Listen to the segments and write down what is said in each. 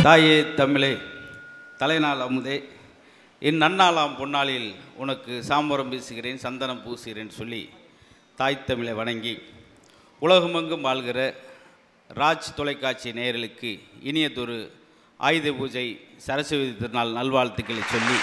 தாயே தமிழே தலைநாள் அமுதே என் நன்னாளாம் பொன்னாளில் உனக்கு சாம்பரம் வீசுகிறேன் சந்தனம் பூசுகிறேன் சொல்லி தாய் தமிழை வணங்கி உலகமெங்கும் வாழ்கிற ராஜ் தொலைக்காட்சி நேயர்களுக்கு இனியதொரு ஆயுத பூஜை சரஸ்வதி திருநாள் நல்வாழ்த்துக்களை சொல்லி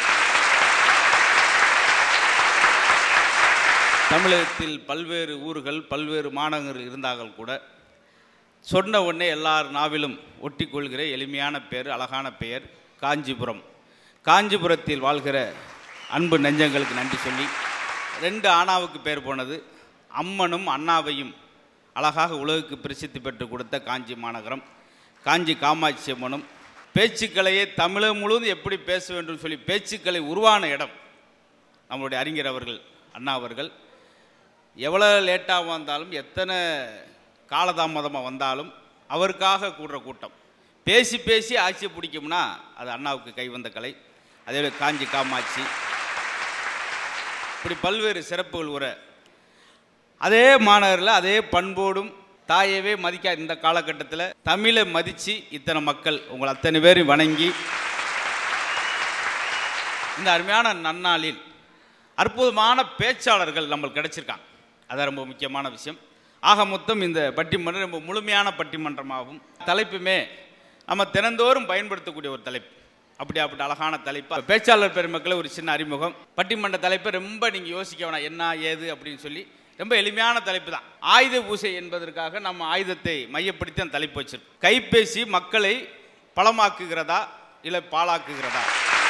தமிழகத்தில் பல்வேறு ஊர்கள் பல்வேறு மாநகர்கள் இருந்தார்கள் கூட சொன்ன உடனே எல்லார் நாவிலும் ஒட்டிக்கொள்கிற எளிமையான பெயர் அழகான பெயர் காஞ்சிபுரம் காஞ்சிபுரத்தில் வாழ்கிற அன்பு நெஞ்சங்களுக்கு நன்றி சொல்லி ரெண்டு ஆணாவுக்கு பேர் போனது அம்மனும் அண்ணாவையும் அழகாக உலகுக்கு பிரசித்தி பெற்று கொடுத்த காஞ்சி மாநகரம் காஞ்சி காமாட்சி அம்மனும் பேச்சுக்களையே தமிழகம் முழுவதும் எப்படி பேச வேண்டும் சொல்லி பேச்சுக்களை உருவான இடம் நம்மளுடைய அறிஞர் அவர்கள் அண்ணா அவர்கள் எவ்வளோ லேட்டாக வந்தாலும் எத்தனை காலதாமதமாக வந்தாலும் அவருக்காக கூடுற கூட்டம் பேசி பேசி ஆட்சியை பிடிக்கும்னா அது அண்ணாவுக்கு கை வந்த கலை அதே போல காஞ்சி காமாட்சி இப்படி பல்வேறு சிறப்புகள் உற அதே மாநகரில் அதே பண்போடும் தாயவே மதிக்காத இந்த காலகட்டத்தில் தமிழை மதித்து இத்தனை மக்கள் உங்களை அத்தனை பேரையும் வணங்கி இந்த அருமையான நன்னாளில் அற்புதமான பேச்சாளர்கள் நம்மளுக்கு கிடைச்சிருக்காங்க அதான் ரொம்ப முக்கியமான விஷயம் ஆக மொத்தம் இந்த பட்டிமன்றம் ரொம்ப முழுமையான பட்டிமன்றமாகும் தலைப்புமே நம்ம தினந்தோறும் பயன்படுத்தக்கூடிய ஒரு தலைப்பு அப்படி அப்படி அழகான தலைப்பு பேச்சாளர் பெருமக்களை ஒரு சின்ன அறிமுகம் பட்டிமன்ற தலைப்பை ரொம்ப நீங்கள் யோசிக்க வேணாம் என்ன ஏது அப்படின்னு சொல்லி ரொம்ப எளிமையான தலைப்பு தான் ஆயுத பூசை என்பதற்காக நம்ம ஆயுதத்தை மையப்படுத்தி அந்த தலைப்பு வச்சிருக்கோம் கைபேசி மக்களை பலமாக்குகிறதா இல்லை பாழாக்குகிறதா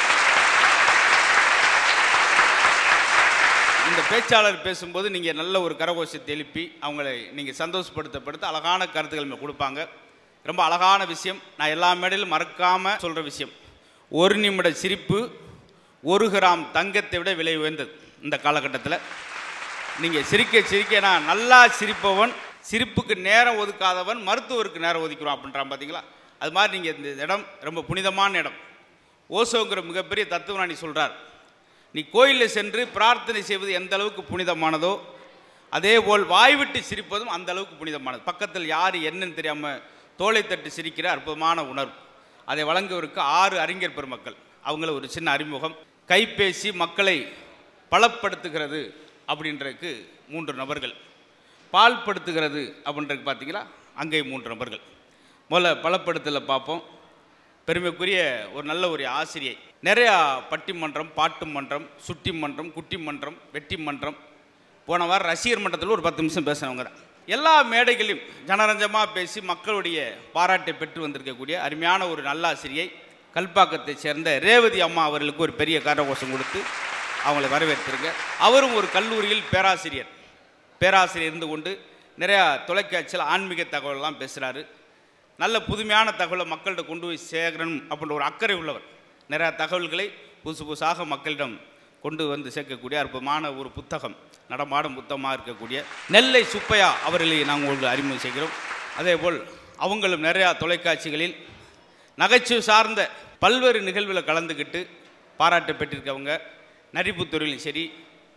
இந்த பேச்சாளர் பேசும்போது நீங்கள் நல்ல ஒரு கரகோஷத்தை எழுப்பி அவங்களை நீங்கள் சந்தோஷப்படுத்தப்படுத்த அழகான கருத்துக்கள் இங்க கொடுப்பாங்க ரொம்ப அழகான விஷயம் நான் எல்லா மேடையிலும் மறக்காமல் சொல்கிற விஷயம் ஒரு நிமிட சிரிப்பு ஒரு கிராம் தங்கத்தை விட விலை உயர்ந்தது இந்த காலகட்டத்தில் நீங்கள் சிரிக்க சிரிக்க நான் நல்லா சிரிப்பவன் சிரிப்புக்கு நேரம் ஒதுக்காதவன் மருத்துவருக்கு நேரம் ஒதுக்கிறோம் அப்படின்றான் பார்த்தீங்களா அது மாதிரி நீங்கள் இந்த இடம் ரொம்ப புனிதமான இடம் ஓசோங்கிற மிகப்பெரிய தத்துவஞானி சொல்கிறார் நீ கோயிலில் சென்று பிரார்த்தனை செய்வது எந்த அளவுக்கு புனிதமானதோ அதே போல் வாய்விட்டு சிரிப்பதும் அந்த அளவுக்கு புனிதமானது பக்கத்தில் யார் என்னன்னு தெரியாமல் தோலை தட்டி சிரிக்கிற அற்புதமான உணர்வு அதை வழங்குவதற்கு ஆறு அறிஞர் பெருமக்கள் அவங்கள ஒரு சின்ன அறிமுகம் கைபேசி மக்களை பலப்படுத்துகிறது அப்படின்றதுக்கு மூன்று நபர்கள் பால்படுத்துகிறது அப்படின்றதுக்கு பார்த்தீங்களா அங்கே மூன்று நபர்கள் முதல்ல பலப்படுத்தலை பார்ப்போம் பெருமைக்குரிய ஒரு நல்ல ஒரு ஆசிரியை நிறையா பட்டிமன்றம் பாட்டு மன்றம் சுட்டி மன்றம் குட்டி மன்றம் வெட்டி மன்றம் போன வாரம் ரசிகர் மன்றத்தில் ஒரு பத்து நிமிஷம் பேசினவங்க தான் எல்லா மேடைகளையும் ஜனரஞ்சமாக பேசி மக்களுடைய பாராட்டை பெற்று வந்திருக்கக்கூடிய அருமையான ஒரு நல்லாசிரியை கல்பாக்கத்தை சேர்ந்த ரேவதி அம்மா அவர்களுக்கு ஒரு பெரிய கரகோஷம் கொடுத்து அவங்களை வரவேற்றிருங்க அவரும் ஒரு கல்லூரியில் பேராசிரியர் பேராசிரியர் இருந்து கொண்டு நிறையா தொலைக்காட்சியில் ஆன்மீக தகவலெல்லாம் பேசுகிறாரு நல்ல புதுமையான தகவலை மக்கள்கிட்ட கொண்டு போய் சேர்க்கணும் அப்படின்ற ஒரு அக்கறை உள்ளவர் நிறையா தகவல்களை புதுசு புதுசாக மக்களிடம் கொண்டு வந்து சேர்க்கக்கூடிய அற்புதமான ஒரு புத்தகம் நடமாடும் புத்தகமாக இருக்கக்கூடிய நெல்லை சுப்பையா அவர்களை நாங்கள் உங்களுக்கு அறிமுகம் செய்கிறோம் அதேபோல் அவங்களும் நிறையா தொலைக்காட்சிகளில் நகைச்சுவை சார்ந்த பல்வேறு நிகழ்வில் கலந்துக்கிட்டு பாராட்டு பெற்றிருக்கவங்க நரிப்புத்துறையிலும் சரி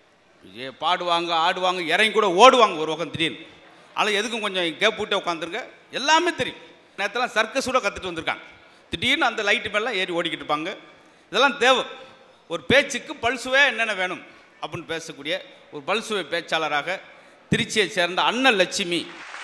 ஏ, பாடுவாங்க ஆடுவாங்க இறங்கி கூட ஓடுவாங்க ஒரு பக்கம் திடீர்னு ஆனால் எதுக்கும் கொஞ்சம் கேப் விட்டு உட்காந்துருங்க எல்லாமே தெரியும் நேரத்தெல்லாம் சர்க்கஸ் கூட கற்றுட்டு வந்திருக்காங்க திடீர்னு அந்த லைட்டு மேலாம் ஏறி ஓடிக்கிட்டு இருப்பாங்க இதெல்லாம் தேவை ஒரு பேச்சுக்கு பல்சுவே என்னென்ன வேணும் அப்படின்னு பேசக்கூடிய ஒரு பல்சுவை பேச்சாளராக திருச்சியை சேர்ந்த அண்ணன் லட்சுமி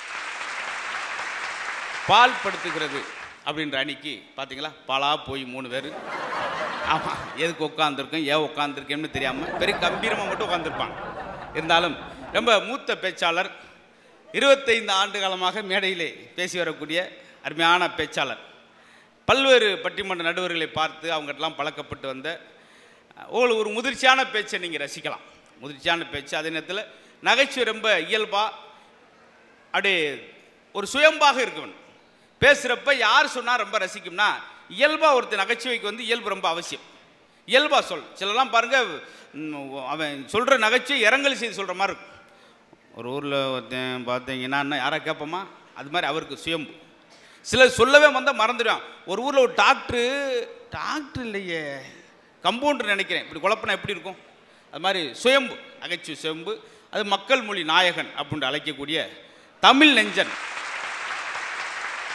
பால் படுத்துகிறது அப்படின்ற அன்னைக்கு பார்த்தீங்களா பாலா போய் மூணு பேர் ஆமாம் எதுக்கு உட்காந்துருக்கேன் ஏன் உட்காந்துருக்கேன்னு தெரியாமல் பெரிய கம்பீரமாக மட்டும் உட்காந்துருப்பாங்க இருந்தாலும் ரொம்ப மூத்த பேச்சாளர் இருபத்தைந்து ஆண்டு காலமாக மேடையிலே பேசி வரக்கூடிய அருமையான பேச்சாளர் பல்வேறு பட்டிமன்ற நடுவர்களை பார்த்து அவங்ககிட்டலாம் பழக்கப்பட்டு வந்த உங்களுக்கு ஒரு முதிர்ச்சியான பேச்சை நீங்கள் ரசிக்கலாம் முதிர்ச்சியான பேச்சு அதே நேரத்தில் நகைச்சுவை ரொம்ப இயல்பாக அப்படியே ஒரு சுயம்பாக இருக்கணும் பேசுகிறப்ப யார் சொன்னால் ரொம்ப ரசிக்கும்னா இயல்பாக ஒருத்தர் நகைச்சுவைக்கு வந்து இயல்பு ரொம்ப அவசியம் இயல்பாக சொல் சிலலாம் பாருங்கள் அவன் சொல்கிற நகைச்சுவை இரங்கல் செய்து சொல்கிற மாதிரி இருக்கும் ஒரு ஊரில் ஒருத்தன் பார்த்தீங்கன்னா என்ன யாரா கேட்போமா அது மாதிரி அவருக்கு சுயம்பு சிலர் சொல்லவே வந்தால் மறந்துடுவான் ஒரு ஊரில் ஒரு டாக்டரு டாக்டர் இல்லையே கம்பவுண்டர் நினைக்கிறேன் இப்படி குழப்பினா எப்படி இருக்கும் அது மாதிரி சுயம்பு நகைச்சுவை சுயம்பு அது மக்கள் மொழி நாயகன் அப்படின்னு அழைக்கக்கூடிய தமிழ் நெஞ்சன்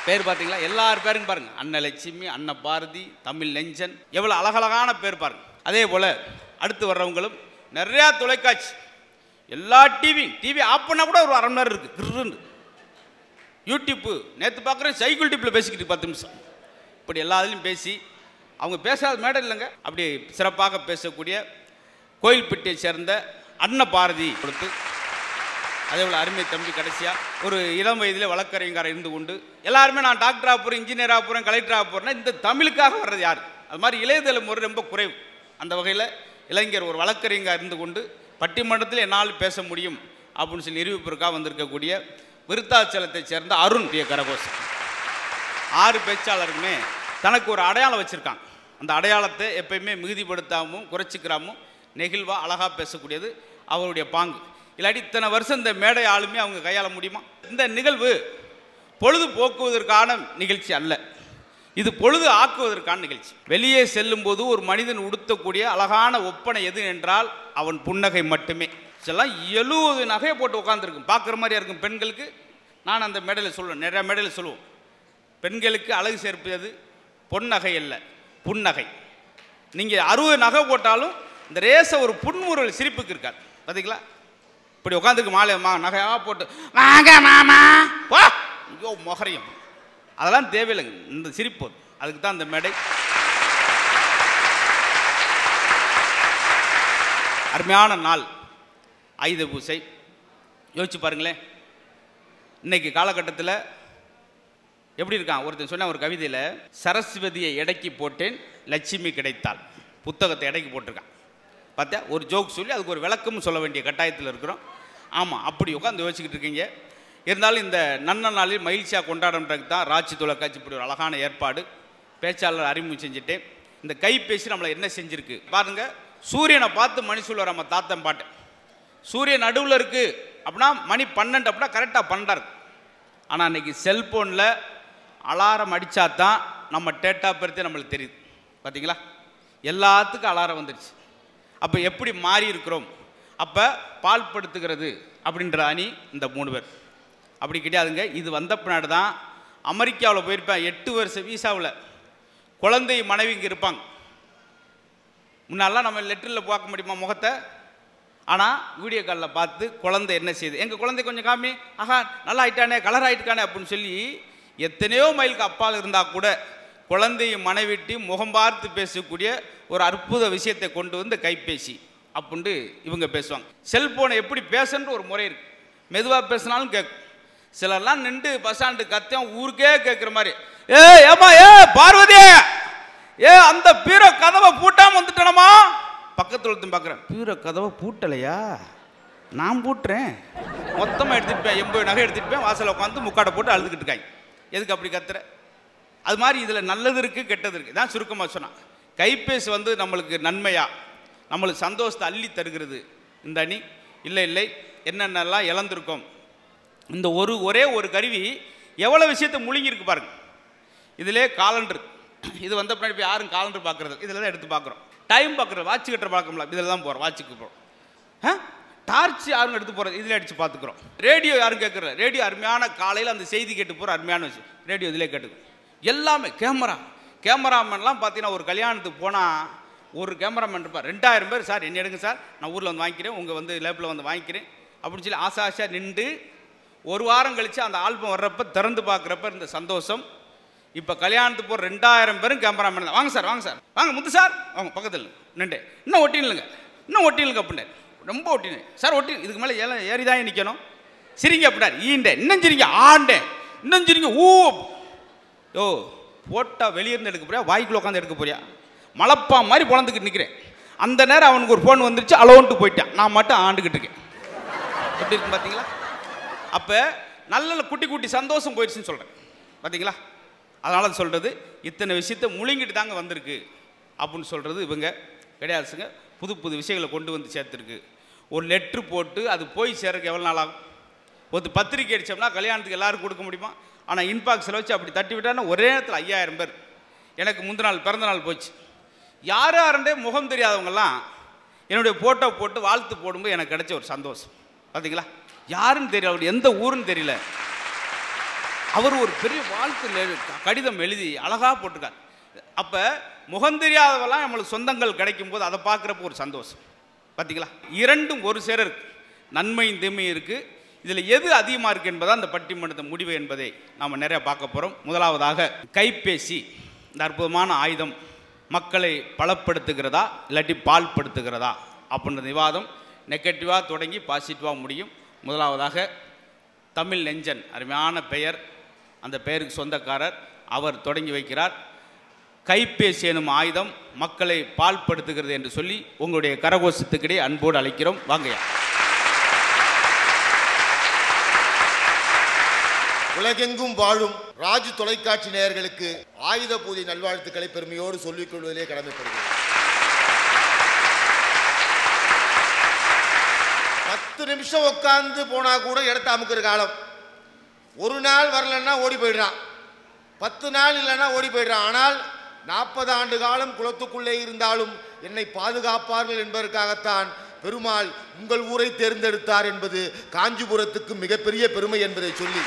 பேர் பார்த்தீங்களா எல்லார் பேரும் பாருங்க அண்ணன் லட்சுமி அண்ணன் பாரதி தமிழ் நெஞ்சன் எவ்வளோ அழகழகான பேர் பாருங்க அதே போல் அடுத்து வர்றவங்களும் நிறையா தொலைக்காட்சி எல்லா டிவி டிவி ஆஃப் பண்ணால் கூட ஒரு அரை மணி நேரம் இருக்குது கிருன்னு யூடியூப்பு நேற்று பார்க்குறேன் சைக்கிள் டிப்பில் பேசிக்கிட்டு பத்து நிமிஷம் இப்படி எல்லா இதுலையும் பேசி அவங்க பேசாத மேடை இல்லைங்க அப்படி சிறப்பாக பேசக்கூடிய கோயில்பட்டியை சேர்ந்த அன்ன பாரதி கொடுத்து அதே போல் அருமை தம்பி கடைசியாக ஒரு இளம் வயதிலே வழக்கறிஞராக இருந்து கொண்டு எல்லாருமே நான் டாக்டராக போகிறேன் இன்ஜினியராக போகிறேன் கலெக்டராக போகிறேன்னா இந்த தமிழுக்காக வர்றது யார் அது மாதிரி இளைய தலைமுறை ரொம்ப குறைவு அந்த வகையில் இளைஞர் ஒரு வழக்கறிஞராக இருந்து கொண்டு பட்டிமன்றத்தில் என்னால் பேச முடியும் அப்படின்னு சொல்லி நிரூபிப்பிற்காக வந்திருக்கக்கூடிய விருத்தாச்சலத்தைச் சேர்ந்த அருண் பிரிய கரகோஷம் ஆறு பேச்சாளருமே தனக்கு ஒரு அடையாளம் வச்சுருக்காங்க அந்த அடையாளத்தை எப்பயுமே மிகுதிப்படுத்தாமல் குறைச்சிக்கிறாமும் நெகிழ்வாக அழகாக பேசக்கூடியது அவருடைய பாங்கு இல்லாட்டி இத்தனை வருஷம் இந்த மேடை ஆளுமே அவங்க கையாள முடியுமா இந்த நிகழ்வு பொழுது போக்குவதற்கான நிகழ்ச்சி அல்ல இது பொழுது ஆக்குவதற்கான நிகழ்ச்சி வெளியே செல்லும்போது ஒரு மனிதன் உடுத்தக்கூடிய அழகான ஒப்பனை எது என்றால் அவன் புன்னகை மட்டுமே இதெல்லாம் எழுபது நகையை போட்டு உட்காந்துருக்கும் பார்க்குற மாதிரியா இருக்கும் பெண்களுக்கு நான் அந்த மேடையில் சொல்லுவேன் நிறைய மேடையில் சொல்லுவோம் பெண்களுக்கு அழகு சேர்ப்பது பொன்னகை அல்ல புன்னகை நீங்கள் அறுபது நகை போட்டாலும் இந்த ரேச ஒரு புன்முறுவல் சிரிப்புக்கு இருக்காது பார்த்தீங்களா இப்படி உட்காந்துருக்கு மாலை மா நகையாக போட்டு வாங்க மாமா வா ஐயோ மொகரையும் அதெல்லாம் தேவையில்லைங்க இந்த சிரிப்பு போதும். அதுக்கு தான் இந்த மேடை அருமையான நாள் ஆயுத பூசை யோசிச்சு பாருங்களேன் இன்னைக்கு காலகட்டத்தில் எப்படி இருக்கான் ஒருத்தன் சொன்ன ஒரு கவிதையில் சரஸ்வதியை எடைக்கு போட்டேன் லட்சுமி கிடைத்தாள் புத்தகத்தை எடைக்கு போட்டிருக்கான் பார்த்தா ஒரு ஜோக் சொல்லி அதுக்கு ஒரு விளக்கமும் சொல்ல வேண்டிய கட்டாயத்தில் இருக்கிறோம் ஆமாம் அப்படி உட்காந்து யோசிச்சுக்கிட்டு இருக்கீங்க இருந்தாலும் இந்த நன்ன நாளில் மகிழ்ச்சியாக கொண்டாடுறதுக்கு தான் ராட்சி தொலைக்காட்சி இப்படி ஒரு அழகான ஏற்பாடு பேச்சாளர் அறிமுகம் செஞ்சுட்டேன் இந்த கைபேசி நம்மளை என்ன செஞ்சிருக்கு பாருங்க சூரியனை பார்த்து மணி சொல்லுவார் நம்ம தாத்தன் பாட்டு சூரியன் நடுவில் இருக்கு அப்படின்னா மணி பன்னெண்டு அப்படின்னா கரெக்டாக பன்னெண்டா இருக்கு ஆனால் இன்னைக்கு செல்போனில் அலாரம் அடித்தா தான் நம்ம டேட்டா பற்றி நம்மளுக்கு தெரியுது பார்த்தீங்களா எல்லாத்துக்கும் அலாரம் வந்துடுச்சு அப்போ எப்படி மாறி இருக்கிறோம் அப்போ பால் படுத்துகிறது அப்படின்ற அணி இந்த மூணு பேர் அப்படி கிடையாதுங்க இது வந்த பின்னாடி தான் அமெரிக்காவில் போயிருப்பேன் எட்டு வருஷ வீசாவில் குழந்தை மனைவி இங்கே இருப்பாங்க முன்னாலாம் நம்ம லெட்டரில் பார்க்க முடியுமா முகத்தை ஆனால் வீடியோ காலில் பார்த்து குழந்தை என்ன செய்யுது எங்கள் குழந்தை கொஞ்சம் காமி ஆஹா நல்லா ஆயிட்டானே கலர் ஆயிட்டுக்கானே அப்படின்னு சொல்லி எத்தனையோ மைலுக்கு அப்பால் இருந்தால் கூட குழந்தையும் மனைவிட்டையும் முகம் பார்த்து பேசக்கூடிய ஒரு அற்புத விஷயத்தை கொண்டு வந்து கைபேசி அப்படின்ட்டு இவங்க பேசுவாங்க செல்போனை எப்படி பேசன்ற ஒரு முறை இருக்கு மெதுவாக பேசினாலும் கேட்கும் சிலர்லாம் நின்று பஸ் ஸ்டாண்டு கத்தியம் ஊருக்கே கேட்குற மாதிரி ஏ ஏமா ஏ பார்வதி ஏ அந்த பீரோ கதவை பூட்டாம வந்துட்டனமா பக்கத்தில் ஒருத்தன் பார்க்குறேன் பீரோ கதவை பூட்டலையா நான் பூட்டுறேன் மொத்தமாக எடுத்துட்டு போய் எண்பது நகை எடுத்துட்டு போய் வாசலில் உட்காந்து முக்காடை போட்டு அழுதுகிட்டு இருக்காங்க எதுக்கு அப்படி கத்துற அது மாதிரி இதில் நல்லது இருக்குது கெட்டது இருக்குது தான் சுருக்கமாக சொன்னான் கைபேசி வந்து நம்மளுக்கு நன்மையா நம்மளுக்கு சந்தோஷத்தை அள்ளி தருகிறது இந்த அணி இல்லை இல்லை என்னென்னலாம் இழந்திருக்கோம் இந்த ஒரு ஒரே ஒரு கருவி எவ்வளோ விஷயத்தை முழுங்கியிருக்கு பாருங்க இதிலே காலண்டர் இது வந்த பின்னாடி இப்ப யாரும் காலண்டர் பார்க்குறது இதில் தான் எடுத்து பார்க்குறோம் டைம் பார்க்குறது வாட்ச் கட்டுற பழக்கம்ல இதில் தான் போகிறோம் வாட்சுக்கு போகிறோம் ஆ டார்ச் யாரும் எடுத்து போகிறது இதில் அடித்து பார்த்துக்குறோம் ரேடியோ யாரும் கேட்குறது ரேடியோ அருமையான காலையில் அந்த செய்தி கேட்டு போகிற அருமையான விஷயம் ரேடியோ இதிலே கேட்டுக்கும் எல்லாமே கேமரா கேமராமேன்லாம் பார்த்தீங்கன்னா ஒரு கல்யாணத்துக்கு போனால் ஒரு கேமராமேன் இருப்பார் ரெண்டாயிரம் பேர் சார் என்ன எடுங்க சார் நான் ஊரில் வந்து வாங்கிக்கிறேன் உங்கள் வந்து லேப்பில் வந்து வாங்கிக்கிறேன் அப்படின்னு சொல்லி ஆசை ஆசையாக நின்று ஒரு வாரம் கழித்து அந்த ஆல்பம் வர்றப்ப திறந்து பார்க்குறப்ப இந்த சந்தோஷம் இப்போ கல்யாணத்துக்கு போகிற ரெண்டாயிரம் பேரும் கேமராமேன் தான் வாங்க சார் வாங்க சார் வாங்க முத்து சார் வாங்க பக்கத்தில் நின்று இன்னும் ஒட்டினுங்க இன்னும் ஒட்டினுங்க அப்படின்னாரு ரொம்ப ஒட்டினு சார் ஒட்டி இதுக்கு மேலே ஏல ஏறி தான் நிற்கணும் சிரிங்க அப்படின்னாரு ஈண்டே இன்னும் சிரிங்க ஆண்டே இன்னும் சிரிங்க ஊ ஓ போட்டா வெளியே இருந்து எடுக்க போறியா வாய்க்குள்ள உட்காந்து எடுக்க போறியா மலப்பா மாதிரி பொழந்துக்கிட்டு நிற்கிறேன் அந்த நேரம் அவனுக்கு ஒரு ஃபோன் வந்துருச்சு அலோன்ட்டு போயிட்டான் நான் மட்டும் ஆண்டுக்கிட்டு இருக்கேன் எப்படி இருக்கு பார்த்தீங்களா அப்போ நல்ல குட்டி குட்டி சந்தோஷம் போயிடுச்சுன்னு சொல்கிறேன் பார்த்தீங்களா அதனால சொல்கிறது இத்தனை விஷயத்தை முழுங்கிட்டு தாங்க வந்திருக்கு அப்படின்னு சொல்கிறது இவங்க கிடையாதுங்க புது புது விஷயங்களை கொண்டு வந்து சேர்த்துருக்கு ஒரு லெட்ரு போட்டு அது போய் சேரக்கு எவ்வளோ நாள் ஆகும் ஒரு பத்திரிக்கை அடித்தோம்னா கல்யாணத்துக்கு எல்லாரும் கொடுக்க முடியுமா ஆனால் இன்பாக்ஸில் வச்சு அப்படி தட்டி விட்டான்னா ஒரே நேரத்தில் ஐயாயிரம் பேர் எனக்கு முந்தின நாள் பிறந்த நாள் போச்சு யார் யாருண்டே முகம் தெரியாதவங்கெல்லாம் என்னுடைய ஃபோட்டோ போட்டு வாழ்த்து போடும்போது எனக்கு கிடைச்ச ஒரு சந்தோஷம் பார்த்தீங்களா யாருன்னு தெரியல அவர் எந்த ஊருன்னு தெரியல அவர் ஒரு பெரிய வாழ்த்து லெ- கடிதம் எழுதி அழகாக போட்டிருக்கார் அப்போ முகந்தெரியாதவெல்லாம் நம்மளுக்கு சொந்தங்கள் கிடைக்கும் போது அதை பார்க்குறப்ப ஒரு சந்தோஷம் பார்த்தீங்களா இரண்டும் ஒரு சேர இருக்கு நன்மையும் தீமையும் இருக்குது இதில் எது அதிகமாக இருக்குது என்பதா அந்த பட்டிமன்றத்த முடிவு என்பதை நாம் நிறைய பார்க்க போகிறோம் முதலாவதாக கைபேசி இந்த அற்புதமான ஆயுதம் மக்களை பலப்படுத்துகிறதா இல்லாட்டி பால்படுத்துகிறதா அப்படின்ற விவாதம் நெகட்டிவாக தொடங்கி பாசிட்டிவாக முடியும் முதலாவதாக தமிழ் நெஞ்சன் அருமையான பெயர் அந்த பெயருக்கு சொந்தக்காரர் அவர் தொடங்கி வைக்கிறார் கைபேசி எனும் ஆயுதம் மக்களை பால்படுத்துகிறது என்று சொல்லி உங்களுடைய கரகோஷத்துக்கிடையே அன்போடு அழைக்கிறோம் வாங்கய்யா உலகெங்கும் வாழும் ராஜ் தொலைக்காட்சி நேயர்களுக்கு ஆயுத பூஜை நல்வாழ்த்துக்களை பெருமையோடு சொல்லிக் கொள்வதிலே கடமைப்படுகிறேன் பத்து நிமிஷம் உட்கார்ந்து போனா கூட இடத்த அமுக்கிற காலம் ஒரு நாள் வரலன்னா ஓடி போயிடுறான் பத்து நாள் இல்லைன்னா ஓடி போயிடுறான் ஆனால் நாற்பது ஆண்டு காலம் குளத்துக்குள்ளே இருந்தாலும் என்னை பாதுகாப்பார்கள் என்பதற்காகத்தான் பெருமாள் உங்கள் ஊரை தேர்ந்தெடுத்தார் என்பது காஞ்சிபுரத்துக்கு மிகப்பெரிய பெருமை என்பதை சொல்லி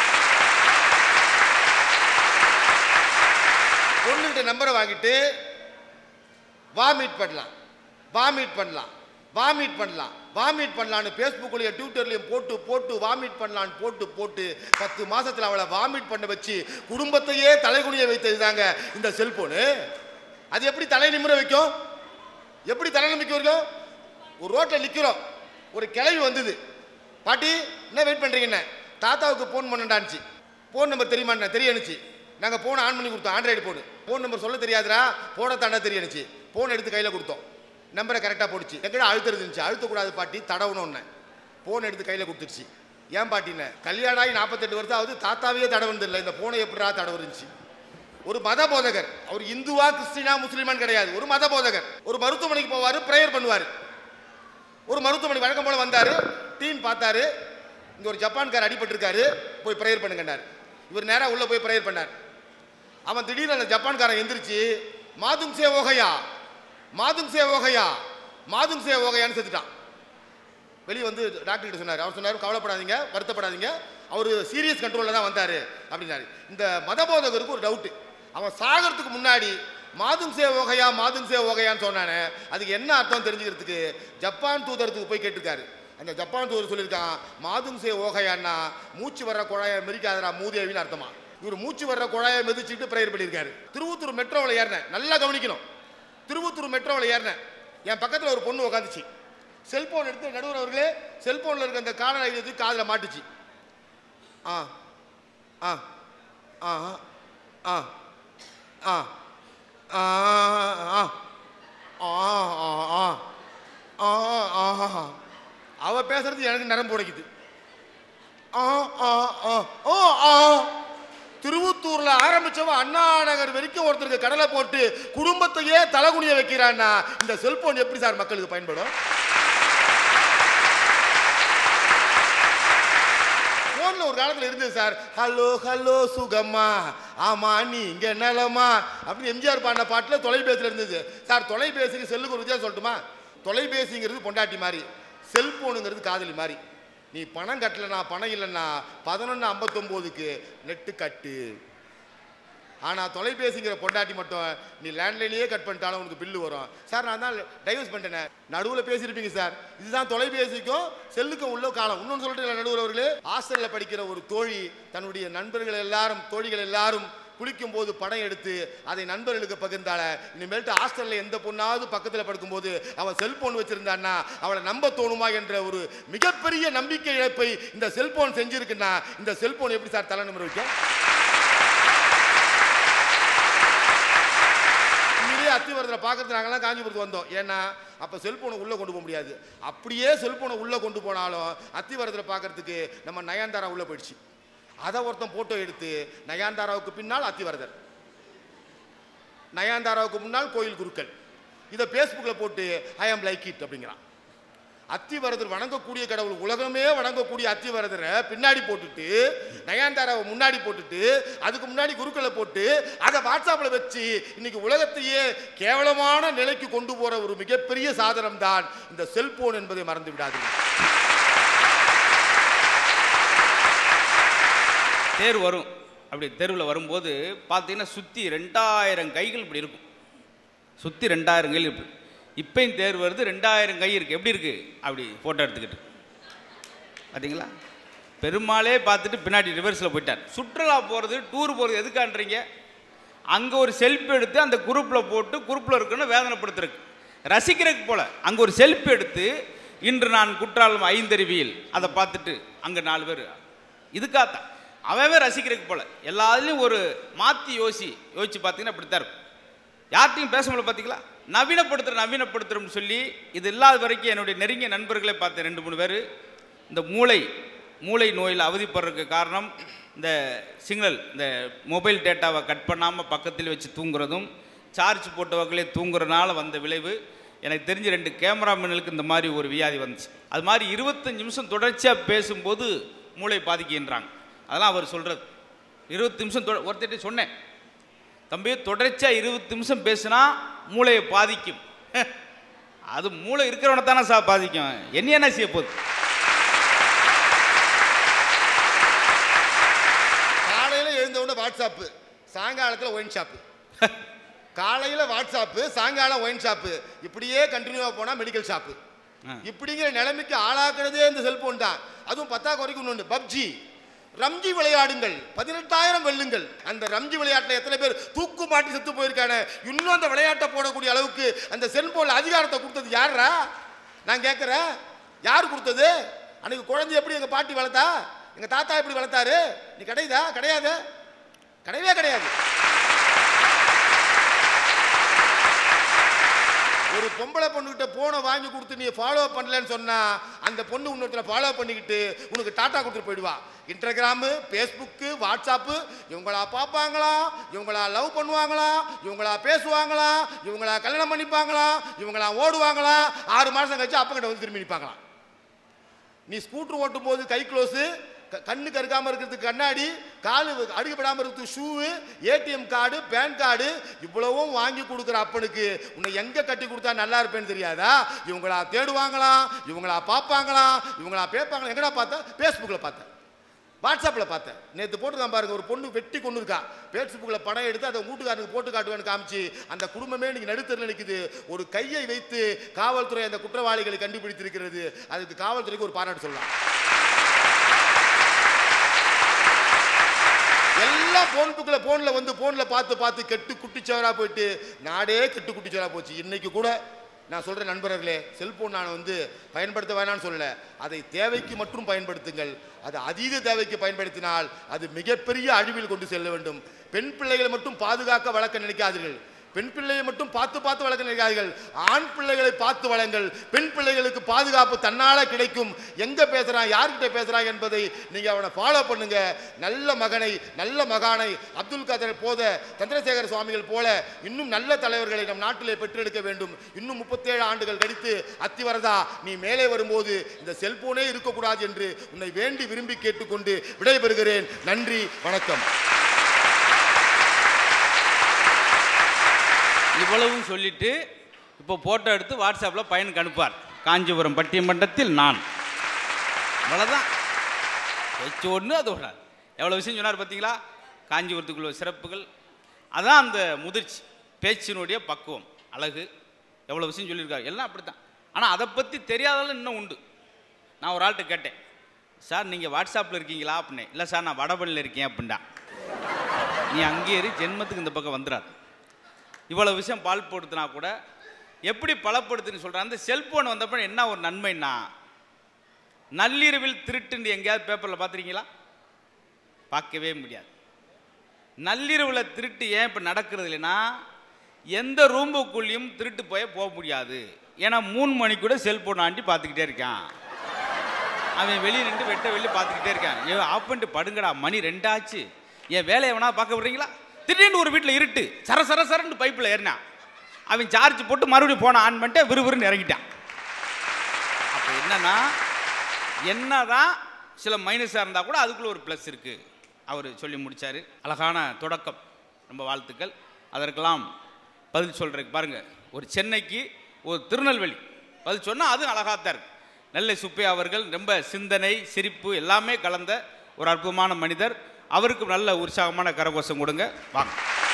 பொண்ணுகிட்ட நம்பரை வாங்கிட்டு வாமிட் பண்ணலாம் வாமிட் பண்ணலாம் வாமிட் பண்ணலாம் வாமிட் பண்ணலான்னு ஃபேஸ்புக்லையும் ட்விட்டர்லையும் போட்டு போட்டு வாமிட் பண்ணலான்னு போட்டு போட்டு பத்து மாசத்துல அவளை வாமிட் பண்ண வச்சு குடும்பத்தையே தலைகுனிய வைத்தது தாங்க இந்த செல்போனு அது எப்படி தலை நிமிர வைக்கும் எப்படி தலை நிமிக்க வைக்கும் ஒரு ரோட்டில் நிற்கிறோம் ஒரு கிளவி வந்தது பாட்டி என்ன வெயிட் பண்ணுறீங்கண்ணே தாத்தாவுக்கு ஃபோன் பண்ணண்டான்ச்சு ஃபோன் நம்பர் தெரியுமாண்ணே தெரியணுச்சு நாங்கள் ஃபோன் ஆன் பண்ணி கொடுத்தோம் ஆண்ட்ராய்டு ஃபோனு ஃபோன் நம்பர் சொல்ல தெரியாதுடா ஃபோனை தாண்டா தெரியணுச்சு ஃபோன் எடுத்து கையில் கொடுத்தோம் நம்பரை கரெக்டாக போட்டுச்சு எங்கடா அழுத்துறது இருந்துச்சு அழுத்தக்கூடாது பாட்டி தடவணும்னு ஃபோன் எடுத்து கையில் கொடுத்துருச்சு ஏன் பாட்டின்னு கல்யாணம் ஆகி நாற்பத்தெட்டு வருஷம் ஆகுது தாத்தாவே தடவுனது இல்லை இந்த ஃபோனை எப்படிடா தடவுருந்துச்சு ஒரு மத போதகர் அவர் இந்துவா கிறிஸ்டினா முஸ்லிமான்னு கிடையாது ஒரு மத போதகர் ஒரு மருத்துவமனைக்கு போவார் ப்ரேயர் பண்ணுவார் ஒரு மருத்துவமனை வழக்கம் போல வந்தார் டீம் பார்த்தாரு இங்க ஒரு ஜப்பான்கார் அடிபட்டிருக்காரு போய் ப்ரேயர் பண்ணுங்கன்னார் இவர் நேரா உள்ள போய் ப்ரேயர் பண்ணார் அவன் திடீர்னு அந்த ஜப்பான்காரன் எந்திரிச்சு மாதும் சே ஓகையா மாதும் சே ஓகையா மாதும் சே ஓகையான்னு செத்துட்டான் வெளியே வந்து டாக்டர் கிட்ட சொன்னார் அவர் சொன்னார் கவலைப்படாதீங்க வருத்தப்படாதீங்க அவர் சீரியஸ் கண்ட்ரோலில் தான் வந்தார் அப்படின்னாரு இந்த மதபோதகருக்கு ஒரு டவுட்டு அவன் சாகிறதுக்கு முன்னாடி மாதும் சே ஓகையா மாதும் சே ஓகையான்னு சொன்னானே அதுக்கு என்ன அர்த்தம் தெரிஞ்சுக்கிறதுக்கு ஜப்பான் தூதரத்துக்கு போய் கேட்டிருக்காரு அந்த ஜப்பான் தூதர் சொல்லியிருக்கான் மாதும் சே ஓகையான்னா மூச்சு வர்ற குழாயை மெரிக்காதரா மூதேவின்னு அர்த்தமா இவர் மூச்சு வர்ற குழாயை மிதிச்சுட்டு ப்ரேயர் பண்ணியிருக்காரு திருவத்தூர் மெட்ரோவில் ஏறினேன் நல்லா கவனிக்கணும் திருவத்தூர் மெட்ரோவில் ஏறினேன் என் பக்கத்தில் ஒரு பொண்ணு உட்காந்துச்சு செல்போன் எடுத்து நடுவர் அவர்களே செல்போனில் இருக்க அந்த காண எடுத்து காதில் மாட்டுச்சு ஆ ஆ ஆ ஆ ஆ ஆ ஆ ஆ ஆ ஆ அவ பேசுறது எனக்கு நரம்பு உடைக்குது ஆ ஆ ஆ ஓ ஆ திருவத்தூர்ல ஆரம்பிச்சவன் அண்ணா நகர் வரைக்கும் ஒருத்தருக்கு கடலை போட்டு குடும்பத்தையே தலகுனிய வைக்கிறான்னா இந்த செல்போன் எப்படி சார் மக்களுக்கு பயன்படும் போன்ல ஒரு காலத்துல இருந்தது சார் ஹலோ ஹலோ சுகம்மா ஆமா நீங்க நலமா அப்படின்னு எம்ஜிஆர் பாடின பாட்டுல தொலைபேசியில் இருந்தது சார் தொலைபேசிக்கு செல்லுக்கு ஒரு வித்தியாசம் சொல்லட்டுமா தொலைபேசிங்கிறது பொண்டாட்டி மாதிரி செல்போனுங்கிறது காதலி மாதிரி நீ பணம் கட்டலனா பணம் இல்லைன்னா பதினொன்று ஐம்பத்தொம்போதுக்கு நெட்டு கட்டு ஆனால் தொலைபேசிங்கிற பொண்டாட்டி மட்டும் நீ லேண்ட்லைனையே கட் பண்ணிட்டாலும் உனக்கு பில்லு வரும் சார் நான் தான் டைவர்ஸ் பண்ணிட்டேனே நடுவில் பேசியிருப்பீங்க சார் இதுதான் தொலைபேசிக்கும் செல்லுக்கும் உள்ள காலம் இன்னொன்று சொல்லிட்டு நடுவர் அவர்களே ஹாஸ்டலில் படிக்கிற ஒரு தோழி தன்னுடைய நண்பர்கள் எல்லாரும் தோழிகள் எல்லாரும் குளிக்கும் போது படம் எடுத்து அதை நண்பர்களுக்கு பகிர்ந்தால இனிமேல்ட்டு ஹாஸ்டலில் எந்த பொண்ணாவது பக்கத்தில் படுக்கும்போது அவன் செல்போன் வச்சிருந்தான்னா அவளை நம்ப தோணுமா என்ற ஒரு மிகப்பெரிய நம்பிக்கை இழப்பை இந்த செல்போன் செஞ்சிருக்குன்னா இந்த செல்போன் எப்படி சார் தலை நிமிர வைக்கும் உண்மையிலேயே அத்திவரத்தில் பார்க்கறது நாங்களாம் காஞ்சிபுரத்துக்கு வந்தோம் ஏன்னா அப்போ செல்போனை உள்ளே கொண்டு போக முடியாது அப்படியே செல்போனை உள்ளே கொண்டு போனாலும் அத்திவரத்தில் பார்க்கறதுக்கு நம்ம நயன்தாரா உள்ளே போயிடுச்சு அதை ஒருத்தன் போட்டோ எடுத்து நயன்தாராவுக்கு பின்னால் அத்திவரதர் நயன்தாராவுக்கு முன்னால் கோயில் குருக்கள் இதை ஃபேஸ்புக்கில் போட்டு ஐ ஆம் லைக் இட் அப்படிங்கிறான் அத்திவரதர் வணங்கக்கூடிய கடவுள் உலகமே வணங்கக்கூடிய அத்திவரதரை பின்னாடி போட்டுட்டு நயன்தாராவை முன்னாடி போட்டுட்டு அதுக்கு முன்னாடி குருக்களை போட்டு அதை வாட்ஸ்அப்பில் வச்சு இன்னைக்கு உலகத்தையே கேவலமான நிலைக்கு கொண்டு போற ஒரு மிகப்பெரிய சாதனம் தான் இந்த செல்போன் என்பதை மறந்து விடாதீங்க தேர் வரும் அப்படி தெருவில் வரும்போது பார்த்தீங்கன்னா சுற்றி ரெண்டாயிரம் கைகள் இப்படி இருக்கும் சுற்றி ரெண்டாயிரம் கைகள் இருக்கு இப்பயும் தேர் வருது ரெண்டாயிரம் கை இருக்குது எப்படி இருக்குது அப்படி ஃபோட்டோ எடுத்துக்கிட்டு பார்த்தீங்களா பெருமாளே பார்த்துட்டு பின்னாடி ரிவர்ஸில் போயிட்டார் சுற்றுலா போகிறது டூர் போகிறது எதுக்கான்றீங்க அங்கே ஒரு செல்ஃபி எடுத்து அந்த குரூப்பில் போட்டு குரூப்பில் இருக்குன்னு வேதனைப்படுத்துறதுக்கு ரசிக்கிறதுக்கு போல அங்கே ஒரு செல்ஃபி எடுத்து இன்று நான் குற்றாலம் ஐந்தருவியில் அதை பார்த்துட்டு அங்கே நாலு பேர் இதுக்காகத்தான் அவவே ரசிக்கிறதுக்கு போல எல்லாத்துலேயும் ஒரு மாற்றி யோசி யோசிச்சு பார்த்தீங்கன்னா இப்படித்தான் இருக்கும் யார்ட்டையும் பேச முடியல பார்த்தீங்களா நவீனப்படுத்துற நவீனப்படுத்துறோம்னு சொல்லி இது இல்லாத வரைக்கும் என்னுடைய நெருங்கிய நண்பர்களை பார்த்தேன் ரெண்டு மூணு பேர் இந்த மூளை மூளை நோயில் அவதிப்படுறதுக்கு காரணம் இந்த சிக்னல் இந்த மொபைல் டேட்டாவை கட் பண்ணாமல் பக்கத்தில் வச்சு தூங்குறதும் சார்ஜ் போட்டவர்களே தூங்குறதுனால வந்த விளைவு எனக்கு தெரிஞ்ச ரெண்டு கேமராமேன்களுக்கு இந்த மாதிரி ஒரு வியாதி வந்துச்சு அது மாதிரி இருபத்தஞ்சு நிமிஷம் தொடர்ச்சியாக பேசும்போது மூளை பாதிக்கின்றாங்க அதெல்லாம் அவர் சொல்கிறது இருபத்தி நிமிஷம் தொட ஒருத்தர்கிட்ட சொன்னேன் தம்பி தொடர்ச்சியாக இருபது நிமிஷம் பேசுனா மூளையை பாதிக்கும் அது மூளை இருக்கிறவனை தானே சார் பாதிக்கும் என்ன என்ன செய்ய போகுது காலையில் எழுந்த உடனே வாட்ஸ்அப்பு சாயங்காலத்தில் ஒயின் ஷாப்பு காலையில் வாட்ஸ்அப்பு சாயங்காலம் ஒயின் ஷாப்பு இப்படியே கண்டினியூவாக போனால் மெடிக்கல் ஷாப்பு ஆ. இப்படிங்கிற நிலைமைக்கு ஆளாக்குறதே இந்த செல்போன் தான் அதுவும் பத்தா குறைக்கும் ஒன்று பப்ஜி ரம்ஜி விளையாடுங்கள் பதினெட்டாயிரம் வெல்லுங்கள் அந்த ரம்ஜி விளையாட்டில் எத்தனை பேர் தூக்கு மாட்டி செத்து போயிருக்காங்க இன்னும் அந்த விளையாட்டை போடக்கூடிய அளவுக்கு அந்த செல்போனில் அதிகாரத்தை கொடுத்தது யாரா நான் கேட்குறேன் யார் கொடுத்தது அன்னைக்கு குழந்தை எப்படி எங்கள் பாட்டி வளர்த்தா எங்கள் தாத்தா எப்படி வளர்த்தாரு நீ கிடையாதா கிடையாது கிடையவே கிடையாது ஒரு பொம்பளை பொண்ணுகிட்ட போனை வாங்கி கொடுத்து நீ ஃபாலோ பண்ணலன்னு சொன்னா அந்த பொண்ணு இன்னொருத்தரை ஃபாலோ பண்ணிக்கிட்டு உனக்கு டாட்டா கொடுத்துட்டு போயிடுவா இன்ஸ்டாகிராமு ஃபேஸ்புக்கு வாட்ஸ்அப்பு இவங்களா பார்ப்பாங்களா இவங்களா லவ் பண்ணுவாங்களா இவங்களா பேசுவாங்களா இவங்களா கல்யாணம் பண்ணிப்பாங்களா இவங்களா ஓடுவாங்களா ஆறு மாதம் கழிச்சு அப்பங்கிட்ட வந்து திரும்பி நிற்பாங்களாம் நீ ஸ்கூட்டர் ஓட்டும் போது கை க்ளோஸு க- கண்ணு கருக்காம இருக்கிறதுக்கு கண்ணாடி காலு அடிக்கப்படாமல் இருக்கிறதுக்கு shoe ATM card pan card இவ்வளவும் வாங்கி கொடுக்குற அப்பனுக்கு உன்னை எங்கே கட்டி கொடுத்தா நல்லா இருப்பேன்னு தெரியாதா இவங்களா தேடுவாங்களாம் இவங்களா பார்ப்பாங்களாம் இவங்களா பேப்பாங்களா எங்கடா பார்த்தேன் ஃபேஸ்புக்கில் பார்த்தேன் வாட்ஸ்அப்பில் பார்த்தேன் நேற்று போட்டுருக்கான் பாருங்க ஒரு பொண்ணு வெட்டி கொண்டு இருக்கா ஃபேஸ்புக்கில் படம் எடுத்து அதை வீட்டுக்காரனுக்கு போட்டு காட்டுவேன்னு காமிச்சு அந்த குடும்பமே இன்னைக்கு நடுத்தரில் நிற்குது ஒரு கையை வைத்து காவல்துறை அந்த குற்றவாளிகளை கண்டுபிடித்திருக்கிறது அதுக்கு காவல்துறைக்கு ஒரு பாராட்டு சொல்லலாம் எல்லாம் போன் புக்கில் போனில் வந்து போனில் பார்த்து பார்த்து கெட்டு குட்டிச்சவராக போயிட்டு நாடே கெட்டு குட்டிச்சவராக போச்சு இன்னைக்கு கூட நான் சொல்கிறேன் நண்பர்களே செல்போன் நான் வந்து பயன்படுத்த வேணாம்னு சொல்லல அதை தேவைக்கு மட்டும் பயன்படுத்துங்கள் அது அதீத தேவைக்கு பயன்படுத்தினால் அது மிகப்பெரிய அழிவில் கொண்டு செல்ல வேண்டும் பெண் பிள்ளைகளை மட்டும் பாதுகாக்க வளர்க்க நினைக்காதீர்கள் பெண் பிள்ளையை மட்டும் பார்த்து பார்த்து வளர்க்க நினைக்காதீர்கள் ஆண் பிள்ளைகளை பார்த்து வளங்கள் பெண் பிள்ளைகளுக்கு பாதுகாப்பு தன்னால கிடைக்கும் எங்க பேசுறான் யார்கிட்ட பேசுறான் என்பதை நீங்க அவனை ஃபாலோ பண்ணுங்க நல்ல மகனை நல்ல மகானை அப்துல் கதர் போத சந்திரசேகர சுவாமிகள் போல இன்னும் நல்ல தலைவர்களை நம் நாட்டிலே பெற்றெடுக்க வேண்டும் இன்னும் முப்பத்தேழு ஆண்டுகள் கழித்து அத்திவரதா நீ மேலே வரும்போது இந்த செல்போனே இருக்கக்கூடாது என்று உன்னை வேண்டி விரும்பி கேட்டுக்கொண்டு விடைபெறுகிறேன் நன்றி வணக்கம் இவ்வளவும் சொல்லிட்டு இப்போ ஃபோட்டோ எடுத்து வாட்ஸ்அப்பில் பையனுக்கு அனுப்பார் காஞ்சிபுரம் பட்டிமன்றத்தில் நான் அவ்வளோதான் வச்சு ஒன்று அது விடாது எவ்வளோ விஷயம் சொன்னார் பார்த்தீங்களா காஞ்சிபுரத்துக்குள்ள சிறப்புகள் அதான் அந்த முதிர்ச்சி பேச்சினுடைய பக்குவம் அழகு எவ்வளோ விஷயம் சொல்லியிருக்காரு எல்லாம் அப்படி தான் ஆனால் அதை பற்றி தெரியாதவங்க இன்னும் உண்டு நான் ஒரு ஆள்கிட்ட கேட்டேன் சார் நீங்கள் வாட்ஸ்அப்பில் இருக்கீங்களா அப்படின்னு இல்லை சார் நான் வடபழனியில் இருக்கேன் அப்படின்டா நீ அங்கே இரு ஜென்மத்துக்கு இந்த பக்கம் வந்துடாது இவ்வளோ விஷயம் பால்படுத்தினா கூட எப்படி பலப்படுத்துன்னு சொல்கிறேன் அந்த செல்போன் வந்தப்ப என்ன ஒரு நன்மைன்னா நள்ளிரவில் திருட்டுன்னு எங்கேயாவது பேப்பரில் பார்த்துருக்கீங்களா பார்க்கவே முடியாது நள்ளிரவில் திருட்டு ஏன் இப்போ நடக்கிறது இல்லைன்னா எந்த ரூம்புக்குள்ளேயும் திருட்டு போய் போக முடியாது ஏன்னா மூணு மணி கூட செல்போன் ஆண்டி பார்த்துக்கிட்டே இருக்கான் அவன் வெளியே நின்று வெட்ட வெளியே பார்த்துக்கிட்டே இருக்கான் ஏன் ஆஃப் பண்ணிட்டு படுங்கடா மணி ரெண்டாச்சு என் வேலையை வேணா பார்க்க விடுறீங்களா திடீர்னு ஒரு வீட்டில் இருட்டு சர சர சரன்னு பைப்பில் ஏறினான் அவன் சார்ஜ் போட்டு மறுபடியும் போன ஆன் பண்ணிட்டு விறுவிறுன்னு இறங்கிட்டான் அப்போ என்னன்னா என்னதான் சில மைனஸாக இருந்தால் கூட அதுக்குள்ள ஒரு ப்ளஸ் இருக்குது அவர் சொல்லி முடிச்சார் அழகான தொடக்கம் ரொம்ப வாழ்த்துக்கள் அதற்கெல்லாம் பதில் சொல்கிறதுக்கு பாருங்கள் ஒரு சென்னைக்கு ஒரு திருநெல்வேலி பதில் சொன்னால் அதுவும் அழகாக தான் இருக்கு நெல்லை சுப்பையா அவர்கள் ரொம்ப சிந்தனை சிரிப்பு எல்லாமே கலந்த ஒரு அற்புதமான மனிதர் அவருக்கு நல்ல உற்சாகமான கரகோஷம் கொடுங்க வாங்க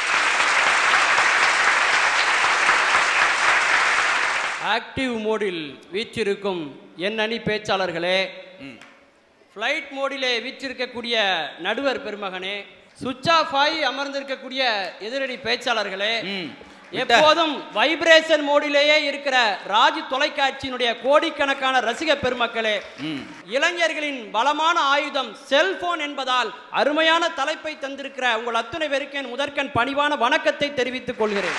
ஆக்டிவ் மோடில் வீற்றிருக்கும் என் அணி பேச்சாளர்களே ம் ஃப்ளைட் மோடிலே வீற்றிருக்கக்கூடிய நடுவர் பெருமகனே சுவிட்ச் ஆஃப் ஆகி அமர்ந்திருக்கக்கூடிய எதிரணி பேச்சாளர்களே ம் எப்போதும் வைப்ரேஷன் மோடிலேயே இருக்கிற ராஜ் தொலைக்காட்சியினுடைய கோடிக்கணக்கான ரசிக பெருமக்களே ம் இளைஞர்களின் பலமான ஆயுதம் செல்போன் என்பதால் அருமையான தலைப்பை தந்திருக்கிற உங்கள் அத்துணை பேருக்கு என் முதற்கண் பணிவான வணக்கத்தை தெரிவித்துக் கொள்கிறேன்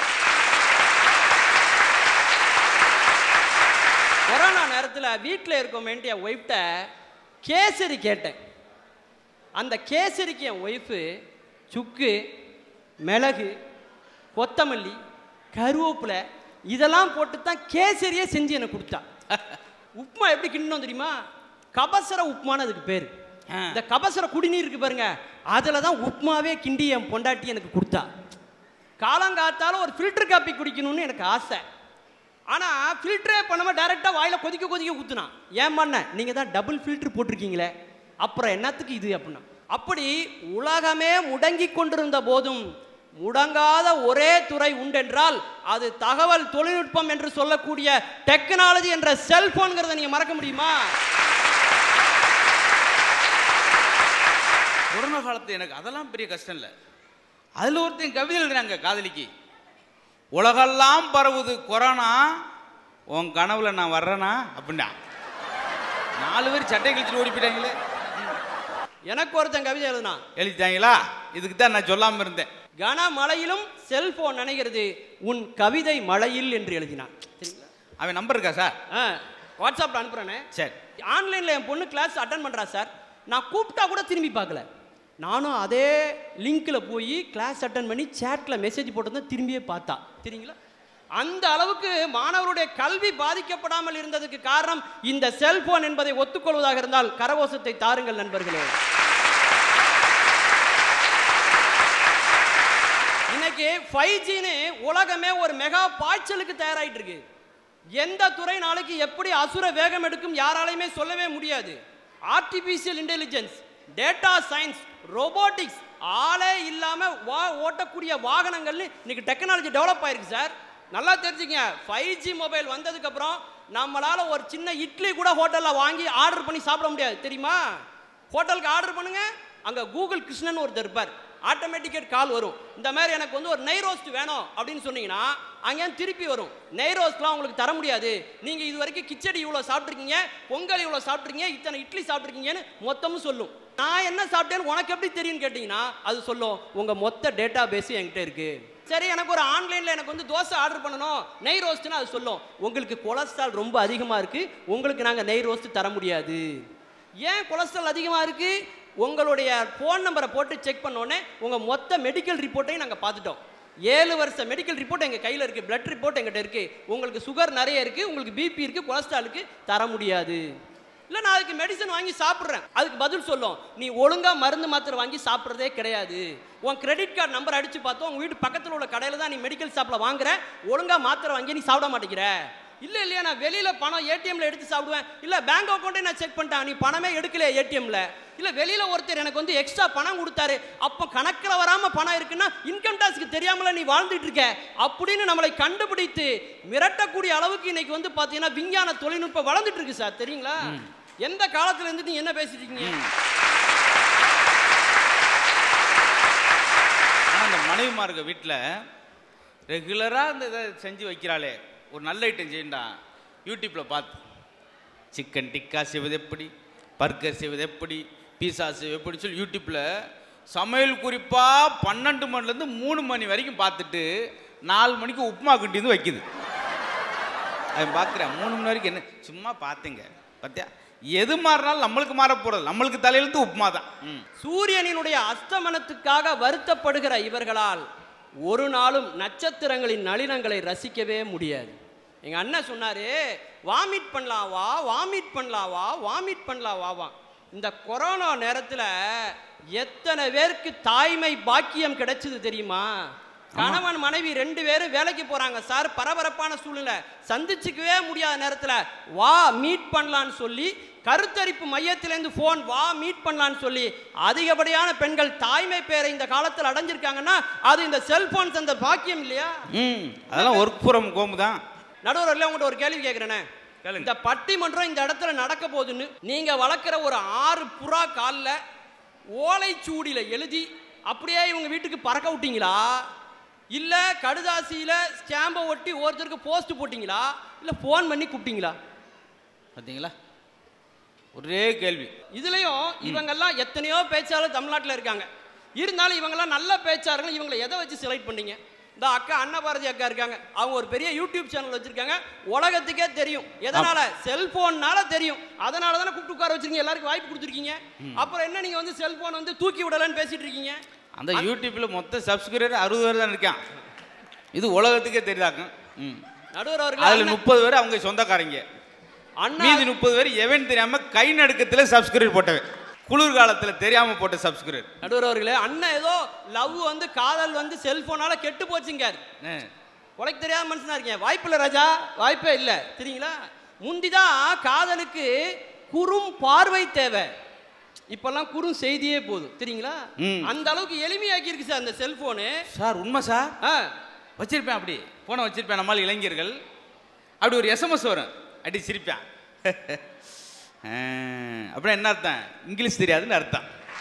கொரோனா நேரத்தில் வீட்டில் இருக்க வேண்டிய ஒய்ஃப்ட கேசரி கேட்டேன் அந்த கேசரிக்கு என் ஒய்ஃபு சுக்கு மிளகு கொத்தமல்லி கருவேப்பிலை இதெல்லாம் போட்டு தான் கேசரியே செஞ்சு எனக்கு கொடுத்தா உப்புமா எப்படி கிண்டணும் தெரியுமா கபசர உப்புமான்னு அதுக்கு பேர் ஆ. இந்த கபசர குடிநீர் இருக்கு பாருங்க அதில் தான் உப்புமாவே கிண்டி என் பொண்டாட்டி எனக்கு கொடுத்தா காலங்காத்தால ஒரு ஃபில்டர் காப்பி குடிக்கணும்னு எனக்கு ஆசை ஆனா ஃபில்டரே பண்ணாம டைரக்டா வாயில கொதிக்க கொதிக்க ஊத்துனான் ஏன் பண்ண நீங்க தான் டபுள் ஃபில்டர் போட்டிருக்கீங்களே அப்புறம் என்னத்துக்கு இது அப்படின்னா அப்படி உலகமே முடங்கி கொண்டிருந்த போதும் முடங்காத ஒரே துறை உண்டென்றால் அது தகவல் தொழில்நுட்பம் என்று சொல்லக்கூடிய டெக்னாலஜி என்ற செல்போன்கிறத நீங்க மறக்க முடியுமா கொரோனா காலத்து எனக்கு அதெல்லாம் பெரிய கஷ்டம் இல்லை அதில் ஒருத்தன் கவிதை எழுதுறாங்க காதலிக்கு உலகெல்லாம் பரவுது கொரோனா உன் கனவுல நான் வர்றேனா அப்படின்னா நாலு பேர் சட்டை கிழிச்சிட்டு ஓடி போயிட்டாங்களே எனக்கு ஒருத்தன் கவிதை எழுதுனான் எழுதிட்டாங்களா இதுக்கு தான் நான் சொல்லாமல் இருந்தேன் கனமழையிலும் செல்போன் நினைக்கிறது உன் கவிதை மழையில் என்று எழுதினான் சரிங்களா அவன் நம்பர் இருக்கா சார் ஆ வாட்ஸ்அப்பில் அனுப்புகிறேனே சரி ஆன்லைனில் என் பொண்ணு கிளாஸ் அட்டன் பண்ணுறா சார் நான் கூப்பிட்டா கூட திரும்பி பார்க்கல நானும் அதே லிங்க்கில் போய் கிளாஸ் அட்டன் பண்ணி சேட்டில் மெசேஜ் போட்டு தான் திரும்பியே பார்த்தா சரிங்களா அந்த அளவுக்கு மாணவருடைய கல்வி பாதிக்கப்படாமல் இருந்ததுக்கு காரணம் இந்த செல்போன் என்பதை ஒத்துக்கொள்வதாக இருந்தால் கரகோஷத்தை தாருங்கள் நண்பர்களே இன்னைக்கு ஃபைவ் ஜின்னு உலகமே ஒரு மெகா பாய்ச்சலுக்கு தயாராயிட்டு இருக்கு எந்த துறை நாளைக்கு எப்படி அசுர வேகம் எடுக்கும் யாராலையுமே சொல்லவே முடியாது artificial intelligence data science robotics ஆளே இல்லாம வா ஓட்டக்கூடிய வாகனங்கள்னு இன்னைக்கு டெக்னாலஜி டெவலப் ஆயிருக்கு சார் நல்லா தெரிஞ்சுங்க ஃபைவ் ஜி மொபைல் வந்ததுக்கு அப்புறம் நம்மளால ஒரு சின்ன இட்லி கூட ஹோட்டல்ல வாங்கி ஆர்டர் பண்ணி சாப்பிட முடியாது தெரியுமா ஹோட்டலுக்கு ஆர்டர் பண்ணுங்க அங்க கூகுள் கிருஷ்ணன் ஒருத்தர் இருப்பார் ஆட்டோமேட்டிக்கேட் கால் வரும் இந்த மாதிரி எனக்கு வந்து ஒரு நெய் ரோஸ்ட் வேணும் அப்படின்னு சொன்னீங்கன்னா அங்கே திருப்பி வரும் நெய் ரோஸ்ட்லாம் உங்களுக்கு தர முடியாது நீங்க இது வரைக்கும் கிச்சடி இவ்வளோ சாப்பிட்ருக்கீங்க பொங்கல் இவ்வளோ சாப்பிட்ருக்கீங்க இத்தனை இட்லி சாப்பிட்ருக்கீங்கன்னு மொத்தமும் சொல்லும் நான் என்ன சாப்பிட்டேன்னு உனக்கு எப்படி தெரியும்னு கேட்டிங்கன்னா அது சொல்லும் உங்க மொத்த டேட்டா பேஸ் என்கிட்ட இருக்கு சரி எனக்கு ஒரு ஆன்லைனில் எனக்கு வந்து தோசை ஆர்டர் பண்ணணும் நெய் ரோஸ்ட்னு அது சொல்லும் உங்களுக்கு கொலஸ்ட்ரால் ரொம்ப அதிகமாக இருக்கு உங்களுக்கு நாங்கள் நெய் ரோஸ்ட் தர முடியாது ஏன் கொலஸ்ட்ரால் அதிகமாக இருக்கு உங்களுடைய ஃபோன் நம்பரை போட்டு செக் பண்ணோன்னே உங்கள் மொத்த மெடிக்கல் ரிப்போர்ட்டையும் நாங்கள் பார்த்துட்டோம் ஏழு வருஷ மெடிக்கல் ரிப்போர்ட் எங்கள் கையில் இருக்குது பிளட் ரிப்போர்ட் எங்கிட்ட இருக்குது உங்களுக்கு சுகர் நிறைய இருக்குது உங்களுக்கு பிபி இருக்குது கொலஸ்ட்ராலுக்கு தர முடியாது இல்லை நான் அதுக்கு மெடிசன் வாங்கி சாப்பிட்றேன் அதுக்கு பதில் சொல்லும் நீ ஒழுங்காக மருந்து மாத்திரை வாங்கி சாப்பிட்றதே கிடையாது உன் கிரெடிட் கார்டு நம்பர் அடித்து பார்த்தோம் உங்கள் வீட்டு பக்கத்தில் உள்ள கடையில் தான் நீ மெடிக்கல் ஷாப்பில் வாங்குற ஒழுங்காக மாத்திரை வாங்கி நீ சாப்பிட மாட்டேங்கிற இல்லை இல்லையா நான் வெளியில் பணம் ஏடிஎம்ல எடுத்து சாப்பிடுவேன் இல்லை பேங்க் அக்கௌண்ட்டே நான் செக் பண்ணிட்டேன் நீ பணமே எடுக்கல ஏடிஎம்ல இல்லை வெளியில் ஒருத்தர் எனக்கு வந்து எக்ஸ்ட்ரா பணம் கொடுத்தாரு அப்போ கணக்கில் வராமல் பணம் இருக்குன்னா இன்கம் டேக்ஸ்க்கு தெரியாமல நீ வாழ்ந்துட்டு இருக்க அப்படின்னு நம்மளை கண்டுபிடித்து மிரட்டக்கூடிய அளவுக்கு இன்னைக்கு வந்து பார்த்தீங்கன்னா விஞ்ஞான தொழில்நுட்பம் வளர்ந்துட்டு இருக்கு சார் தெரியுங்களா எந்த காலத்துல இருந்து நீங்க என்ன பேசிட்டு இருக்கீங்க ஆனால் அந்த மனைவிமார்க வீட்டில் ரெகுலராக இந்த இதை செஞ்சு வைக்கிறாளே ஒரு நல்ல ஐட்டம் செய்யண்டா யூடியூப்பில் பார்த்து சிக்கன் டிக்கா செய்வது எப்படி பர்கர் செய்வது எப்படி பீஸா செய்வது எப்படி சொல்லி யூடியூப்பில் சமையல் குறிப்பாக பன்னெண்டு மணிலேருந்து மூணு மணி வரைக்கும் பார்த்துட்டு நாலு மணிக்கு உப்புமா கிண்டி வந்து வைக்குது அது பார்க்குறேன் மூணு மணி வரைக்கும் என்ன சும்மா பார்த்தீங்க பார்த்தியா எது மாறினாலும் நம்மளுக்கு மாற போகிறது நம்மளுக்கு தலையெழுத்து உப்புமா தான் ம் சூரியனினுடைய அஸ்தமனத்துக்காக வருத்தப்படுகிற இவர்களால் ஒரு நாளும் நட்சத்திரங்களின் நளினங்களை ரசிக்கவே முடியாது எங்க அண்ணன் சொன்னாரு வாமிட் பண்ணலாம் வா வாமிட் பண்ணலாம் வா வாமிட் பண்ணலாம் வா வா இந்த கொரோனா நேரத்துல எத்தனை பேருக்கு தாய்மை பாக்கியம் கிடைச்சது தெரியுமா கணவன் மனைவி ரெண்டு பேரும் வேலைக்கு போறாங்க சார் பரபரப்பான சூழ்நிலை சந்திச்சுக்கவே முடியாத நேரத்துல வா மீட் பண்ணலான்னு சொல்லி கருத்தரிப்பு மையத்திலேருந்து ஃபோன் வா மீட் பண்ணலான்னு சொல்லி அதிகப்படியான பெண்கள் தாய்மை பேரை இந்த காலத்தில் அடைஞ்சிருக்காங்கன்னா அது இந்த செல்போன்ஸ் அந்த பாக்கியம் இல்லையா ம் அதெல்லாம் ஒர்க் ஃப்ரம் ஹோம் தான் நடுவரில் உங்கள்கிட்ட ஒரு கேள்வி கேட்குறேனே கேளுங்க. இந்த பட்டிமன்றம் இந்த இடத்துல நடக்க போகுதுன்னு நீங்க வளர்க்குற ஒரு ஆறு புறா காலில் ஓலைச்சூடியில் எழுதி அப்படியே இவங்க வீட்டுக்கு பறக்க விட்டீங்களா இல்ல கடுதாசியில ஸ்டாம்பை ஒட்டி ஒருத்தருக்கு போஸ்ட் போட்டீங்களா இல்ல ஃபோன் பண்ணி கூப்பிட்டீங்களா பார்த்தீங்களா ஒரே கேள்வி இதுலயும் இவங்கெல்லாம் எத்தனையோ பேச்சாளர் தமிழ்நாட்டில் இருக்காங்க இருந்தாலும் இவங்கெல்லாம் நல்ல பேச்சாளர்கள் இவங்களை எதை வச்சு செலக்ட் பண்ணீங்க இந்த அக்கா அன்னபாரதி அக்கா இருக்காங்க அவங்க ஒரு பெரிய யூடியூப் சேனல் வச்சிருக்காங்க உலகத்துக்கே தெரியும் எதனால செல்போன்னால தெரியும் அதனால தானே கூப்பிட்டு உட்கார வச்சிருக்கீங்க எல்லாருக்கும் வாய்ப்பு கொடுத்துருக்கீங்க அப்புறம் என்ன நீங்க வந்து செல்போன் வந்து தூக்கி விடலன்னு பேசிட்டு இருக்கீங்க அந்த யூடியூப்பில் மொத்த சப்ஸ்கிரைபர் அறுபது பேர் தான் இருக்கான் இது உலகத்துக்கே தெரியுதாங்க ம் நடுவர் அதில் அவர்கள் முப்பது பேர் அவங்க சொந்தக்காரங்க அண்ணா மீதி முப்பது பேர் எவன் தெரியாம கை நடுக்கத்தில் சப்ஸ்கிரைப் போட்டவன் குளிர்காலத்தில் தெரியாம போட்ட சப்ஸ்கிரைப் நடுவர் அவர்களே அண்ணன் ஏதோ லவ் வந்து காதல் வந்து செல்போனால கெட்டு போச்சுங்க உனக்கு தெரியாத மனுஷனா இருக்கீங்க வாய்ப்பு இல்லை ராஜா வாய்ப்பே இல்லை சரிங்களா முந்திதான் காதலுக்கு குறும் பார்வை தேவை இப்பெல்லாம் குறும் செய்தியே போதும் சரிங்களா ம். அந்த அளவுக்கு எளிமையாக்கி இருக்கு சார் அந்த செல்போனு சார் உண்மை சார் ஆ, வச்சிருப்பேன் அப்படி போனை வச்சிருப்பேன் நம்மால் இளைஞர்கள் அப்படி ஒரு எஸ்எம்எஸ் வரும் அடி சிரிப்பேன் ஆ, அப்படின்னா என்ன அர்த்தம் இங்கிலீஷ் தெரியாதுன்னு அர்த்தம்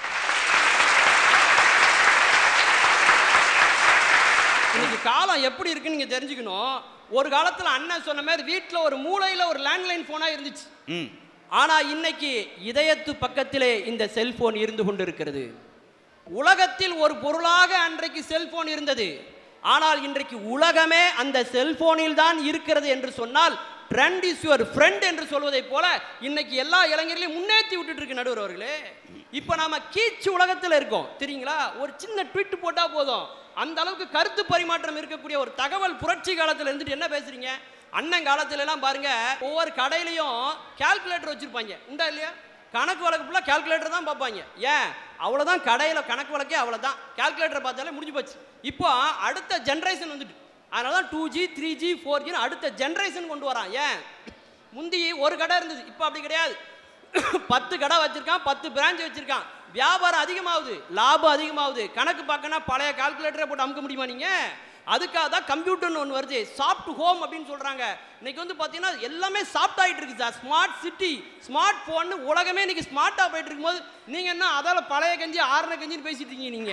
இன்னைக்கு காலம் எப்படி இருக்குன்னு நீங்க தெரிஞ்சுக்கணும் ஒரு காலத்துல அண்ணன் சொன்ன மாதிரி வீட்டுல ஒரு மூலையில ஒரு லேண்ட்லைன் போனா இருந்துச்சு ம் ஆனா இன்னைக்கு இதயத்து பக்கத்திலே இந்த செல்போன் இருந்து கொண்டிருக்கிறது உலகத்தில் ஒரு பொருளாக அன்றைக்கு செல்போன் இருந்தது ஆனால் இன்றைக்கு உலகமே அந்த செல்போனில் தான் இருக்கிறது என்று சொன்னால் ட்ரெண்ட் இஸ் யுவர் ஃப்ரெண்ட் என்று சொல்வதைப் போல இன்னைக்கு எல்லா இளைஞர்களையும் முன்னேற்றி விட்டுட்டு இருக்கு நடுவர் அவர்களே இப்போ நாம கீச்சு உலகத்தில் இருக்கோம் தெரியுங்களா ஒரு சின்ன ட்வீட் போட்டா போதும் அந்த அளவுக்கு கருத்து பரிமாற்றம் இருக்கக்கூடிய ஒரு தகவல் புரட்சி காலத்தில் இருந்துட்டு என்ன பேசுறீங்க அண்ணன் காலத்துல எல்லாம் பாருங்க ஒவ்வொரு கடையிலையும் கால்குலேட்டர் வச்சிருப்பாங்க உண்டா இல்லையா கணக்கு வழக்கு ஃபுல்லாக கால்குலேட்டர் தான் பார்ப்பாங்க ஏன் அவ்வளோதான் கடையில் கணக்கு வழக்கே அவ்வளோதான் கால்குலேட்டர் பார்த்தாலே முடிஞ்சு போச்சு இப்போ அடுத்த ஜென்ரேஷன் வந்துட்டு அதனால தான் two G three G four ஜின்னு அடுத்த ஜென்ரேஷன் கொண்டு வரான் ஏன் முந்தி ஒரு கடை இருந்தது இப்போ அப்படி கிடையாது பத்து கடை வச்சிருக்கான் பத்து பிரான்ச் வச்சிருக்கான் வியாபாரம் அதிகமாகுது லாபம் அதிகமாகுது கணக்கு பார்க்கணும் பழைய கால்குலேட்டரை போட்டு அமுக்க முடியுமா நீங்க அதுக்காக தான் கம்ப்யூட்டர்னு ஒன்று வருது சாஃப்ட் ஹோம் அப்படின்னு சொல்றாங்க இன்னைக்கு வந்து பார்த்தீங்கன்னா எல்லாமே சாஃப்ட் ஆகிட்டு இருக்கு sir smart city smart phone உலகமே இன்னைக்கு ஸ்மார்ட்டாக போயிட்டு இருக்கும்போது நீங்க என்ன அதால பழைய கஞ்சி ஆறுன கஞ்சின்னு பேசிட்டு இருக்கீங்க நீங்க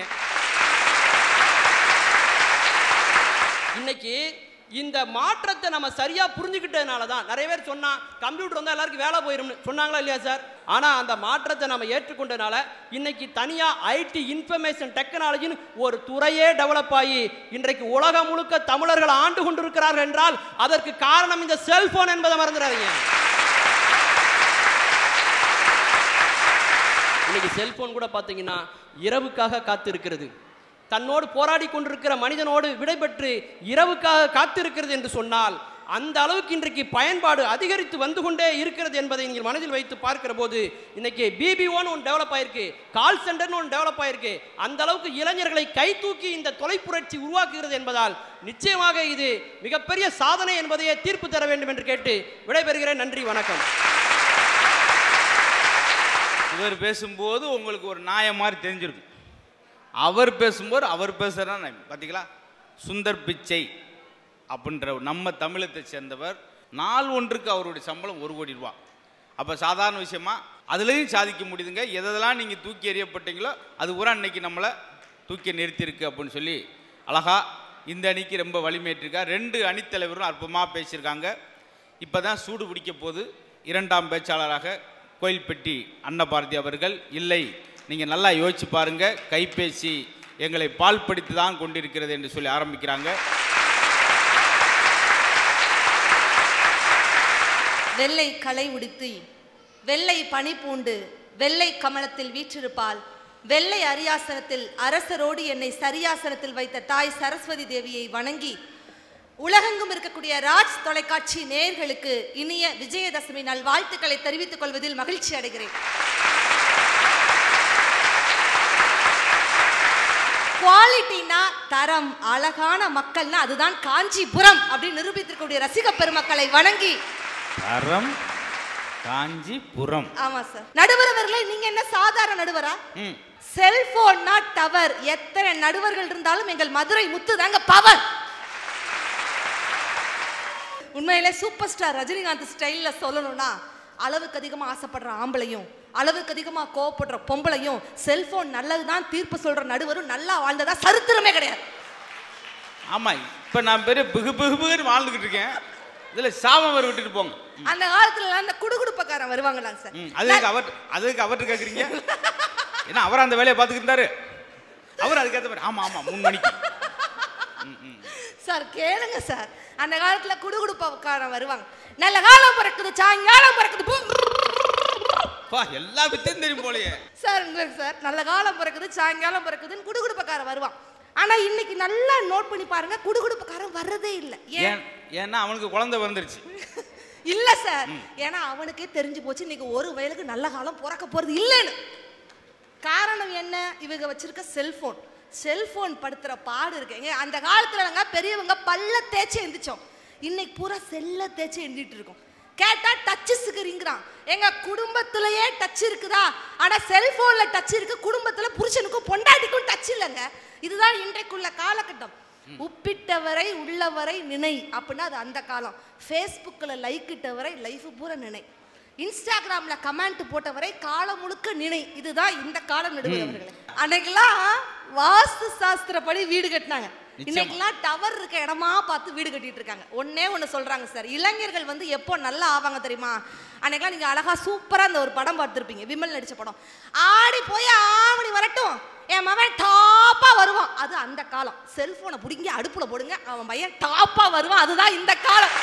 இன்னைக்கு இந்த மாற்றத்தை நம்ம சரியா புரிஞ்சுக்கிட்டதுனால தான் நிறைய பேர் சொன்னா கம்ப்யூட்டர் வந்தா எல்லாருக்கும் வேலை போயிரும்னு சொன்னாங்களா இல்லையா சார் ஆனா அந்த மாற்றத்தை நம்ம ஏற்றுக்கொண்டனால இன்னைக்கு தனியா ஐடி இன்ஃபர்மேஷன் டெக்னாலஜின்னு ஒரு துறையே டெவலப் ஆகி இன்றைக்கு உலகம் முழுக்க தமிழர்கள் ஆண்டு கொண்டிருக்கிறார்கள் என்றால் அதற்கு காரணம் இந்த செல்போன் என்பதை மறந்துடாதீங்க இன்னைக்கு செல்போன் கூட பார்த்தீங்கன்னா இரவுக்காக காத்திருக்கிறது தன்னோடு போராடி கொண்டிருக்கிற மனிதனோடு விடைபெற்று இரவுக்காக காத்திருக்கிறது என்று சொன்னால் அந்த அளவுக்கு இன்றைக்கு பயன்பாடு அதிகரித்து வந்து கொண்டே இருக்கிறது என்பதை நீங்கள் மனதில் வைத்து பார்க்கிற போது இன்னைக்கு பிபிஓன்னு ஒன்று டெவலப் ஆயிருக்கு கால் சென்டர்னு ஒன்று டெவலப் ஆயிருக்கு அந்த அளவுக்கு இளைஞர்களை கை தூக்கி இந்த தொலைப்புரட்சி உருவாக்குகிறது என்பதால் நிச்சயமாக இது மிகப்பெரிய சாதனை என்பதையே தீர்ப்பு தர வேண்டும் என்று கேட்டு விடைபெறுகிறேன் நன்றி வணக்கம் இவர் பேசும்போது உங்களுக்கு ஒரு நாயம் மாதிரி தெரிஞ்சிருக்கும் அவர் பேசும்போது அவர் பேசுகிறா பார்த்தீங்களா சுந்தர் பிச்சை அப்படின்ற நம்ம தமிழத்தை சேர்ந்தவர் நாள் ஒன்றுக்கு அவருடைய சம்பளம் ஒரு கோடி ரூபா அப்போ சாதாரண விஷயமா அதுலேயும் சாதிக்க முடியுதுங்க எதெல்லாம் நீங்கள் தூக்கி எறியப்பட்டீங்களோ அது பூரா இன்னைக்கு நம்மளை தூக்கி நிறுத்தியிருக்கு அப்படின்னு சொல்லி அழகா இந்த அணிக்கு ரொம்ப வலிமையேற்றிருக்கா ரெண்டு அணித்தலைவரும் அற்புதமாக பேசியிருக்காங்க இப்போ தான் சூடு பிடிக்க போது இரண்டாம் பேச்சாளராக கோயில்பட்டி அன்னபாரதி அவர்கள் இல்லை நீங்கள் நல்லா யோசிச்சு பாருங்க கைபேசி எங்களை பால் படித்து தான் கொண்டிருக்கிறது என்று சொல்லி ஆரம்பிக்கிறாங்க வெள்ளை களை உடுத்தி வெள்ளை பனி பூண்டு வெள்ளை கமலத்தில் வீற்றிருப்பால் வெள்ளை அரியாசனத்தில் அரசரோடு என்னை சரியாசனத்தில் வைத்த தாய் சரஸ்வதி தேவியை வணங்கி உலகெங்கும் இருக்கக்கூடிய ராஜ் தொலைக்காட்சி நேயர்களுக்கு இனிய விஜயதசமி நல்வாழ்த்துக்களை தெரிவித்துக் கொள்வதில் மகிழ்ச்சி அடைகிறேன் குவாலிட்டினா தரம் அழகான மக்கள்னா அதுதான் காஞ்சிபுரம் அப்படின்னு நிரூபித்திருக்கக்கூடிய ரசிக பெருமக்களை வணங்கி தரம் காஞ்சிபுரம் ஆமா சார் நடுவர் அவர்களே நீங்க என்ன சாதாரண நடுவரா ம் செல்போன்னா டவர் எத்தனை நடுவர்கள் இருந்தாலும் எங்கள் மதுரை முத்து தாங்க பவர் உண்மையிலே சூப்பர் ஸ்டார் ரஜினிகாந்த் ஸ்டைல்ல சொல்லணும்னா அளவுக்கு அதிகமா ஆசைப்படுற ஆம்பளையும் அளவுக்கு அதிகமா கோவப்படுற பொம்பளையும் செல்போன் நல்லதுதான் தீர்ப்பு சொல்ற நடுவரும் நல்லா வாழ்ந்ததா சரித்திரமே கிடையாது ஆமா இப்ப நான் பெரிய பிகு பிகு பிகுன்னு வாழ்ந்துகிட்டு இருக்கேன் இதுல சாபம் வர விட்டுட்டு போங்க அந்த காலத்துல அந்த குடுகுடுப்பக்காரன் வருவாங்களாங்க சார் ம், அதுக்கு அவர் அதுக்கு அவர்கிட்ட கேக்குறீங்க ஏன்னா அவர் அந்த வேலையை பார்த்துக்கிட்டு இருந்தாரு அவர் அதுக்கேற்ற மாதிரி ஆமா ஆமா மூணு மணிக்கு சார் கேளுங்க சார் அந்த காலத்துல குடுகுடுப்பக்காரன் வருவாங்க நல்ல காலம் பிறக்குது சாயங்காலம் பிறக்குது பூ. பா எல்லா வித்தையும் தெரியும் போலயே சார் உங்களுக்கு சார் நல்ல காலம் பிறக்குது சாயங்காலம் பிறக்குதுன்னு குடுகுடுப்பக்காரன் வருவான் ஆனா இன்னைக்கு நல்லா நோட் பண்ணி பாருங்க குடுகுடுப்பக்காரன் வர்றதே இல்லை ஏன் ஏன் ஏன்னா அவனுக்கு குழந்தை வந்துருச்சு இல்ல சார் ஏன்னா அவனுக்கே தெரிஞ்சு போச்சு இன்னைக்கு ஒரு வயலுக்கு நல்ல காலம் பிறக்க போறது இல்லைன்னு காரணம் என்ன இவங்க வச்சிருக்க செல்போன் செல்போன் படுத்துற பாடு இருக்குங்க அந்த காலத்துலங்க பெரியவங்க பல்ல தேய்ச்சி எந்திரிச்சோம் இன்னைக்கு பூரா செல்ல தேய்ச்சி எந்திட்டு இருக்கோம் கேட்டா டச் சிக்கரிங்கிறான் எங்க குடும்பத்திலேயே டச் இருக்குதா ஆனா செல்போன்ல டச் இருக்கு குடும்பத்துல புருஷனுக்கும் பொண்டாட்டிக்கும் டச் இல்லைங்க இதுதான் இன்றைக்குள்ள காலகட்டம் உப்பிட்டவரை உள்ளவரை நினை அப்படின்னா அது அந்த காலம் ஃபேஸ்புக்கில் லைக் இட்டவரை லைஃப் பூரா நினை இன்ஸ்டாகிராம்ல கமெண்ட் போட்டவரை காலம் முழுக்க நினை இதுதான் இந்த காலம் நடுவர்களே அன்னைக்கெல்லாம் வாஸ்து சாஸ்திரப்படி வீடு கட்டினாங்க நிச்சயமா. இன்னைக்கெல்லாம் டவர் இருக்க இடமா பார்த்து வீடு கட்டிட்டு இருக்காங்க ஒண்ணே ஒண்ணு சொல்றாங்க சார் இளைஞர்கள் வந்து எப்போ நல்லா ஆவாங்க தெரியுமா அன்னைக்கெல்லாம் நீங்க அழகா சூப்பரா அந்த ஒரு படம் பார்த்துருப்பீங்க விமல் நடிச்ச படம் ஆடி போய் ஆவணி வரட்டும் என் மகன் டாப்பா வருவான் அது அந்த காலம் செல்போனை பிடிங்கி அடுப்புல போடுங்க அவன் பையன் டாப்பா வருவான் அதுதான் இந்த காலம்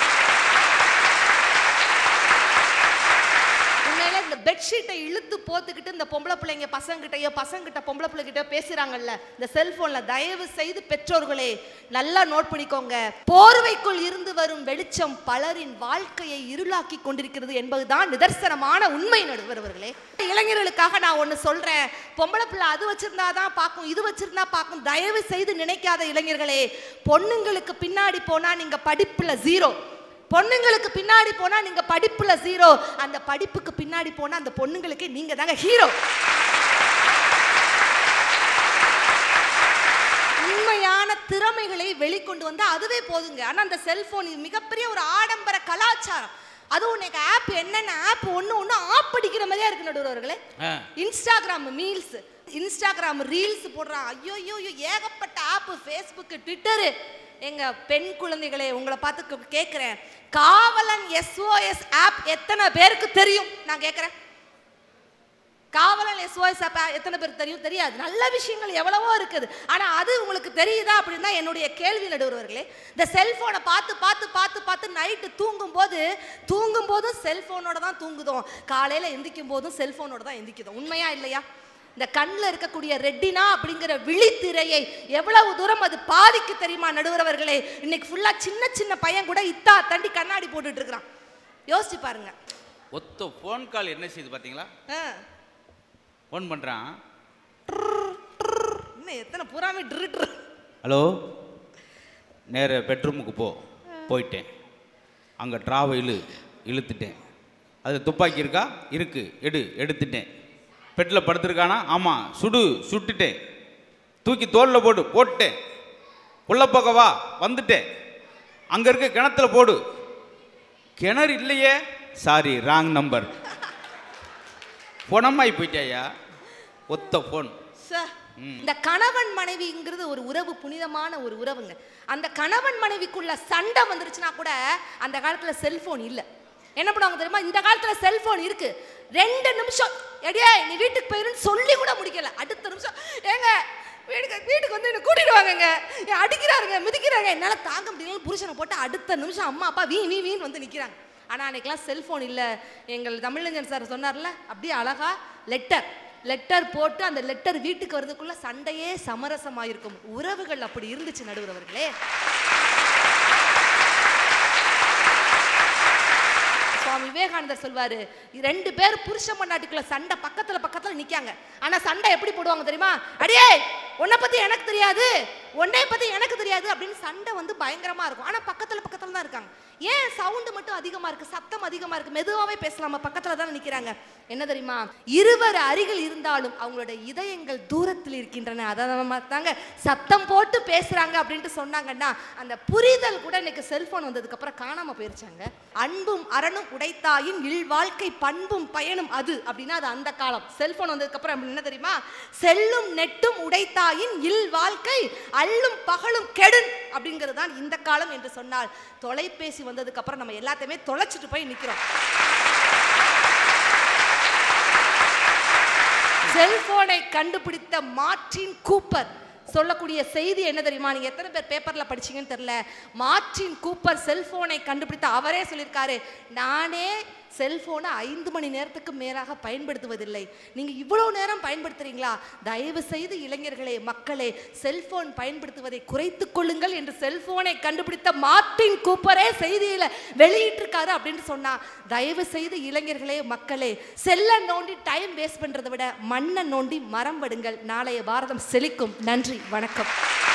உண்மையில இந்த பெட்ஷீட்டை இழுத்து போத்துக்கிட்டு இந்த பொம்பளை பிள்ளைங்க பசங்கிட்டயோ பசங்கிட்ட பொம்பளை பிள்ளைகிட்ட பேசுறாங்கல்ல இந்த செல்போன்ல தயவு செய்து பெற்றோர்களே நல்லா நோட் பண்ணிக்கோங்க போர்வைக்குள் இருந்து வரும் வெளிச்சம் பலரின் வாழ்க்கையை இருளாக்கி கொண்டிருக்கிறது என்பதுதான் நிதர்சனமான உண்மை நடுவர்களே இளைஞர்களுக்காக நான் ஒன்னு சொல்றேன் பொம்பளை பிள்ளை அது வச்சிருந்தாதான் பார்க்கும் இது வச்சிருந்தா பார்க்கும் தயவு செய்து நினைக்காத இளைஞர்களே பொண்ணுங்களுக்கு பின்னாடி போனா நீங்க படிப்புல ஜீரோ பொண்ணுங்களுக்கு பின்னாடி போனா நீங்க படிப்புல ஜீரோ அந்த படிப்புக்கு பின்னாடி போனா அந்த பொண்ணுங்களுக்கு நீங்க தாங்க ஹீரோ உண்மையான திறமைகளை வெளிக்கொண்டு வந்தா அதுவே போதுங்க ஆனா அந்த செல்போன் இது மிகப்பெரிய ஒரு ஆடம்பர கலாச்சாரம் அதுவும் இன்னைக்கு ஆப் என்னென்ன ஆப் ஒண்ணு ஒண்ணு ஆப் அடிக்கிற மாதிரியா இருக்கு நடுவர்களே ஆ. இன்ஸ்டாகிராம் மீல்ஸ் இன்ஸ்டாகிராம் ரீல்ஸ் போடுறான் ஐயோ ஐயோ ஐயோ, ஏகப்பட்ட ஆப் ஃபேஸ்புக் ட்விட்டரு எங்க பெண் குழந்தைகளே உங்களை பார்த்து கே- கேட்கிறேன் காவலன் எஸ்ஓஎஸ் ஆப் எத்தனை பேருக்கு தெரியும் நான் கேட்கிறேன் காவலன் எஸ்ஓஎஸ் ஆப் எத்தனை பேருக்கு தெரியும் தெரியாது நல்ல விஷயங்கள் எவ்வளவோ இருக்குது ஆனா அது உங்களுக்கு தெரியுதா அப்படின்னா என்னுடைய கேள்வி நடுவர்களே இந்த செல்போனை பார்த்து பார்த்து பார்த்து பார்த்து நைட்டு தூங்கும் போது தூங்கும் போதும் செல்போனோட தான் தூங்குதோம் காலையில எந்திக்கும் போதும் செல்போனோட தான் எந்திக்குதோம் உண்மையா இல்லையா இந்த கண்ணில் இருக்கக்கூடிய ரெட்டினா அப்படிங்கிற விழித்திரையை எவ்வளவு தூரம் அது பாதிக்கு தெரியுமா நடுவரவர்களே இன்னைக்கு ஃபுல்லா சின்ன சின்ன பையன் கூட இத்தா தண்டி கண்ணாடி போட்டுட்டு இருக்கிறான் யோசிச்சு பாருங்க ஒத்த ஃபோன் கால் என்ன செய்யுது பாத்தீங்களா ஆ. ஃபோன் பண்றான் இன்னும் எத்தனை புறாமே ட்ரு ட்ரு ஹலோ நேர பெட்ரூமுக்கு போ போயிட்டேன் அங்கே ட்ராவை இழு இழுத்துட்டேன் அதில் துப்பாக்கி இருக்கா இருக்கு எடு எடுத்துட்டேன் பெட்டில் படுத்திருக்கானா ஆமாம் சுடு சுட்டுட்டேன் தூக்கி தோலில் போடு போட்டேன் உள்ள பக்கம் வா வந்துட்டேன் அங்கே இருக்க கிணத்துல போடு கிணறு இல்லையே சாரி ராங் நம்பர் பொணமாய் போயிட்டாயா ஒத்த ஃபோன் சார் இந்த கணவன் மனைவிங்கிறது ஒரு உறவு புனிதமான ஒரு உறவுங்க அந்த கணவன் மனைவிக்குள்ள சண்டை வந்துருச்சுன்னா கூட அந்த காலத்துல செல்போன் இல்ல என்ன பண்ணுவாங்க தெரியுமா இந்த காலத்துல செல்போன் இருக்கு ரெண்டு நிமிஷம் எடியே நீ வீட்டுக்கு போயிருன்னு சொல்லி கூட முடிக்கல அடுத்த நிமிஷம் ஏங்க வீட்டுக்கு வீட்டுக்கு வந்து என்ன கூட்டிட்டு வாங்கங்க ஏன் அடிக்கிறாருங்க மிதிக்கிறாங்க என்னால தாங்க முடியல புருஷனை போட்டு அடுத்த நிமிஷம் அம்மா அப்பா வீ வீ வீன்னு வந்து நிக்கிறாங்க ஆனா அன்னைக்கெல்லாம் செல்போன் இல்ல எங்கள் தமிழஞ்சன் சார் சொன்னார்ல அப்படியே அழகா லெட்டர் லெட்டர் போட்டு அந்த லெட்டர் வீட்டுக்கு வர்றதுக்குள்ள சண்டையே சமரசமாயிருக்கும் உறவுகள் அப்படி இருந்துச்சு நடுவர் அவர்களே சுவாமி விவேகானந்தர் சொல்வாரு ரெண்டு பேர் புருஷ மண்ணாட்டுக்குள்ள சண்டை பக்கத்துல பக்கத்துல நிக்காங்க ஆனா சண்டை எப்படி போடுவாங்க தெரியுமா அடியே உன்னை பத்தி எனக்கு தெரியாது உன்னை பத்தி எனக்கு தெரியாது அப்படின்னு சண்டை வந்து பயங்கரமா இருக்கும் ஆனா பக்கத்துல பக்கத்துல தான் இருக்காங்க ஏன் சவுண்டு மட்டும் அதிகமா இருக்கு சத்தம் அதிகமா இருக்கு மெதுவாவே பேசலாமா பக்கத்துல தான் நிக்கிறாங்க என்ன தெரியுமா இருவர் அருகில் இருந்தாலும் அவங்களோட இதயங்கள் தூரத்தில் இருக்கின்றன அதான் தாங்க சத்தம் போட்டு பேசுறாங்க அப்படின்ட்டு சொன்னாங்கன்னா அந்த புரிதல் கூட இன்னைக்கு செல்போன் வந்ததுக்கு அப்புறம் காணாம போயிருச்சாங்க அன்பும் அரணும் உடைத்தாயின் இல்வாழ்க்கை பண்பும் பயனும் அது அப்படின்னா அது அந்த காலம் செல்போன் வந்ததுக்கு அப்புறம் அப்படி என்ன தெரியுமா செல்லும் நெட்டும் உடைத்தாயின் இல் வாழ்க்கை அல்லும் பகலும் கெடுன் அப்படிங்கிறது தான் இந்த காலம் என்று சொன்னால் தொலைபேசி வந்ததுக்கு அப்புறம் நம்ம எல்லாத்தையுமே தொலைச்சிட்டு போய் நிக்கிறோம் செல்போனை கண்டுபிடித்த மார்டின் கூப்பர் சொல்லக்கூடிய செய்தி என்ன தெரியுமா நீங்க எத்தனை பேர் பேப்பர்ல படிச்சீங்கன்னு தெரியல மார்டின் கூப்பர் செல்போனை கண்டுபிடித்த அவரே சொல்லியிருக்காரு நானே செல்போனை ஐந்து மணி நேரத்துக்கு மேலாக பயன்படுத்துவதில்லை நீங்க இவ்வளவு நேரம் பயன்படுத்துறீங்களா தயவு செய்து இளைஞர்களே மக்களே செல்போன் பயன்படுத்துவதை குறைத்துக் கொள்ளுங்கள் என்று செல்போனை கண்டுபிடித்த மார்டின் கூப்பரே செய்தியில வெளியிட்டிருக்காரு அப்படின்னு சொன்னா தயவு செய்து இளைஞர்களே மக்களே செல்ல நோண்டி டைம் வேஸ்ட் பண்றதை விட மண்ணை நோண்டி மரம் வடுங்கள் நாளைய பாரதம் செழிக்கும் நன்றி வணக்கம்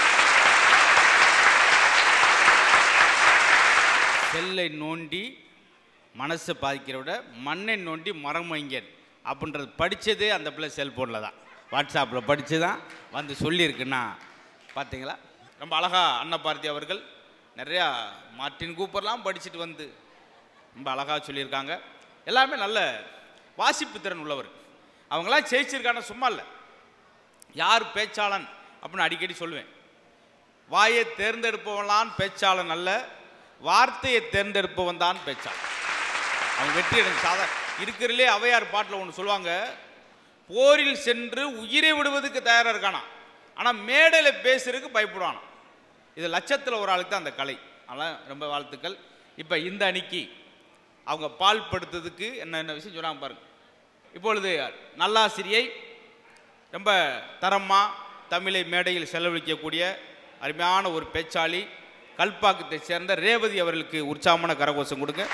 செல்லை நோண்டி மனசை பாதிக்கிறத விட மண்ணை நோண்டி மரம் வைங்கன் அப்படின்றது படித்ததே அந்த பிள்ளை செல்ஃபோனில் தான் வாட்ஸ்அப்பில் படித்து தான் வந்து சொல்லியிருக்குன்னா பார்த்தீங்களா ரொம்ப அழகா அன்னபாரதி அவர்கள் நிறையா மார்ட்டின் கூப்பர்லாம் படிச்சுட்டு வந்து ரொம்ப அழகாக சொல்லியிருக்காங்க எல்லாமே நல்ல வாசிப்பு திறன் உள்ளவர் அவங்களாம் ஜெயிச்சிருக்கான சும்மா இல்லை யார் பேச்சாளன் அப்படின்னு அடிக்கடி சொல்லுவேன் வாயை தேர்ந்தெடுப்பவன்லாம் பேச்சாளன் அல்ல வார்த்தையை தேர்ந்தெடுப்பவன் தான் பேச்சாளன் அவன் வெற்றி எனக்கு சாதா இருக்கிறதுலே அவையார் பாட்டில் ஒன்று சொல்லுவாங்க போரில் சென்று உயிரை விடுவதுக்கு தயாராக இருக்கானா ஆனால் மேடையில் பேசுறதுக்கு பயப்படுவானா இது லட்சத்தில் ஒரு ஆளுக்கு தான் அந்த கலை அதனால் ரொம்ப வாழ்த்துக்கள் இப்போ இந்த அணிக்கு அவங்க பால் படுத்ததுக்கு என்ன என்ன விஷயம் சொன்னாங்க பாருங்க இப்பொழுது நல்லாசிரியை ரொம்ப தரமாக தமிழை மேடையில் செலவழிக்கக்கூடிய அருமையான ஒரு பேச்சாளி கல்பாக்கத்தை சேர்ந்த ரேவதி அவர்களுக்கு உற்சாகமான கரகோஷம் கொடுங்க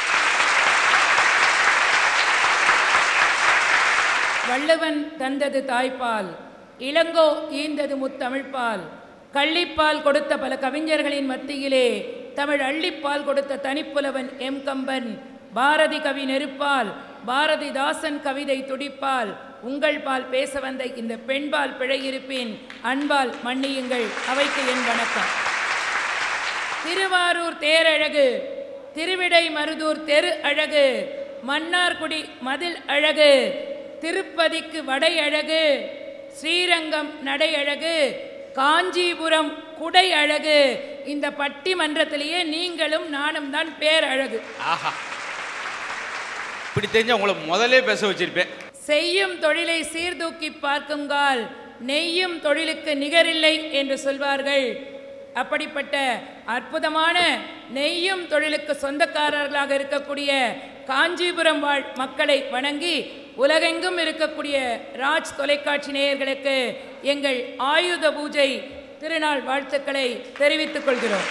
வள்ளுவன் தந்தது தாய்ப்பால் இளங்கோ ஈந்தது முத்தமிழ்ப்பால் கள்ளிப்பால் கொடுத்த பல கவிஞர்களின் மத்தியிலே தமிழ் அள்ளிப்பால் கொடுத்த தனிப்புலவன் எம் கம்பன் பாரதி கவி நெருப்பால் பாரதிதாசன் கவிதை துடிப்பால் உங்கள் பால் பேச வந்த இந்த பெண்பால் பிழையிருப்பின் அன்பால் மன்னியுங்கள் அவைக்கு என் வணக்கம் திருவாரூர் தேரழகு திருவிடை மருதூர் தெரு அழகு மன்னார்குடி மதில் அழகு திருப்பதிக்கு வடை அழகு ஸ்ரீரங்கம் நடை அழகு காஞ்சிபுரம் குடை அழகு இந்த பட்டிமன்றத்திலேயே நீங்களும் நானும் தான் பேரழகு ஆஹா இப்படி தெரிஞ்சா உங்களை முதல்லே பேச வச்சிருப்பேன் செய்யும் தொழிலை சீர்தூக்கி பார்க்குங்கால் நெய்யும் தொழிலுக்கு நிகரில்லை என்று சொல்வார்கள் அப்படிப்பட்ட அற்புதமான நெய்யும் தொழிலுக்கு சொந்தக்காரர்களாக இருக்கக்கூடிய காஞ்சிபுரம் வாழ் மக்களை வணங்கி உலகெங்கும் இருக்கக்கூடிய ராஜ் தொலைக்காட்சி நேயர்களுக்கு எங்கள் ஆயுத பூஜை திருநாள் வாழ்த்துக்களை தெரிவித்துக் கொள்கிறோம்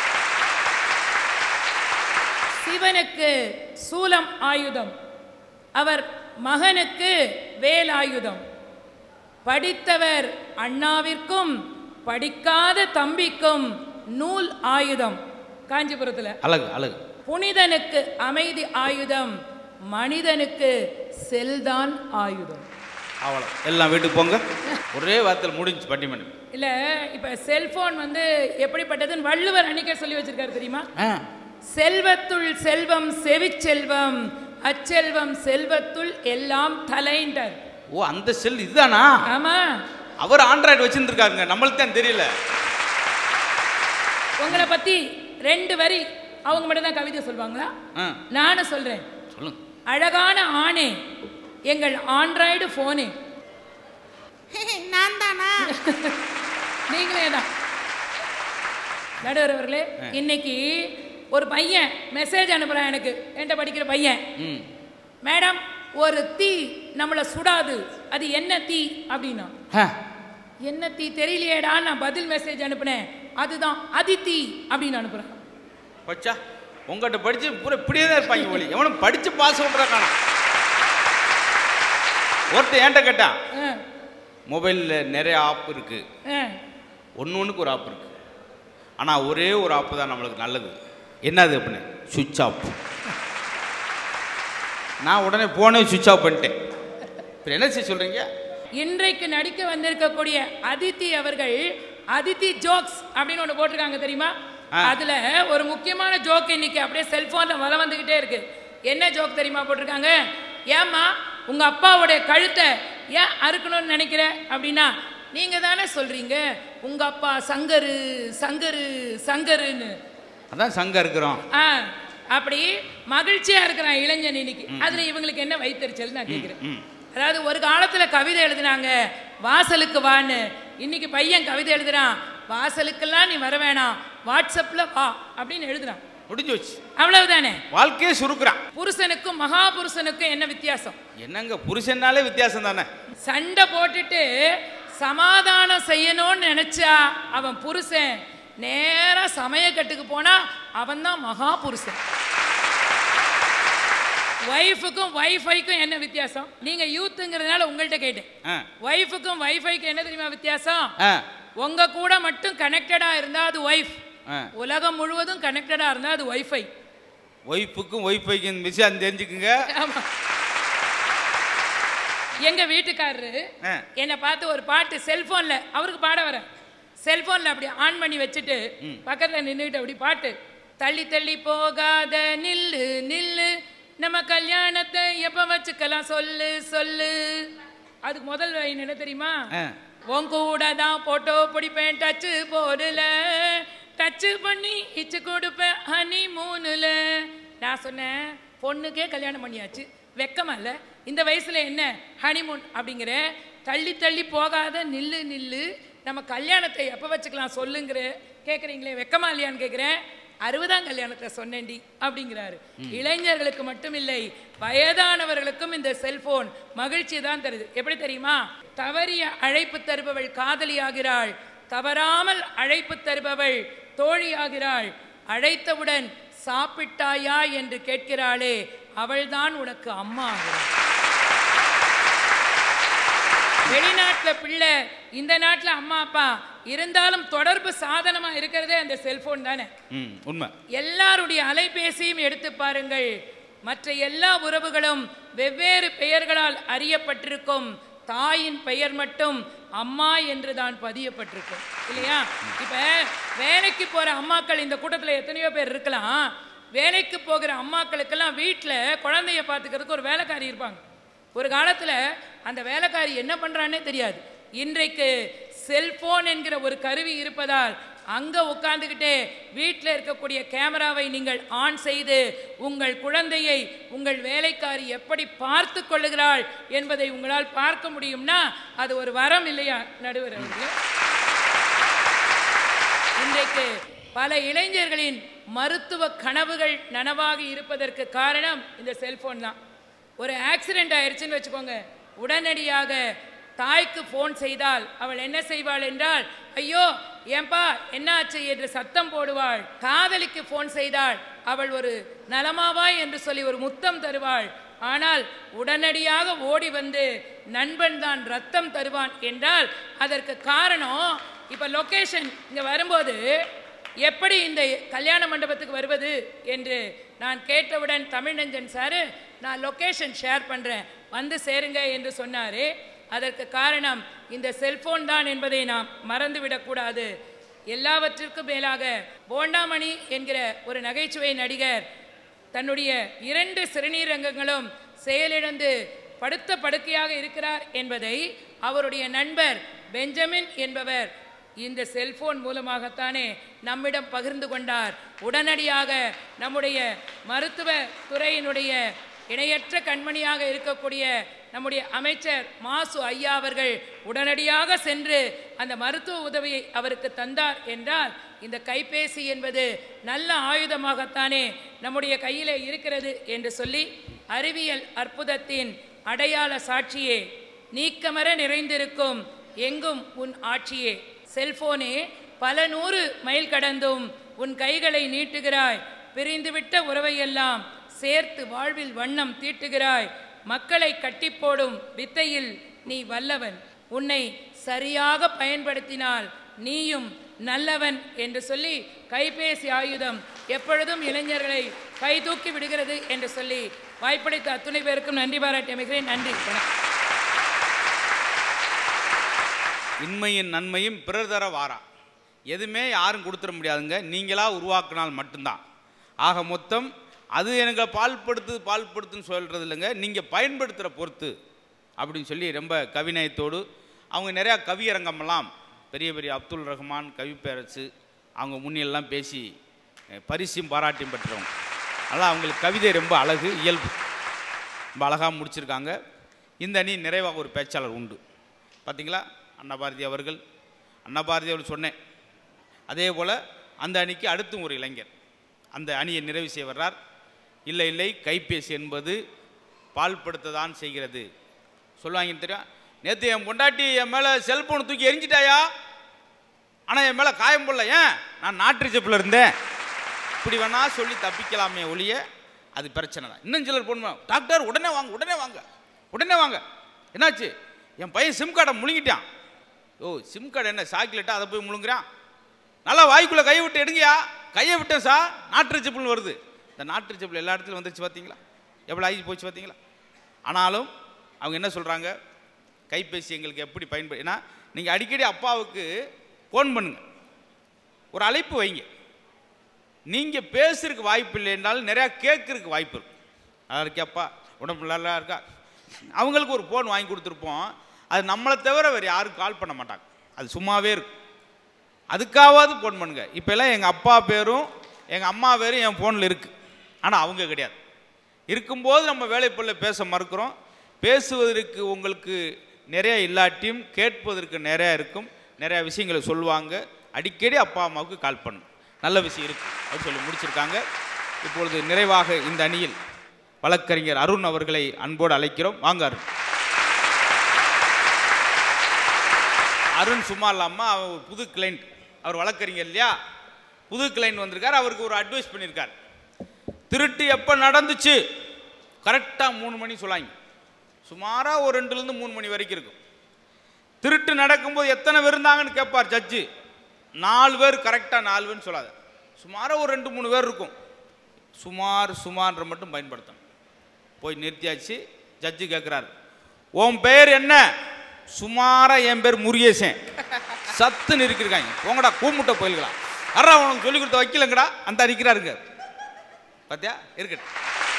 சிவனுக்கு சூலம் ஆயுதம் அவர் மகனுக்கு வேலாயுதம் படித்தவர் அண்ணாவிற்கும் படிக்காத தம்பிக்கும் நூல் ஆயுதம் காஞ்சிபுரத்தில் அழகு அழகு புனிதனுக்கு அமைதி ஆயுதம் மனிதனுக்கு செல்தான் ஆயுதம் அவ்வளோ எல்லாம் வீட்டுக்கு போங்க ஒரே வாரத்தில் முடிஞ்சு பட்டிமன்றம் இல்ல இப்ப செல்போன் வந்து எப்படிப்பட்டதுன்னு வள்ளுவர் அன்னைக்கே சொல்லி வச்சிருக்காரு தெரியுமா ஆ செல்வத்துள் செல்வம் செவிச்செல்வம் அச்செல்வம் செல்வத்துள் எல்லாம் தலைன்றார் ஓ அந்த செல் இதுதானா ஆமா அவர் ஆண்ட்ராய்டு வச்சிருந்துருக்காருங்க நம்மளுக்கு தான் தெரியல உங்களை பத்தி ரெண்டு வரி அவங்க மட்டும் தான் கவிதை சொல்லுவாங்களா ஆ நானும் சொல்றேன் சொல்லுங்க அழகான ஆணே எங்கள் ஆண்ட்ராய்டு போனே நான் தானா நீங்களே தான் நடுவர் அவர்களே இன்னைக்கு ஒரு பையன் மெசேஜ் அனுப்புறான் எனக்கு என்கிட்ட படிக்கிற பையன் ம் மேடம் ஒரு தீ நம்மளை சுடாது அது என்ன தீ அப்படின்னா ஆ என்ன தீ தெரியலையேடா நான் பதில் மெசேஜ் அனுப்புனேன் அதுதான் அதித்தி அப்படின்னு அனுப்புறேன் பச்சா உங்கள்கிட்ட படிச்சு பூரா இப்படியே தான் இருப்பாங்க ஒளி எவனும் படிச்சு பாஸ் பண்ணுறா காணாம் ஒருத்தன் என்கிட்ட கேட்டான் ஆ, மொபைலில் நிறைய ஆப் இருக்கு ஆ. ஒன்று ஒன்றுக்கு ஒரு ஆப் இருக்கு ஆனால் ஒரே ஒரு ஆப்பு தான் நம்மளுக்கு நல்லது என்னது அப்படின்னு சுவிட்ச் ஆஃப் நான் உடனே போனே சுவிட்ச் ஆஃப் பண்ணிட்டேன் இப்போ என்ன செய்ய சொல்கிறீங்க இன்றைக்கு நடிக்க வந்திருக்கக்கூடிய அதித்தி அவர்கள் அதித்தி ஜோக்ஸ் அப்படின்னு ஒன்று போட்டிருக்காங்க தெரியுமா ஆ. அதுல ஒரு முக்கியமான ஜோக் இன்னைக்கு அப்படியே செல்போன்ல வர வந்துகிட்டே இருக்கு என்ன ஜோக் தெரியுமா போட்டிருக்காங்க ஏம்மா உங்க அப்பாவுடைய கழுத்தை ஏன் அறுக்கணும்னு நினைக்கிற அப்படின்னா நீங்க தானே சொல்றீங்க உங்க அப்பா சங்கரு சங்கரு சங்கருன்னு அதான் சங்கம் இருக்கிறோம் ஆ அப்படி மகிழ்ச்சியா இருக்கிறான் இளைஞன் இன்னைக்கு அதுல இவங்களுக்கு என்ன வைத்தறிச்சல் நான் கேட்கிறேன் ம். அதாவது ஒரு காலத்துல கவிதை எழுதினாங்க வாசலுக்கு வான்னு இன்னைக்கு பையன் கவிதை எழுதுறான் வாசலுக்கெல்லாம் நீ வர வேணாம் வாட்ஸ்அப்ல வா அப்படின்னு எழுதுறான் முடிஞ்சு வச்சு அவ்வளவுதானே வாழ்க்கையே சுருக்குறான் புருஷனுக்கும் மகா புருஷனுக்கும் என்ன வித்தியாசம் என்னங்க புருஷன்னாலே வித்தியாசம் தானே சண்டை போட்டுட்டு சமாதானம் செய்யணும்னு நினைச்சா அவன் புருஷன் நேரா சமயக்கட்டுக்கு போனா அவன் தான் மகா புருஷன் ஒய்ஃபுக்கும் வைஃபைக்கும் என்ன வித்தியாசம் நீங்க யூத்துங்கிறதுனால உங்கள்கிட்ட கேட்டேன் ஆ ஒய்ஃபுக்கும் வைஃபைக்கும் என்ன தெரியுமா வித்தியாசம் ஆ உங்க கூட மட்டும் கனெக்டடா இருந்தா அது ஒய்ஃப் ஆ உலகம் முழுவதும் கனெக்டடா இருந்தா அது வைஃபை ஒய்ஃபுக்கும் ஒய்ஃபைக்கும் விஷயம் தெரிஞ்சுக்குங்க ஆமா எங்க வீட்டுக்காரரு ஆ. என்னை பார்த்து ஒரு பாட்டு செல்போன்ல அவருக்கு பாட வர செல்போன்ல அப்படி ஆன் பண்ணி வச்சுட்டு பக்கத்துல நின்றுட்டு அப்படி பாட்டு தள்ளி தள்ளி போகாத நில்லு நில்லு நம்ம கல்யாணத்தை எப்ப வச்சுக்கலாம் சொல்லு சொல்லு அதுக்கு முதல் line என்ன தெரியுமா ஆ. உன் கூட தான் போட்டோ பிடிப்பேன் டச்சு போடல டச்சு பண்ணி இச்சு கொடுப்பேன் ஹனி மூணுல நான் சொன்னேன் பொண்ணுக்கே கல்யாணம் பண்ணியாச்சு வெக்கமா இல்ல இந்த வயசுல என்ன ஹனிமூன் அப்படிங்கிற தள்ளி தள்ளி போகாத நில்லு நில்லு நம்ம கல்யாணத்தை எப்போ வச்சுக்கலாம் சொல்லுங்கிற கேட்குறீங்களே வெக்கமா இல்லையான்னு கேட்குறேன் அறுபதாம் கல்யாணத்தை சொன்னேன்டி அப்படிங்கிறாரு இளைஞர்களுக்கு மட்டும் இல்லை வயதானவர்களுக்கும் இந்த செல்போன் மகிழ்ச்சி தான் தருது எப்படி தெரியுமா தவறிய அழைப்பு தருபவள் காதலியாகிறாள் தவறாமல் அழைப்பு தருபவள் தோழியாகிறாள் அழைத்தவுடன் சாப்பிட்டாயா என்று கேட்கிறாளே அவள்தான் உனக்கு அம்மா ஆகிறாள் வெளிநாட்டுல பிள்ளை இந்த நாட்டுல அம்மா அப்பா இருந்தாலும் தொடர்பு சாதனமா இருக்கிறதே அந்த செல்போன் தானே ம் உண்மை எல்லாருடைய அலைபேசியும் எடுத்து பாருங்கள் மற்ற எல்லா உறவுகளும் வெவ்வேறு பெயர்களால் அறியப்பட்டிருக்கும் தாயின் பெயர் மட்டும் அம்மா என்று தான் பதியப்பட்டிருக்கும் இல்லையா இப்ப வேலைக்கு போற அம்மாக்கள் இந்த கூட்டத்துல எத்தனையோ பேர் இருக்கலாம் வேலைக்கு போகிற அம்மாக்களுக்கெல்லாம் வீட்டில் குழந்தைய பார்த்துக்கிறதுக்கு ஒரு வேலைக்காரி இருப்பாங்க ஒரு காலத்துல அந்த வேலைக்காரி என்ன பண்றான்னே தெரியாது இன்றைக்கு செல்போன் என்கிற ஒரு கருவி இருப்பதால் அங்க உட்கார்ந்துகிட்டே வீட்டில் இருக்கக்கூடிய கேமராவை நீங்கள் ஆன் செய்து உங்கள் குழந்தையை உங்கள் வேலைக்காரி எப்படி பார்த்து கொள்ளுகிறாள் என்பதை உங்களால் பார்க்க முடியும்னா அது ஒரு வரம் இல்லையா நடுவர் அவர்களே இன்றைக்கு பல இளைஞர்களின் மருத்துவ கனவுகள் நனவாகி இருப்பதற்கு காரணம் இந்த செல்போன் தான் ஒரு ஆக்சிடென்ட் ஆயிருச்சுன்னு வச்சுக்கோங்க உடனடியாக தாய்க்கு ஃபோன் செய்தால் அவள் என்ன செய்வாள் என்றால் ஐயோ ஏன்பா என்னாச்சு என்று சத்தம் போடுவாள் காதலிக்கு ஃபோன் செய்தாள் அவள் ஒரு நலமாவாய் என்று சொல்லி ஒரு முத்தம் தருவாள் ஆனால் உடனடியாக ஓடி வந்து நண்பன் தான் ரத்தம் தருவான் என்றால் அதற்கு காரணம் இப்ப லொகேஷன் இங்க வரும்போது எப்படி இந்த கல்யாண மண்டபத்துக்கு வருவது என்று நான் கேட்டவுடன் தமிழ்நெஞ்சன் சாரு நான் லொகேஷன் ஷேர் பண்றேன் வந்து சேருங்க என்று சொன்னாரு அதற்கு காரணம் இந்த செல்போன் தான் என்பதை நாம் மறந்துவிடக்கூடாது எல்லாவற்றிற்கும் மேலாக போண்டாமணி என்கிற ஒரு நகைச்சுவை நடிகர் தன்னுடைய இரண்டு சிறுநீரகங்களும் செயலிழந்து படுத்த படுக்கையாக இருக்கிறார் என்பதை அவருடைய நண்பர் பெஞ்சமின் என்பவர் இந்த செல்போன் மூலமாகத்தானே நம்மிடம் பகிர்ந்து கொண்டார் உடனடியாக நம்முடைய மருத்துவ துறையினுடைய இணையற்ற கண்மணியாக இருக்கக்கூடிய நம்முடைய அமைச்சர் மாசு ஐயா அவர்கள் உடனடியாக சென்று அந்த மருத்துவ உதவியை அவருக்கு தந்தார் என்றால் இந்த கைபேசி என்பது நல்ல ஆயுதமாகத்தானே நம்முடைய கையிலே இருக்கிறது என்று சொல்லி அறிவியல் அற்புதத்தின் அடையாள சாட்சியே நீக்கமர நிறைந்திருக்கும் எங்கும் உன் ஆட்சியே செல்போனே பல நூறு மைல் கடந்தும் உன் கைகளை நீட்டுகிறாய் பிரிந்துவிட்ட உறவையெல்லாம் சேர்த்து வாழ்வில் வண்ணம் தீட்டுகிறாய் மக்களை கட்டிப்போடும் வித்தையில் நீ வல்லவன் உன்னை சரியாக பயன்படுத்தினால் நீயும் நல்லவன் என்று சொல்லி கைபேசி ஆயுதம் எப்பொழுதும் இளைஞர்களை கை தூக்கி விடுகிறது என்று சொல்லி வாய்ப்பளித்த அத்துணை பேருக்கும் நன்றி பாராட்டி அமைகிறேன் நன்றி வணக்கம் இன்மையின் நன்மையும் பிறர் தர வாரா எதுவுமே யாரும் கொடுத்துட முடியாதுங்க நீங்களா உருவாக்கினால் மட்டும்தான் ஆக மொத்தம் அது எனக்கு பால்படுத்து பால்படுத்துன்னு சொல்கிறது இல்லைங்க நீங்கள் பயன்படுத்துகிற பொறுத்து அப்படின்னு சொல்லி ரொம்ப கவிநயத்தோடு அவங்க நிறையா கவியரங்கமெல்லாம் பெரிய பெரிய அப்துல் ரஹ்மான் கவிப்பேரசு அவங்க முன்னிலெல்லாம் பேசி அஹ், பரிசும் பாராட்டியும் பெற்றவங்க அதனால் அவங்களுக்கு கவிதை ரொம்ப அழகு இயல்பு ரொம்ப அழகாக முடிச்சிருக்காங்க இந்த அணி நிறைவாக ஒரு பேச்சாளர் உண்டு பார்த்தீங்களா அண்ணா பாரதி அவர்கள் அண்ணா பாரதி அவர்கள் சொன்னேன் அதே போல் அந்த அணிக்கு அடுத்தும் ஒரு இளைஞர் அந்த அணியை நிறைவு செய்ய வர்றார் இல்லை இல்லை கைபேசி என்பது பால்படுத்த தான் செய்கிறது சொல்லுவாங்கன்னு தெரியும் நேற்று என் பொண்டாட்டி என் மேலே செல்போன் தூக்கி எரிஞ்சிட்டாயா ஆனால் என் மேலே காயம் போடல ஏன் நான் நாட்டு செப்பில் இருந்தேன் இப்படி வேணா சொல்லி தப்பிக்கலாமே ஒழிய அது பிரச்சனை தான் இன்னும் சிலர் பொண்ணு டாக்டர் உடனே வாங்க உடனே வாங்க உடனே வாங்க என்னாச்சு என் பையன் சிம் கார்டை முழுங்கிட்டான் ஓ சிம் கார்டு என்ன சாக்கிலட்டா அதை போய் முழுங்குறான் நல்லா வாய்க்குள்ளே கையை விட்டு எடுங்கயா கையை விட்டேன் சார் நாட்டு செப்புன்னு வருது இந்த நாட்டு செப்பில் எல்லா இடத்துலையும் வந்துருச்சு பார்த்தீங்களா எவ்வளோ ஆகி போச்சு பார்த்தீங்களா ஆனாலும் அவங்க என்ன சொல்கிறாங்க கைபேசி எங்களுக்கு எப்படி பயன்படு ஏன்னா நீங்கள் அடிக்கடி அப்பாவுக்கு ஃபோன் பண்ணுங்க ஒரு அழைப்பு வைங்க நீங்கள் பேசுறதுக்கு வாய்ப்பு இல்லை என்றாலும் நிறையா கேட்கறதுக்கு வாய்ப்பு இருக்கும் நல்லா இருக்கியாப்பா உடம்பு நல்லா இருக்கா அவங்களுக்கு ஒரு ஃபோன் வாங்கி கொடுத்துருப்போம் அது நம்மளை தவிர வேறு யாரும் கால் பண்ண மாட்டாங்க அது சும்மாவே இருக்கும் அதுக்காவது ஃபோன் பண்ணுங்க இப்போ எல்லாம் எங்கள் அப்பா பேரும் எங்கள் அம்மா பேரும் என் ஃபோனில் இருக்குது ஆனால் அவங்க கிடையாது இருக்கும்போது நம்ம வேலைப்பள்ள பேச மறுக்கிறோம் பேசுவதற்கு உங்களுக்கு நிறைய இல்லாட்டியும் கேட்பதற்கு நிறையா இருக்கும் நிறையா விஷயங்களை சொல்லுவாங்க அடிக்கடி அப்பா அம்மாவுக்கு கால் பண்ணும் நல்ல விஷயம் இருக்கு அப்படின்னு சொல்லி முடிச்சிருக்காங்க இப்பொழுது நிறைவாக இந்த அணியில் வழக்கறிஞர் அருண் அவர்களை அன்போடு அழைக்கிறோம் வாங்க அருண் அருண் சும்மா இல்லாமல் அவர் ஒரு புது கிளைண்ட் அவர் வழக்கறிஞர் இல்லையா புது கிளைண்ட் வந்திருக்கார் அவருக்கு ஒரு அட்வைஸ் பண்ணியிருக்கார் திருட்டு எப்போ நடந்துச்சு கரெக்டாக மூணு மணி சொல்லாங்க சுமாராக ஒரு ரெண்டுலேருந்து மூணு மணி வரைக்கும் இருக்கும் திருட்டு நடக்கும்போது எத்தனை பேர் இருந்தாங்கன்னு கேட்பார் ஜட்ஜு நாலு பேர் கரெக்டாக நாலு பேர்னு சொல்லாத சுமாராக ஒரு ரெண்டு மூணு பேர் இருக்கும் சுமார் சுமார்ன்ற மட்டும் பயன்படுத்தணும் போய் நிறுத்தியாச்சு ஜட்ஜு கேட்குறாரு உன் பெயர் என்ன சுமாரா என் பேர் முருகேசன் சத்து நிற்கிருக்காங்க போங்கடா கூமுட்டை போயில்களா அறா உனக்கு சொல்லி கொடுத்த வைக்கலங்கடா அந்த நிற்கிறாருங்க பார்த்தியா இருக்கட்டும்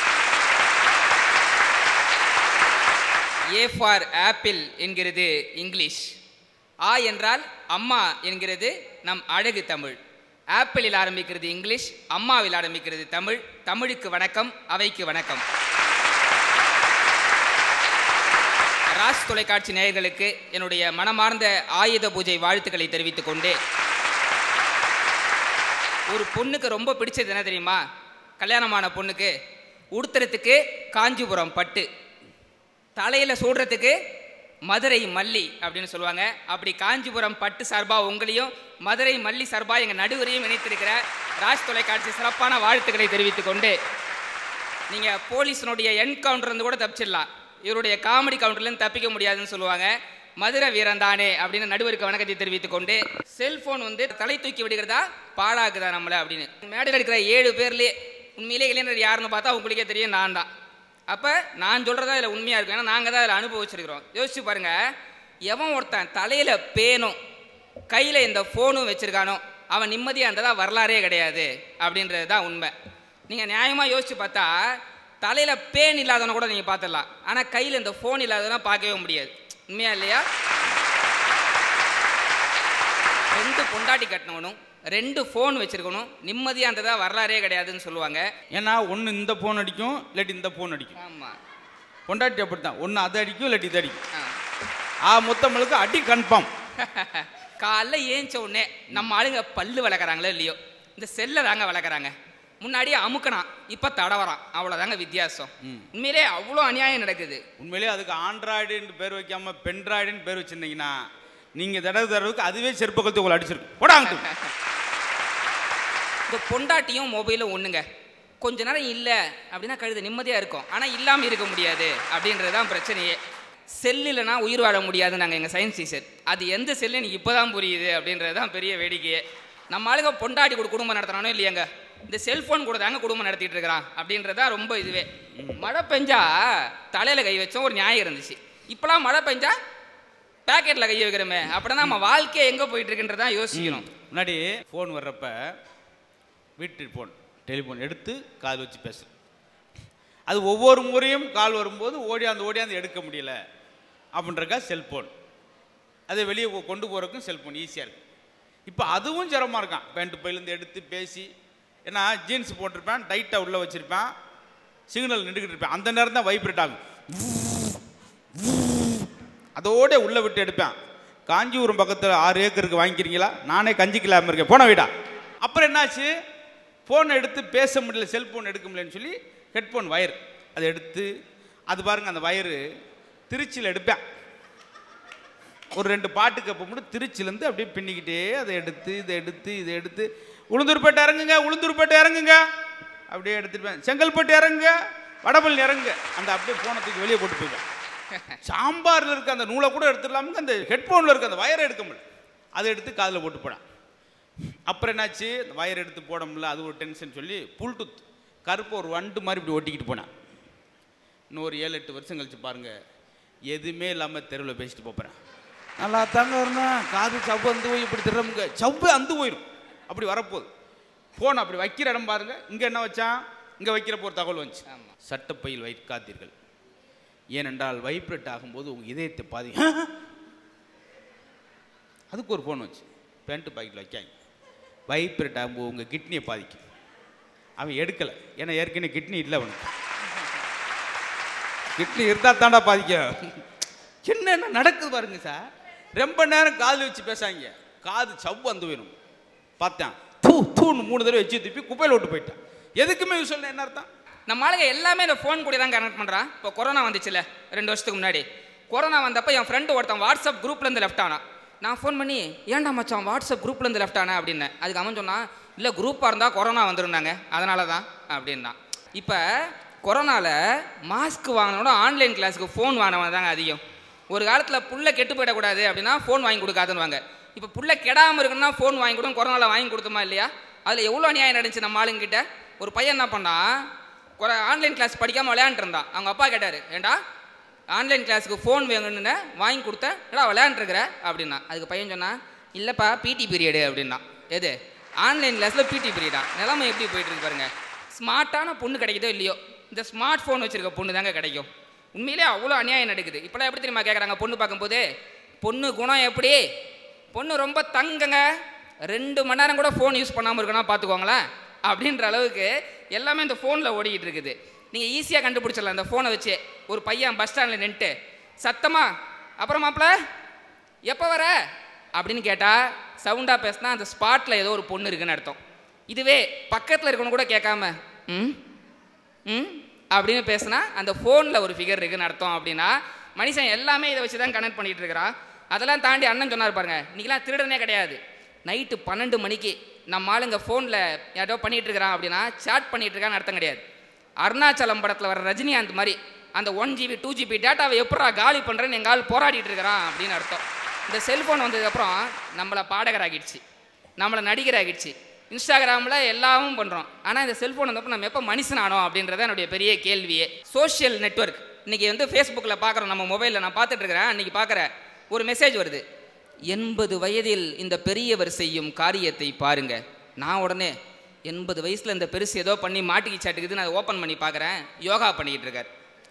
ஏ ஃபார் ஆப்பிள் என்கிறது இங்கிலீஷ் ஆ என்றால் அம்மா என்கிறது நம் அழகு தமிழ் ஆப்பிளில் ஆரம்பிக்கிறது இங்கிலீஷ் அம்மாவில் ஆரம்பிக்கிறது தமிழ் தமிழுக்கு வணக்கம் அவைக்கு வணக்கம் ராஜ் தொலைக்காட்சி நேயர்களுக்கு என்னுடைய மனமார்ந்த ஆயுத பூஜை வாழ்த்துக்களை தெரிவித்துக் கொண்டு ஒரு பொண்ணுக்கு ரொம்ப பிடிச்சது என்ன தெரியுமா கல்யாணமான பொண்ணுக்கு உடுத்துறதுக்கு காஞ்சிபுரம் பட்டு தலையில் சூடுறதுக்கு மதுரை மல்லி அப்படின்னு சொல்லுவாங்க அப்படி காஞ்சிபுரம் பட்டு சார்பா உங்களையும் மதுரை மல்லி சார்பா எங்கள் நடுவரையும் இணைத்திருக்கிற ராஜ் தொலைக்காட்சி சிறப்பான வாழ்த்துக்களை தெரிவித்துக் கொண்டு நீங்கள் போலீஸினுடைய என்கவுண்டர்லேருந்து கூட தப்பிச்சிடலாம் இவருடைய காமெடி கவுண்டர்லேருந்து தப்பிக்க முடியாதுன்னு சொல்லுவாங்க மதுரை வீரந்தானே அப்படின்னு நடுவருக்கு வணக்கத்தை தெரிவித்துக் கொண்டு செல்போன் வந்து தலை தூக்கி விடுகிறதா பாழாக்குதா நம்மளை அப்படின்னு மேடையில் இருக்கிற ஏழு பேர்லேயே உண்மையிலே இளைஞர் யாருன்னு பார்த்தா உங்களுக்கே தெரியும் நான் தான் அப்போ நான் சொல்கிறதா இதில் உண்மையாக இருக்கும் ஏன்னா நாங்கள் தான் அதில் அனுபவிச்சிருக்கிறோம் யோசிச்சு பாருங்க எவன் ஒருத்தன் தலையில் பேனும் கையில் இந்த ஃபோனும் வச்சிருக்கானோ அவன் நிம்மதியாக இருந்ததா வரலாறே கிடையாது அப்படின்றது தான் உண்மை நீங்கள் நியாயமாக யோசிச்சு பார்த்தா தலையில் பேன் இல்லாதவனை கூட நீங்கள் பார்த்துடலாம் ஆனால் கையில் இந்த ஃபோன் இல்லாதவனா பார்க்கவே முடியாது உண்மையா இல்லையா ரெண்டு பொண்டாட்டி கட்டினவனும் ரெண்டு ஃபோன் வச்சிருக்கணும் நிம்மதியாக இருந்ததா வரலாறே கிடையாதுன்னு சொல்லுவாங்க ஏன்னா ஒன்று இந்த ஃபோன் அடிக்கும் இல்லாட்டி இந்த ஃபோன் அடிக்கும் ஆமாம் பொண்டாட்டி அப்படித்தான் ஒன்று அது அடிக்கும் இல்லாட்டி இது அடிக்கும் ஆ மொத்தமளுக்கு அடி கன்ஃபார்ம் காலைல ஏஞ்ச உடனே நம்ம ஆளுங்க பல்லு வளர்க்குறாங்களோ இல்லையோ இந்த செல்லை தாங்க வளர்க்குறாங்க முன்னாடியே அமுக்கனான் இப்போ தடவறான் அவ்வளோதாங்க வித்தியாசம் உண்மையிலே அவ்வளோ அநியாயம் நடக்குது உண்மையிலேயே அதுக்கு ஆண்ட்ராய்டுன்னு பேர் வைக்காம பென்ட்ராய்டுன்னு பேர் வச்சிருந்தீங்கன்னா நீங்கள் தடவை தடவுக்கு அதுவே செருப்பு கழுத்து உங்களை அடிச்சிருக்கும் போடாங்க இந்த பொண்டாட்டியும் மொபைலும் ஒன்றுங்க கொஞ்ச நேரம் இல்லை அப்படின்னா கழுது நிம்மதியாக இருக்கும் ஆனால் இல்லாமல் இருக்க முடியாது அப்படின்றது தான் பிரச்சனையே செல் இல்லைனா உயிர் வாழ முடியாது நாங்கள் எங்கள் சயின்ஸ் டீச்சர் அது எந்த செல்லு எனக்கு இப்போ தான் புரியுது அப்படின்றது தான் பெரிய வேடிக்கையே நம்ம ஆளுங்க பொண்டாட்டி கூட குடும்பம் நடத்துறானோ இல்லையாங்க இந்த செல்போன் கூட தாங்க குடும்பம் நடத்திட்டு இருக்கிறான் அப்படின்றதா ரொம்ப இதுவே மழை பெஞ்சா தலையில கை வச்சோம் ஒரு நியாயம் இருந்துச்சு இப்பெல்லாம் மழை பெஞ்சா பேக்கெட்ல கை வைக்கிறோமே அப்படின்னா நம்ம வாழ்க்கை எங்க போயிட்டு இருக்குன்றதா யோசிக்கணும் முன்னாடி ஃபோன் வர்றப்ப வீட்டு ஃபோன் டெலிஃபோன் எடுத்து கால் வச்சு பேசு அது ஒவ்வொரு முறையும் கால் வரும்போது ஓடியாந்து ஓடியாந்து எடுக்க முடியல அப்படின்றக்கா செல்ஃபோன் அதை வெளியே கொ- கொண்டு போகிறதுக்கும் செல்ஃபோன் ஈஸியாக இருக்கும் இப்போ அதுவும் சிரமமாக இருக்கான் பேண்ட் பையிலேருந்து எடுத்து பேசி ஏன்னா ஜீன்ஸ் போட்டிருப்பேன் டைட்டாக உள்ளே வச்சுருப்பேன் சிக்னல் நின்றுக்கிட்டு இருப்பேன் அந்த நேரம் தான் வைப்ரேட் ஆகும் அதோட உள்ளே விட்டு எடுப்பேன் காஞ்சிபுரம் பக்கத்தில் ஆறு ஏக்கருக்கு வாங்கிக்கிறீங்களா நானே கஞ்சிக்கலாம இருக்கேன் போன வீடா அப்புறம் என்னாச்சு ஃபோனை எடுத்து பேச முடியல செல்ஃபோன் எடுக்க முடியலன்னு சொல்லி ஹெட்ஃபோன் வயர் அதை எடுத்து அது பாருங்க அந்த வயரு திருச்சியில் எடுப்பேன் ஒரு ரெண்டு பாட்டுக்கு அப்போ மட்டும் திருச்சிலேருந்து அப்படியே பின்னிக்கிட்டே அதை எடுத்து இதை எடுத்து இதை எடுத்து உளுந்தூர்பேட்டை இறங்குங்க உளுந்தூர்பேட்டை இறங்குங்க அப்படியே எடுத்துருப்பேன் செங்கல்பட்டு இறங்குங்க வடபழனி இறங்குங்க அந்த அப்படியே போனத்துக்கு வெளியே போட்டு போயிடுவேன் சாம்பாரில் இருக்க அந்த நூலை கூட எடுத்துடலாமுங்க அந்த ஹெட்ஃபோனில் இருக்க அந்த வயரை எடுக்க முடியல அதை எடுத்து காதில் போட்டு போனேன் அப்புறம் என்னாச்சு அந்த வயர் எடுத்து போட முடியல அது ஒரு டென்ஷன் சொல்லி புல்டூத் கருப்பு ஒரு வண்டு மாதிரி இப்படி ஒட்டிக்கிட்டு போனேன் இன்னும் ஒரு ஏழு எட்டு வருஷம் கழிச்சு பாருங்க எதுவுமே இல்லாமல் தெருவில் பேசிட்டு போகிறேன் நல்லா தாங்க இருந்தேன் காது சவ்வு அந்து போய் இப்படி திரும்புங்க சவ்வு அந்து போயிடும் அப்படி வரப்போகுது போன் அப்படி வைக்கிற இடம் பாருங்க இங்கே என்ன வச்சான் இங்கே வைக்கிறப்போ ஒரு தகவல் வந்துச்சு சட்டப்பையில் வைக்காதீர்கள் ஏனென்றால் வைப்ரேட் ஆகும்போது உங்கள் இதயத்தை பாதி அதுக்கு ஒரு ஃபோன் வச்சு பேண்ட்டு பாக்கெட்டில் வைக்காங்க வைப்ரேட் ஆகும்போது உங்கள் கிட்னியை பாதிக்கும் அவன் எடுக்கலை ஏன்னா ஏற்கனவே கிட்னி இல்லை அவனுக்கு கிட்னி இருந்தால் தாண்டா பாதிக்கும் என்னென்ன நடக்குது பாருங்க சார் ரொம்ப நேரம் காது வச்சு பேசாங்க காது சவ்வு வந்து போயிடும் பார்த்தேன் தூ தூன்னு மூணு தடவை வச்சு திருப்பி குப்பையில் விட்டு போயிட்டான் எதுக்குமே யூஸ் இல்லை என்ன அர்த்தம் நம்ம ஆளுங்க எல்லாமே இந்த ஃபோன் கூட தான் கனெக்ட் பண்ணுறான் இப்போ கொரோனா வந்துச்சுல்ல ரெண்டு வருஷத்துக்கு முன்னாடி கொரோனா வந்தப்போ என் ஃப்ரெண்டு ஒருத்தன் வாட்ஸ்அப் குரூப்லேருந்து லெஃப்ட் ஆனான் நான் ஃபோன் பண்ணி ஏன்டா மச்சான் வாட்ஸ்அப் குரூப்லேருந்து லெஃப்ட் ஆனேன் அப்படின்னேன் அதுக்கு அவன் சொன்னான் இல்லை குரூப்பாக இருந்தால் கொரோனா வந்துருந்தாங்க அதனால தான் அப்படின்னா இப்போ கொரோனாவில் மாஸ்க் வாங்கினோட ஆன்லைன் கிளாஸுக்கு ஃபோன் வாங்கினவங்க தாங்க அதிகம் ஒரு காலத்தில் புள்ள கெட்டு போயிடக்கூடாது அப்படின்னா ஃபோன் வாங்கி கொடுக்காதுன்னுவாங்க இப்போ புள்ள கெடாமல் இருக்கணும்னா ஃபோன் வாங்கி கொடுக்கும் கொரோனாவில் வாங்கி கொடுத்தோமா இல்லையா அதில் எவ்வளோ அநியாயம் நடந்துச்சு நம்ம ஆளுங்கிட்ட ஒரு பையன் என்ன பண்ணான் குறை ஆன்லைன் கிளாஸ் படிக்காமல் விளையாண்டுட்டு இருந்தான் அவங்க அப்பா கேட்டார் ஏண்டா ஆன்லைன் கிளாஸுக்கு ஃபோன் வேணும்னு வாங்கி கொடுத்தேன் ஏடா விளையாண்டுருக்குற அப்படின்னா அதுக்கு பையன் சொன்னான் இல்லைப்பா பிடி பீரியடு அப்படின்னா எது ஆன்லைன் கிளாஸில் பிடி பீரியடா நிலைமை எப்படி போயிட்டு இருக்கு பாருங்க ஸ்மார்ட்டான பொண்ணு கிடைக்குதோ இல்லையோ இந்த ஸ்மார்ட் ஃபோன் வச்சிருக்க பொண்ணு தாங்க கிடைக்கும் உண்மையிலே அவ்வளோ அநியாயம் நடக்குது இப்போலாம் எப்படி தெரியுமா கேட்குறாங்க பொண்ணு பார்க்கும்போது பொண்ணு குணம் எப்படி பொண்ணு ரொம்ப தங்கங்க ரெண்டு மணி நேரம் கூட ஃபோன் யூஸ் பண்ணாமல் இருக்கணும் பார்த்துக்கோங்களேன் அப்படின்ற அளவுக்கு எல்லாமே இந்த ஃபோனில் ஓடிக்கிட்டு இருக்குது நீங்கள் ஈஸியாக கண்டுபிடிச்சிடலாம் இந்த ஃபோனை வச்சு ஒரு பையன் பஸ் ஸ்டாண்டில் நின்றுட்டு சத்தமா அப்புறம் மாப்பிள எப்போ வர அப்படின்னு கேட்டால் சவுண்டாக பேசினா அந்த ஸ்பாட்டில் ஏதோ ஒரு பொண்ணு இருக்குன்னு அர்த்தம் இதுவே பக்கத்தில் இருக்கணும் கூட கேட்காம ம் ம் அப்படின்னு பேசுனா அந்த ஃபோனில் ஒரு ஃபிகர் இருக்குன்னு அர்த்தம் அப்படின்னா மனுஷன் எல்லாமே இதை வச்சு தான் கனெக்ட் பண்ணிட்டு இருக்கிறான் அதெல்லாம் தாண்டி அண்ணன் சொன்னார் பாருங்க இன்னைக்கெல்லாம் திருடனே கிடையாது நைட்டு பன்னெண்டு மணிக்கு நம்ம ஆளுங்க ஃபோனில் யாரோ பண்ணிட்டு இருக்கிறான் அப்படின்னா சாட் பண்ணிட்டு இருக்கான்னு அர்த்தம் கிடையாது அருணாச்சலம் படத்தில் வர ரஜினிகாந்த் மாதிரி அந்த ஒன் ஜிபி டூ ஜிபி டேட்டாவை எப்படா காலி பண்ணுறேன்னு எங்கள் ஆள் போராடிட்டு இருக்கிறான் அப்படின்னு அர்த்தம் இந்த செல்ஃபோன் வந்ததுக்கப்புறம் நம்மளை பாடகராகிடுச்சு நம்மளை நடிகராகிடுச்சு இன்ஸ்டாகிராமில் எல்லாமும் பண்ணுறோம் ஆனால் இந்த செல்ஃபோன் வந்தப்போ நம்ம எப்போ மனுஷனானோம் அப்படின்றத என்னுடைய பெரிய கேள்வியே சோஷியல் நெட்வொர்க் இன்றைக்கி வந்து ஃபேஸ்புக்கில் பார்க்குறோம் நம்ம மொபைலில் நான் பார்த்துட்டு இருக்கிறேன் அன்றைக்கி பார்க்குற ஒரு மெசேஜ் வருது எண்பது வயதில் இந்த பெரியவர் செய்யும் காரியத்தை பாருங்க நான் உடனே எண்பது வயசில் இந்த பெருசு ஏதோ பண்ணி மாட்டிக்கி சாட்டுக்குது நான் ஓப்பன் பண்ணி பார்க்குறேன் யோகா பண்ணிக்கிட்டு இருக்கார்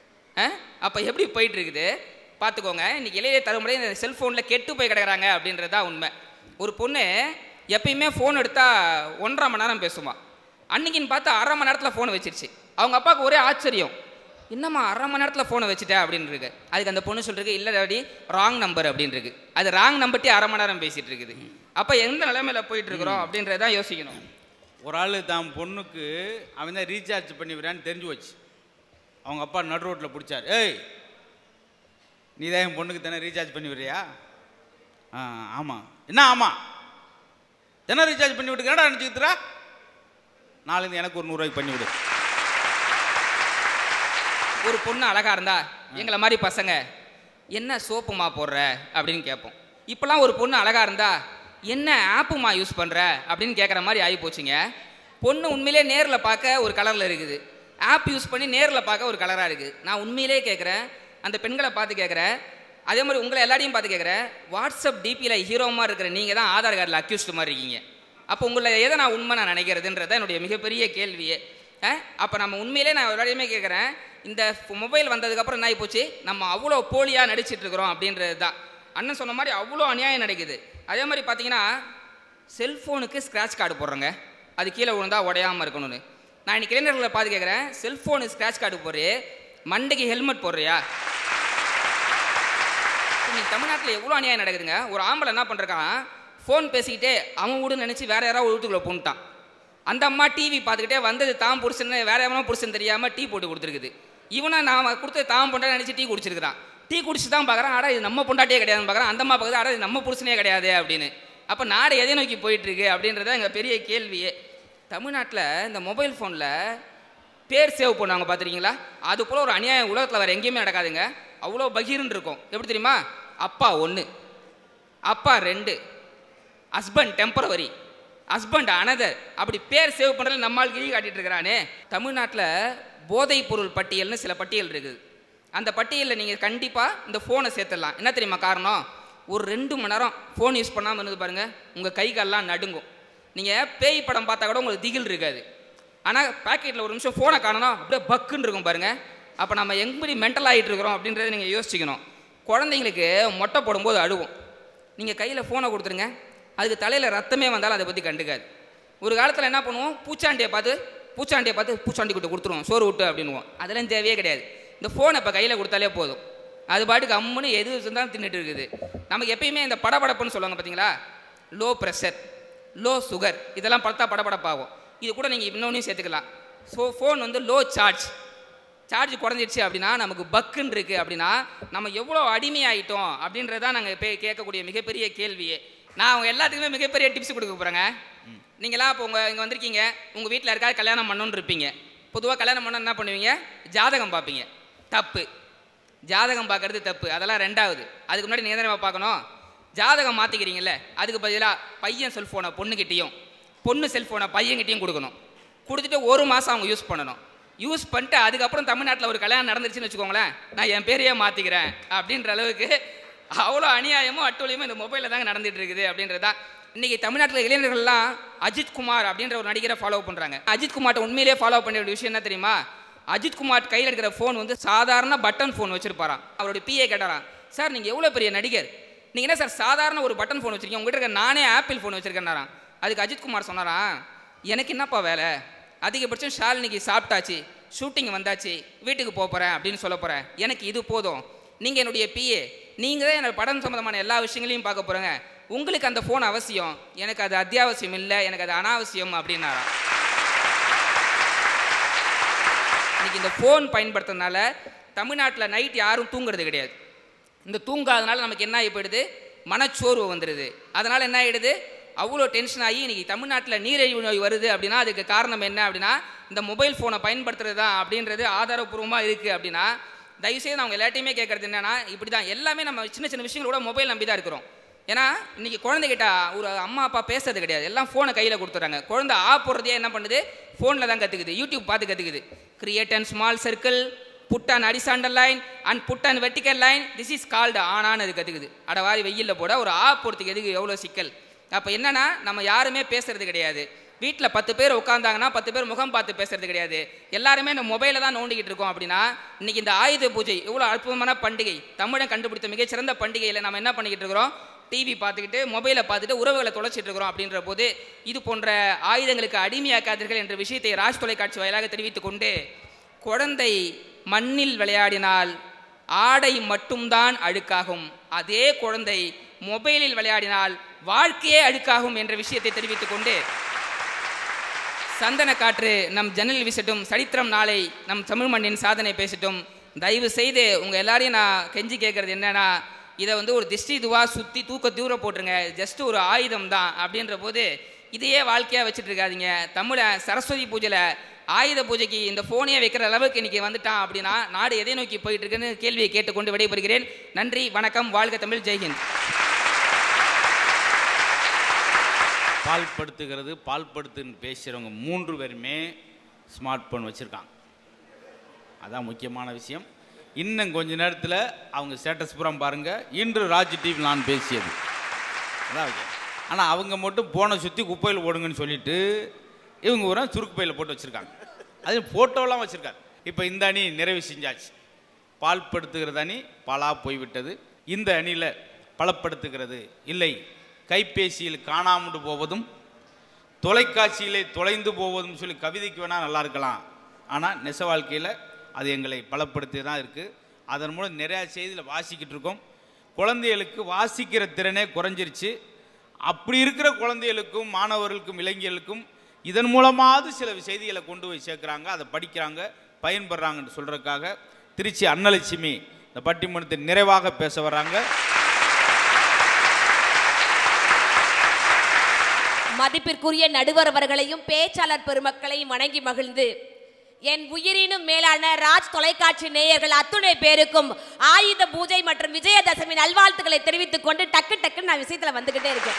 அப்போ எப்படி போயிட்டு இருக்குது பார்த்துக்கோங்க இன்னைக்கு இளைய தலைமுறை இந்த செல்ஃபோனில் கெட்டு போய் கிடக்குறாங்க அப்படின்றது தான் உண்மை ஒரு பொண்ணு எப்பயுமே ஃபோன் எடுத்தால் ஒன்றரை மணி நேரம் பேசுமா அன்னைக்குன்னு பார்த்து அரை மணி நேரத்தில் ஃபோனை வச்சிருச்சு அவங்க அப்பாவுக்கு ஒரே ஆச்சரியம் என்னம்மா அரை மணி நேரத்தில் ஃபோனை வச்சுட்டேன் அப்படின்னு இருக்கு அதுக்கு அந்த பொண்ணு சொல்லிருக்கு இல்லை டாடி ராங் நம்பர் அப்படின்னு இருக்கு அது ராங் நம்பர்ட்டே அரை மணி நேரம் பேசிட்டு இருக்குது அப்போ எந்த நிலைமையில போயிட்டு இருக்கிறோம் அப்படின்றதான் யோசிக்கணும் ஒரு ஆள் தான் பொண்ணுக்கு அவன் தான் ரீசார்ஜ் பண்ணி விடுறான்னு தெரிஞ்சு போச்சு அவங்க அப்பா நடு ரோட்டில் பிடிச்சார் ஏய் நீ தான் என் பொண்ணுக்கு தானே ரீசார்ஜ் பண்ணி விடுறியா ஆ ஆமாம் என்ன ஆமாம் தானே ரீசார்ஜ் பண்ணி விட்டு என்னடா நினச்சிக்கிறா நாளைக்கு எனக்கு ஒரு நூறுரூவாய்க்கு பண்ணி விடு ஒரு பொண்ணு அழகா இருந்தா எங்களை மாதிரி பசங்க என்ன சோப்புமா போடுற அப்படின்னு கேட்போம் இப்போலாம் ஒரு பொண்ணு அழகா இருந்தா என்ன ஆப்புமா யூஸ் பண்ற அப்படின்னு கேட்குற மாதிரி ஆகி போச்சுங்க பொண்ணு உண்மையிலே நேரில் பார்க்க ஒரு கலரில் இருக்குது ஆப் யூஸ் பண்ணி நேரில் பார்க்க ஒரு கலராக இருக்குது நான் உண்மையிலே கேட்குறேன் அந்த பெண்களை பார்த்து கேட்குறேன் அதே மாதிரி உங்களை எல்லாரையும் பார்த்து கேட்குறேன் வாட்ஸ்அப் டிபியில் ஹீரோமாக இருக்கிற நீங்கள் தான் ஆதார் கார்டில் அக்யூஸ்டு மாதிரி இருக்கீங்க அப்போ உங்களை எதை நான் உண்மை நான் நினைக்கிறதுன்றது என்னுடைய மிகப்பெரிய கேள்வியே அப்போ நம்ம உண்மையிலே நான் எல்லாரையுமே கேட்குறேன் இந்த மொபைல் வந்ததுக்கப்புறம் என்ன ஆகி போச்சு நம்ம அவ்வளோ போலியாக நடிச்சிட்டு இருக்கிறோம் அப்படின்றது தான் அண்ணன் சொன்ன மாதிரி அவ்வளோ அநியாயம் நடக்குது அதே மாதிரி பார்த்தீங்கன்னா செல்ஃபோனுக்கு ஸ்க்ராட்ச் கார்டு போடுறேங்க அது கீழே விழுந்தா உடையாமல் இருக்கணும்னு நான் இன்னைக்கு இளைஞர்களை பார்த்து கேட்குறேன் செல்ஃபோனு ஸ்க்ராட்ச் கார்டு போடுறியே மண்டைக்கு ஹெல்மெட் போடுறியா இன்னைக்கு தமிழ்நாட்டில் எவ்வளோ அநியாயம் நடக்குதுங்க ஒரு ஆம்பளை என்ன பண்ணுறான் ஃபோன் பேசிக்கிட்டே அவன் வீடு நினச்சி வேற யாராவது வீட்டுக்குள்ளே பூந்துட்டான் அந்த அம்மா டிவி பார்த்துக்கிட்டே வந்தது தான் புருஷன் வேற எவனோ புருஷன் தெரியாமல் டீ போட்டு கொடுத்துருக்குது இவனை நான் கொடுத்து தான் பொண்டாட்டி நினச்சி டீ குடிச்சிருக்கிறான் டீ குடிச்சு தான் பார்க்குறான் ஆடா இது நம்ம பொண்டாட்டியே கிடையாதுன்னு பார்க்குறான் அந்த அம்மா பார்க்குது ஆடா இது நம்ம புருஷனே கிடையாது அப்படின்னு அப்போ நாடு எதை நோக்கி போயிட்டு இருக்கு அப்படின்றத எங்கள் பெரிய கேள்வியே தமிழ்நாட்டில் இந்த மொபைல் ஃபோனில் பேர் சேவ் பண்ணுவாங்க பார்த்துருக்கீங்களா அது போல் ஒரு அநியாயம் உலகத்தில் வேறு எங்கேயுமே நடக்காதுங்க அவ்வளோ பகீர்னு இருக்கும் எப்படி தெரியுமா அப்பா ஒன்று அப்பா ரெண்டு ஹஸ்பண்ட் டெம்பரவரி ஹஸ்பண்ட் அனதர் அப்படி பேர் சேவ் பண்ணுறதுல நம்மால் கிழி காட்டிட்டு இருக்கிறானே தமிழ்நாட்டில் போதைப் பொருள் பட்டியல்னு சில பட்டியல் இருக்குது அந்த பட்டியலில் நீங்கள் கண்டிப்பாக இந்த ஃபோனை சேர்த்துடலாம் என்ன தெரியுமா காரணம் ஒரு ரெண்டு மணி நேரம் ஃபோன் யூஸ் பண்ணாமல் இருந்தது பாருங்கள் உங்கள் கை கால்லாம் நடுங்கும் நீங்கள் பேய் படம் பார்த்தா கூட உங்களுக்கு திகில் இருக்காது ஆனால் பேக்கெட்டில் ஒரு நிமிஷம் ஃபோனை காணணும் அப்படியே பக்குன்னு இருக்கும் பாருங்கள் அப்போ நம்ம எங்கடி மென்டல் ஆகிட்டு இருக்கிறோம் அப்படின்றத நீங்கள் யோசிச்சுக்கணும் குழந்தைங்களுக்கு மொட்டை போடும்போது அழுவும் நீங்கள் கையில் ஃபோனை கொடுத்துருங்க அதுக்கு தலையில் ரத்தமே வந்தாலும் அதை பற்றி கண்டுக்காது ஒரு காலத்தில் என்ன பண்ணுவோம் பூச்சாண்டியை பார்த்து பூச்சாண்டியை பார்த்து பூச்சாண்டி கிட்ட கொடுத்துருவோம் சோறு விட்டு அப்படின்னுவோம் அதெல்லாம் தேவையே கிடையாது இந்த ஃபோனை இப்போ கையில் கொடுத்தாலே போதும் அது பாட்டுக்கு அம்முன்னு எது இருந்தாலும் தின்னுட்டு இருக்குது நமக்கு எப்பயுமே இந்த படபடப்புன்னு சொல்லுவாங்க பார்த்தீங்களா லோ ப்ரெஷர் லோ சுகர் இதெல்லாம் பார்த்தா படபடப்பாகும் இது கூட நீங்கள் இன்னொன்றையும் சேர்த்துக்கலாம் ஸோ ஃபோன் வந்து லோ சார்ஜ் சார்ஜ் குறைஞ்சிடுச்சு அப்படின்னா நமக்கு பக்குன்னு இருக்குது அப்படின்னா நம்ம எவ்வளோ அடிமையாயிட்டோம் அப்படின்றதான் நாங்கள் இப்போ கேட்கக்கூடிய மிகப்பெரிய கேள்வியே நான் அவங்க எல்லாத்துக்குமே மிகப்பெரிய டிப்ஸ் கொடுக்க போகிறேங்க நீங்களாம் இப்போ உங்கள் இங்கே வந்திருக்கீங்க உங்கள் வீட்டில் இருக்காது கல்யாணம் பண்ணணுன்னு இருப்பீங்க பொதுவாக கல்யாணம் பண்ண என்ன பண்ணுவீங்க ஜாதகம் பார்ப்பீங்க தப்பு ஜாதகம் பார்க்கறது தப்பு அதெல்லாம் ரெண்டாவது அதுக்கு முன்னாடி நீங்கள் என்ன பார்க்கணும் ஜாதகம் மாற்றிக்கிறீங்கல்ல அதுக்கு பதிலாக பையன் செல்ஃபோனை பொண்ணுக்கிட்டேயும் பொண்ணு செல்ஃபோனை பையன்கிட்டையும் கொடுக்கணும் கொடுத்துட்டு ஒரு மாதம் அவங்க யூஸ் பண்ணணும் யூஸ் பண்ணிட்டு அதுக்கப்புறம் தமிழ்நாட்டில் ஒரு கல்யாணம் நடந்துருச்சுன்னு வச்சுக்கோங்களேன் நான் என் பேரையே மாற்றிக்கிறேன் அப்படின்ற அளவுக்கு அவ்வளோ அநியாயமும் அட்டூழியமும் இந்த மொபைலில் தாங்க நடந்துட்டு இருக்குது அப்படின்றதா இன்னைக்கு தமிழ்நாட்டில் இளைஞர்கள்லாம் அஜித் குமார் அப்படின்ற ஒரு நடிகரை ஃபாலோ பண்ணுறாங்க அஜித் குமார்ட்ட உண்மையிலேயே ஃபாலோ பண்ண வேண்டிய விஷயம் என்ன தெரியுமா அஜித் குமார் கையில் இருக்கிற ஃபோன் வந்து சாதாரண பட்டன் ஃபோன் வச்சிருப்பாராம் அவருடைய பிஏ கேட்டாராம் சார் நீங்கள் எவ்வளோ பெரிய நடிகர் நீங்கள் என்ன சார் சாதாரண ஒரு பட்டன் ஃபோன் வச்சிருக்கீங்க உங்ககிட்ட இருக்க நானே ஆப்பிள் ஃபோன் வச்சிருக்கேன்னாராம் அதுக்கு அஜித் குமார் சொன்னாராம் எனக்கு என்னப்பா வேலை அதிகபட்சம் ஷாலினிக்கு சாப்பிட்டாச்சு ஷூட்டிங் வந்தாச்சு வீட்டுக்கு போக போகிறேன் அப்படின்னு சொல்ல போகிறேன் எனக்கு இது போதும் நீங்கள் என்னுடைய பிஏ நீங்கள் தான் என்னோட படம் சம்மந்தமான எல்லா விஷயங்களையும் பார்க்க போகிறேங்க உங்களுக்கு அந்த ஃபோன் அவசியம் எனக்கு அது அத்தியாவசியம் இல்லை எனக்கு அது அனாவசியம் அப்படின்னாராம் இன்னைக்கு இந்த ஃபோன் பயன்படுத்துறதுனால தமிழ்நாட்டில் நைட் யாரும் தூங்குறது கிடையாது இந்த தூங்காதனால நமக்கு என்ன ஆகி போயிடுது மனச்சோர்வு வந்துடுது அதனால் என்ன ஆகிடுது அவ்வளோ டென்ஷன் ஆகி இன்னைக்கு தமிழ்நாட்டில் நீரிழிவு நோய் வருது அப்படின்னா அதுக்கு காரணம் என்ன அப்படின்னா இந்த மொபைல் ஃபோனை பயன்படுத்துறது தான் அப்படின்றது ஆதாரப்பூர்வமாக இருக்குது அப்படின்னா தயவுசெய்து அவங்க எல்லாத்தையுமே கேட்குறது என்னன்னா இப்படி தான் எல்லாமே நம்ம சின்ன சின்ன விஷயங்களோட மொபைல் நம்பி தான் இருக்கிறோம் ஏன்னா இன்னைக்கு குழந்தைகிட்ட ஒரு அம்மா அப்பா பேசுறது கிடையாது எல்லாம் ஃபோனை கையில் கொடுத்துட்றாங்க குழந்தை ஆ போடுறதே என்ன பண்ணுது ஃபோனில் தான் கற்றுக்குது யூடியூப் பார்த்து கற்றுக்குது create and small circle put and horizontal line and put and vertical line this is called ஆனான்னு அது கற்றுக்குது அடவாரி வெயிலில் போட ஒரு ஆ போடுறதுக்கு எதுக்கு எவ்வளோ சிக்கல் அப்போ என்னன்னா நம்ம யாருமே பேசுறது கிடையாது வீட்டில் பத்து பேர் உட்காந்தாங்கன்னா பத்து பேர் முகம் பார்த்து பேசுறது கிடையாது எல்லாருமே இந்த மொபைலில் தான் நோண்டிக்கிட்டு இருக்கோம் அப்படின்னா இன்னைக்கு இந்த ஆயுத பூஜை இவ்வளோ அற்புதமான பண்டிகை தமிழன் கண்டுபிடித்த மிகச்சிறந்த பண்டிகையில் நம்ம என்ன பண்ணிக்கிட்டு இருக்கிறோம் டிவி பார்த்துக்கிட்டு மொபைலை பார்த்துட்டு உறவுகளை தொலைச்சிட்டு இருக்கிறோம் அப்படின்ற போது இது போன்ற ஆயுதங்களுக்கு அடிமையாக்காதீர்கள் என்ற விஷயத்தை ராஜ் தொலைக்காட்சி வாயிலாக தெரிவித்துக் கொண்டு குழந்தை மண்ணில் விளையாடினால் ஆடை மட்டும்தான் அழுக்காகும் அதே குழந்தை மொபைலில் விளையாடினால் வாழ்க்கையே அழுக்காகும் என்ற விஷயத்தை தெரிவித்துக் கொண்டு சந்தன காற்று நம் ஜன்னல் வீசட்டும் சரித்திரம் நாளை நம் தமிழ் மண்ணின் சாதனை பேசட்டும் தயவு செய்து உங்கள் எல்லாரையும் நான் கெஞ்சி கேட்குறது என்னன்னா இதை வந்து ஒரு திஷ்டி இதுவாக சுற்றி தூக்க தூர போட்டுருங்க ஜஸ்ட் ஒரு ஆயுதம் தான் அப்படின்ற போது இதையே வாழ்க்கையாக வச்சுட்டு இருக்காதீங்க தமிழை சரஸ்வதி பூஜையில் ஆயுத பூஜைக்கு இந்த ஃபோனையே வைக்கிற அளவுக்கு இன்னைக்கு வந்துட்டான் அப்படின்னா நாடு எதை நோக்கி போயிட்டு இருக்குன்னு கேள்வியை கேட்டுக்கொண்டு விடைபெறுகிறேன் நன்றி வணக்கம் வாழ்க தமிழ் ஜெய்ஹிந்த் பால்படுத்துகிறது பால்படுத்துன்னு பேசுகிறவங்க மூன்று பேருமே ஸ்மார்ட் ஃபோன் வச்சுருக்காங்க அதான் முக்கியமான விஷயம் இன்னும் கொஞ்ச நேரத்தில் அவங்க ஸ்டேட்டஸ் புறம் பாருங்கள் இன்று ராஜ் டிவி நான் பேசியது அதான் விஷயம் ஆனால் அவங்க மட்டும் போனை சுற்றி குப்பையில் போடுங்கன்னு சொல்லிட்டு இவங்க ஒரு சுருக்கு பையில் போட்டு வச்சுருக்காங்க அது ஃபோட்டோலாம் வச்சுருக்காங்க இப்போ இந்த அணி நிறைவு செஞ்சாச்சு பால்படுத்துகிறது அணி பாலாக போய்விட்டது இந்த அணியில் பலப்படுத்துகிறது இல்லை கைபேசியில் காணாமல் போவதும் தொலைக்காட்சியிலே தொலைந்து போவதும் சொல்லி கவிதைக்கு வேணால் நல்லா இருக்கலாம் ஆனால் நெச வாழ்க்கையில் அது எங்களை பலப்படுத்தி தான் இருக்குது அதன் மூலம் நிறையா செய்தியில் வாசிக்கிட்டு இருக்கோம் குழந்தைகளுக்கு வாசிக்கிற திறனே குறைஞ்சிருச்சு அப்படி இருக்கிற குழந்தைகளுக்கும் மாணவர்களுக்கும் இளைஞர்களுக்கும் இதன் மூலமாவது சில செய்திகளை கொண்டு போய் சேர்க்குறாங்க அதை படிக்கிறாங்க பயன்படுறாங்கன்னு சொல்கிறதுக்காக திருச்சி அன்னலட்சுமி இந்த பட்டிமன்றத்தை நிறைவாக பேச வர்றாங்க மதிப்பிற்குரிய நடுவர் அவர்களையும் பேச்சாளர் பெருமக்களையும் வணங்கி மகிழ்ந்து என் உயிரினும் மேலான ராஜ் தொலைக்காட்சி நேயர்கள் அத்துணை பேருக்கும் ஆயுத பூஜை மற்றும் விஜயதசமி நல்வாழ்த்துக்களை தெரிவித்துக் கொண்டு டக்கு டக்குன்னு நான் விஷயத்துல வந்துகிட்டே இருக்கேன்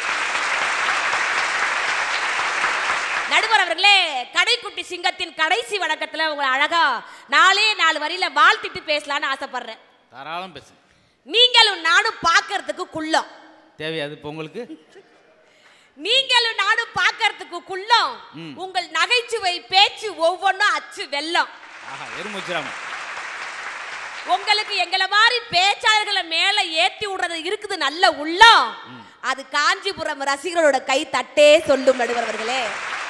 நடுவர் அவர்களே கடைக்குட்டி சிங்கத்தின் கடைசி வணக்கத்துல உங்களை அழகா நாலே நாலு வரியில வாழ்த்திட்டு பேசலாம்னு ஆசைப்படுறேன் தாராளம் பேசுங்க நீங்களும் நானும் பார்க்கறதுக்கு குள்ளம் தேவையாது இப்போ உங்களுக்கு நீங்களும் நானும் பார்க்கறதுக்கு குள்ளம் ம். உங்கள் நகைச்சுவை பேச்சு ஒவ்வொன்றும் அச்சு வெல்லம் ஆஹா எருமுச்சிராம உங்களுக்கு எங்களை மாதிரி பேச்சாளர்களை மேல ஏத்தி விடுறது இருக்குது நல்ல உள்ளம் அது காஞ்சிபுரம் ரசிகர்களோட கை தட்டே சொல்லும் நடுவர் அவர்களே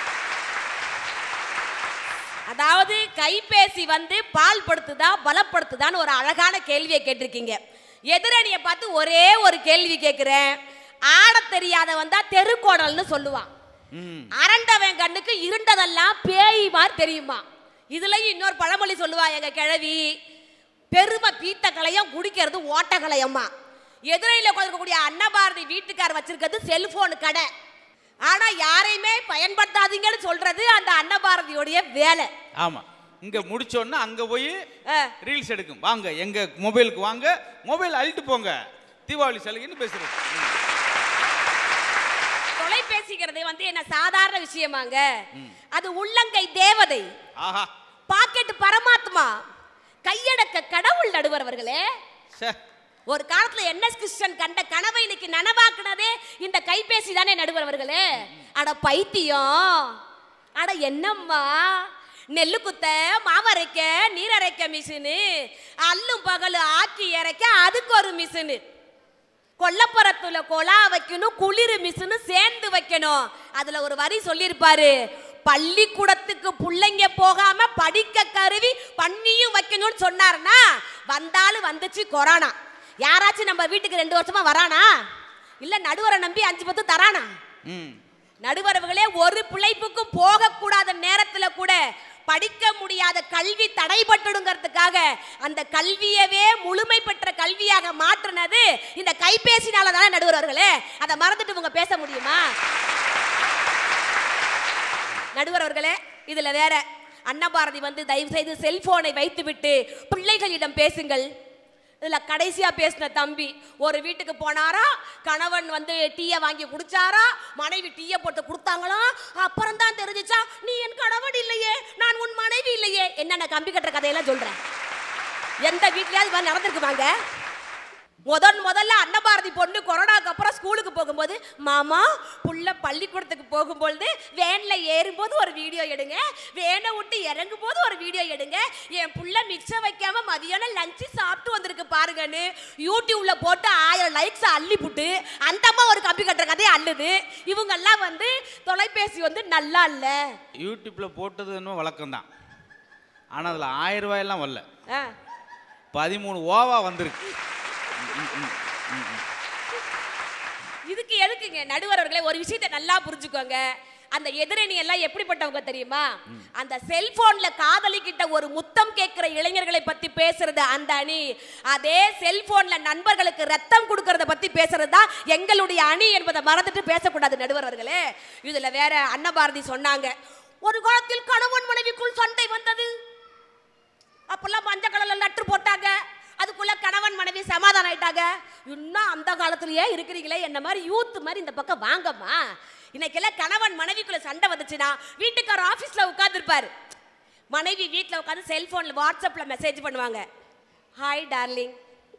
அதாவது கைபேசி வந்து பால் படுத்துதா பலப்படுத்துதான்னு ஒரு அழகான கேள்வியை கேட்டிருக்கீங்க எதிரணியை பார்த்து ஒரே ஒரு கேள்வி கேட்கிறேன் ஆடத் தெரியாத வந்தா தெருக்கோணல்னு சொல்லுவான் ம் அரண்டவன் கண்ணுக்கு இருண்டதெல்லாம் பேய் மாதிரி தெரியுமா இதுலயும் இன்னொரு பழமொழி சொல்லுவா எங்க கிழவி பெருமை பீத்த கலையம் குடிக்கிறது ஓட்ட கலையம்மா எதிரையில் உட்காந்துருக்கக்கூடிய அன்னபாரதி வீட்டுக்கார் வச்சிருக்கிறது செல்போன் கடை ஆனா யாரையுமே பயன்படுத்தாதீங்கன்னு சொல்றது அந்த அன்னபாரதியோடைய வேலை ஆமாம் இங்கே முடிச்சோன்னா அங்கே போய் ஆ. ரீல்ஸ் எடுக்கும் வாங்க எங்கள் மொபைலுக்கு வாங்க மொபைல் அழிட்டு போங்க தீபாவளி சலுகைன்னு பேசுகிறோம் தொலைபேசிங்கிறது வந்து என்ன சாதாரண விஷயமாங்க அது உள்ளங்கை தேவதை ஆஹா பாக்கெட் பரமாத்மா கையடக்க கடவுள் நடுவர் அவர்களே சே ஒரு காலத்துல என்எஸ் கிருஷ்ணன் கண்ட கனவை இன்னைக்கு நனவாக்குனதே இந்த கைபேசி தானே நடுவர் அவர்களே அட பைத்தியம் அட என்னம்மா நெல்லு குத்த மாவரைக்க நீரரைக்க மிஷினு அல்லும் பகல் ஆக்கி இறைக்க அதுக்கு ஒரு மிஷினு கொல்லப்புறத்துல கொலா வைக்கணும் குளிர் மிஷினு சேர்ந்து வைக்கணும் அதுல ஒரு வரி சொல்லியிருப்பாரு பள்ளிக்கூடத்துக்கு புள்ளைங்க போகாம படிக்க கருவி பண்ணியும் வைக்கணும்னு சொன்னாருன்னா வந்தாலும் வந்துச்சு கொரோனா யாராச்சும் நம்ம வீட்டுக்கு ரெண்டு வருஷமா வரானா இல்ல நடுவரை நம்பி அஞ்சு பத்து தரானா ம் நடுவரவுகளே ஒரு பிழைப்புக்கும் போகக்கூடாத நேரத்துல கூட படிக்க முடியாத கல்வி தடைபட்டுடுங்கிறதுக்காக அந்த கல்வியவே முழுமை பெற்ற கல்வியாக மாற்றினது இந்த கைபேசினால தானே நடுவர்களே அதை மறந்துட்டு உங்க பேச முடியுமா நடுவரவர்களே இதுல வேற அன்னபாரதி வந்து தயவு செய்து செல்போனை வைத்துவிட்டு பிள்ளைகளிடம் பேசுங்கள் இதுல கடைசியா பேசின தம்பி ஒரு வீட்டுக்கு போனாரா கணவன் வந்து டீயை வாங்கி குடிச்சாரா மனைவி டீயை போட்டு கொடுத்தாங்களாம் அப்புறம் தான் தெரிஞ்சுச்சா நீ என் கணவன் இல்லையே நான் உன் மனைவி இல்லையே என்னென்ன கம்பி கட்டுற கதையெல்லாம் சொல்றேன் எந்த வீட்லயாவது இது மாதிரி நடந்திருக்குமாங்க முதன் முதல்ல அன்னபாரதி பொண்ணு கொரோனாக்கு அப்புறம் ஸ்கூலுக்கு போகும்போது மாமா புள்ள பள்ளிக்கூடத்துக்கு போகும்பொழுது வேன்ல ஏறும்போது ஒரு வீடியோ எடுங்க வேனை விட்டு இறங்கும் போது ஒரு வீடியோ எடுங்க என் புள்ள மிக்சர் வைக்காம மதியானம் லஞ்சு சாப்பிட்டு வந்திருக்கு பாருங்கன்னு யூடியூப்ல போட்டு ஆயிரம் லைக்ஸ் அள்ளி புட்டு அந்த அம்மா ஒரு கம்பி கட்டுற கதையை அள்ளுது இவங்கெல்லாம் வந்து தொலைபேசி வந்து நல்லா இல்லை யூடியூப்பில் போட்டது இன்னும் வழக்கம் தான் ஆனால் அதில் ஆயிரம் ரூபாயெல்லாம் வரல ஆ பதிமூணு ஓவா வந்திருக்கு இதுக்கு எதுக்குங்க நடுவரவர்களே ஒரு விஷயத்தை நல்லா புரிஞ்சுக்கோங்க அந்த எதிரணி எல்லாம் எப்படிப்பட்டவங்க தெரியுமா அந்த செல்போன்ல காதலிக்கிட்ட ஒரு முத்தம் கேட்கிற இளைஞர்களை பத்தி பேசுறது அந்த அணி அதே செல்போன்ல நண்பர்களுக்கு ரத்தம் கொடுக்கறத பத்தி பேசுறது தான் எங்களுடைய அணி என்பதை மறந்துட்டு பேசக்கூடாது நடுவர்களே இதுல வேற அன்னபாரதி சொன்னாங்க ஒரு காலத்தில் கணவன் மனைவிக்குள் சண்டை வந்தது அப்பெல்லாம் மஞ்ச கலர்ல லெட்டர் போட்டாங்க அதுக்குள்ள கணவன் மனைவி சமாதானம் ஆயிட்டாங்க இன்னும் அந்த காலத்திலேயே இருக்கிறீங்களே என்ன மாதிரி யூத் மாதிரி இந்த பக்கம் வாங்கம்மா இன்னைக்கெல்லாம் கணவன் மனைவிக்குள்ள சண்டை வந்துச்சுன்னா வீட்டுக்கார ஆபீஸ்ல உட்கார்ந்துருப்பாரு மனைவி வீட்ல உட்காந்து செல்போன்ல வாட்ஸ்அப்ல மெசேஜ் பண்ணுவாங்க ஹாய் டார்லிங்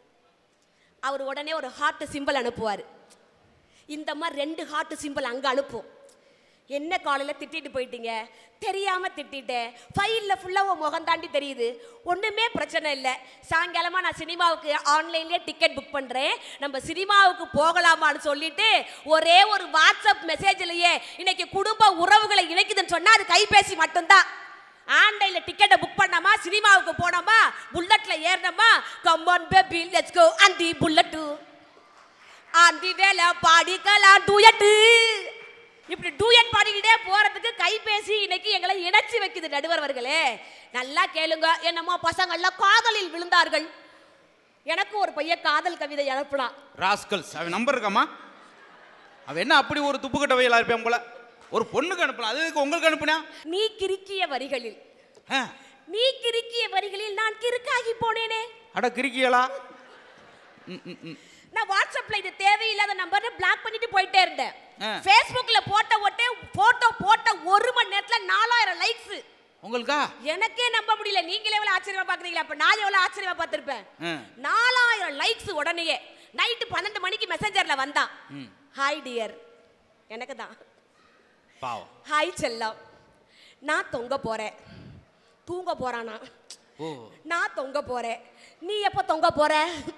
அவர் உடனே ஒரு ஹார்ட் சிம்பிள் அனுப்புவார் இந்த மாதிரி ரெண்டு ஹார்ட் சிம்பிள் அங்கே அனுப்பும் என்ன காலையில் திட்டிட்டு போயிட்டீங்க தெரியாம திட்டிட்டேன் ஃபைலில் ஃபுல்லாக உன் முகம் தாண்டி தெரியுது ஒன்றுமே பிரச்சனை இல்லை சாயங்காலமாக நான் சினிமாவுக்கு ஆன்லைன்லேயே டிக்கெட் புக் பண்ணுறேன் நம்ம சினிமாவுக்கு போகலாமான்னு சொல்லிட்டு ஒரே ஒரு வாட்ஸ்அப் மெசேஜ்லயே இன்னைக்கு குடும்ப உறவுகளை இணைக்குதுன்னு சொன்னால் அது கைபேசி மட்டும்தான் ஆன்லைன்ல டிக்கெட்டை புக் பண்ணாமா சினிமாவுக்கு போனோமா புல்லட்ல ஏறினோமா கம்மான் பேபி லெட்ஸ் கோ அந்தி புல்லட்டு ஆந்தி வேலை பாடிக்கலாம் டூயட்டு இப்படி டூயட் பாடிக்கிட்டே போறதுக்கு கைபேசி இன்னைக்கு எங்களை இணைச்சி வைக்குது நடுவர்களே நல்லா கேளுங்க என்னமோ பசங்கள்லாம் காதலில் விழுந்தார்கள் எனக்கு ஒரு பையன் காதல் கவிதை அனுப்புனான் ராஸ்கல்ஸ் அவன் நம்பர் இருக்காமா அவன் என்ன அப்படி ஒரு துப்புக்கட்ட வயலா இருப்பேன் போல ஒரு பொண்ணுக்கு அனுப்பலாம் அது எதுக்கு உங்களுக்கு அனுப்புனா நீ கிறுக்கிய வரிகளில் ஆ, நீ கிறுக்கிய வரிகளில் நான் கிறுக்காகி போனேனே அட கிறுக்கியலா ம், ம், ம். நான் வாட்ஸ்அப்ல இது தேவையில்லாத நம்பர் பிளாக் பண்ணிட்டு போயிட்டே இருந்தேன் ஆ. ஃபேஸ்புக்ல போட்ட ஒட்டே போட்டோ போட்ட ஒரு மணி நேரத்துல நாலாயிரம் லைக்ஸ் உங்களுக்கா எனக்கே நம்ப முடியல நீங்களே எவ்வளவு ஆச்சரியமா பாக்குறீங்களா அப்ப நான் எவ்வளவு ஆச்சரியமா பார்த்திருப்பேன் ஆ. நாலாயிரம் லைக்ஸ் உடனேயே நைட்டு பன்னெண்டு மணிக்கு மெசஞ்சர்ல வந்தான் ஹாய் டியர் எனக்கு தான் பாவம் ஹாய் செல்லம் நான் தொங்க போறேன் தூங்க போறானா ஓ நான் தொங்க போறேன் நீ எப்போ தொங்க போற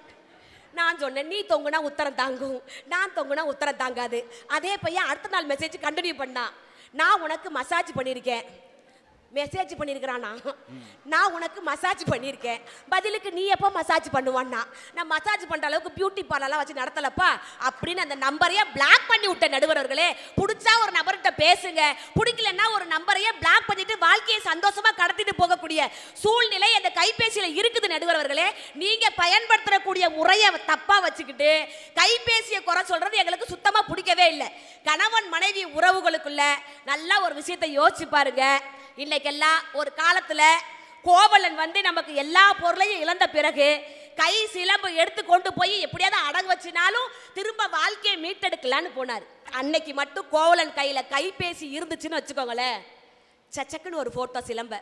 நான் சொன்னேன் நீ தொங்குனா உத்தரம் தாங்கும் நான் தொங்குனா உத்தரம் தாங்காது அதே பையன் அடுத்த நாள் மெசேஜ் கண்டினியூ பண்ணான் நான் உனக்கு மசாஜ் பண்ணியிருக்கேன் மெசேஜ் பண்ணியிருக்கிறானா நான் உனக்கு மசாஜ் பண்ணியிருக்கேன் பதிலுக்கு நீ எப்போ மசாஜ் பண்ணுவான்னா நான் மசாஜ் பண்ணுற அளவுக்கு பியூட்டி பார்லர்லாம் வச்சு நடத்தலப்பா அப்படின்னு அந்த நம்பரையே பிளாக் பண்ணி விட்ட நடுவர்களே பிடிச்சா ஒரு நபர்கிட்ட பேசுங்க பிடிக்கலன்னா ஒரு நம்பரையே பிளாக் பண்ணிட்டு வாழ்க்கையை சந்தோஷமா கடத்திட்டு போகக்கூடிய சூழ்நிலை அந்த கைபேசியில இருக்குது நடுவர்களே நீங்க பயன்படுத்தக்கூடிய முறையை தப்பா வச்சுக்கிட்டு கைபேசியை குறை சொல்றது எங்களுக்கு சுத்தமா பிடிக்கவே இல்லை கணவன் மனைவி உறவுகளுக்குள்ள நல்லா ஒரு விஷயத்தை யோசிச்சு பாருங்க இன்னைக்கெல்லாம் ஒரு காலத்துல கோவலன் வந்து நமக்கு எல்லா பொருளையும் இழந்த பிறகு கை சிலம்பு எடுத்து கொண்டு போய் எப்படியாவது அடகு வச்சினாலும் திரும்ப வாழ்க்கையை மீட்டெடுக்கலான்னு போனார் அன்னைக்கு மட்டும் கோவலன் கையில கைபேசி இருந்துச்சுன்னு வச்சுக்கோங்களேன் சச்சக்குன்னு ஒரு போட்டோ சிலம்ப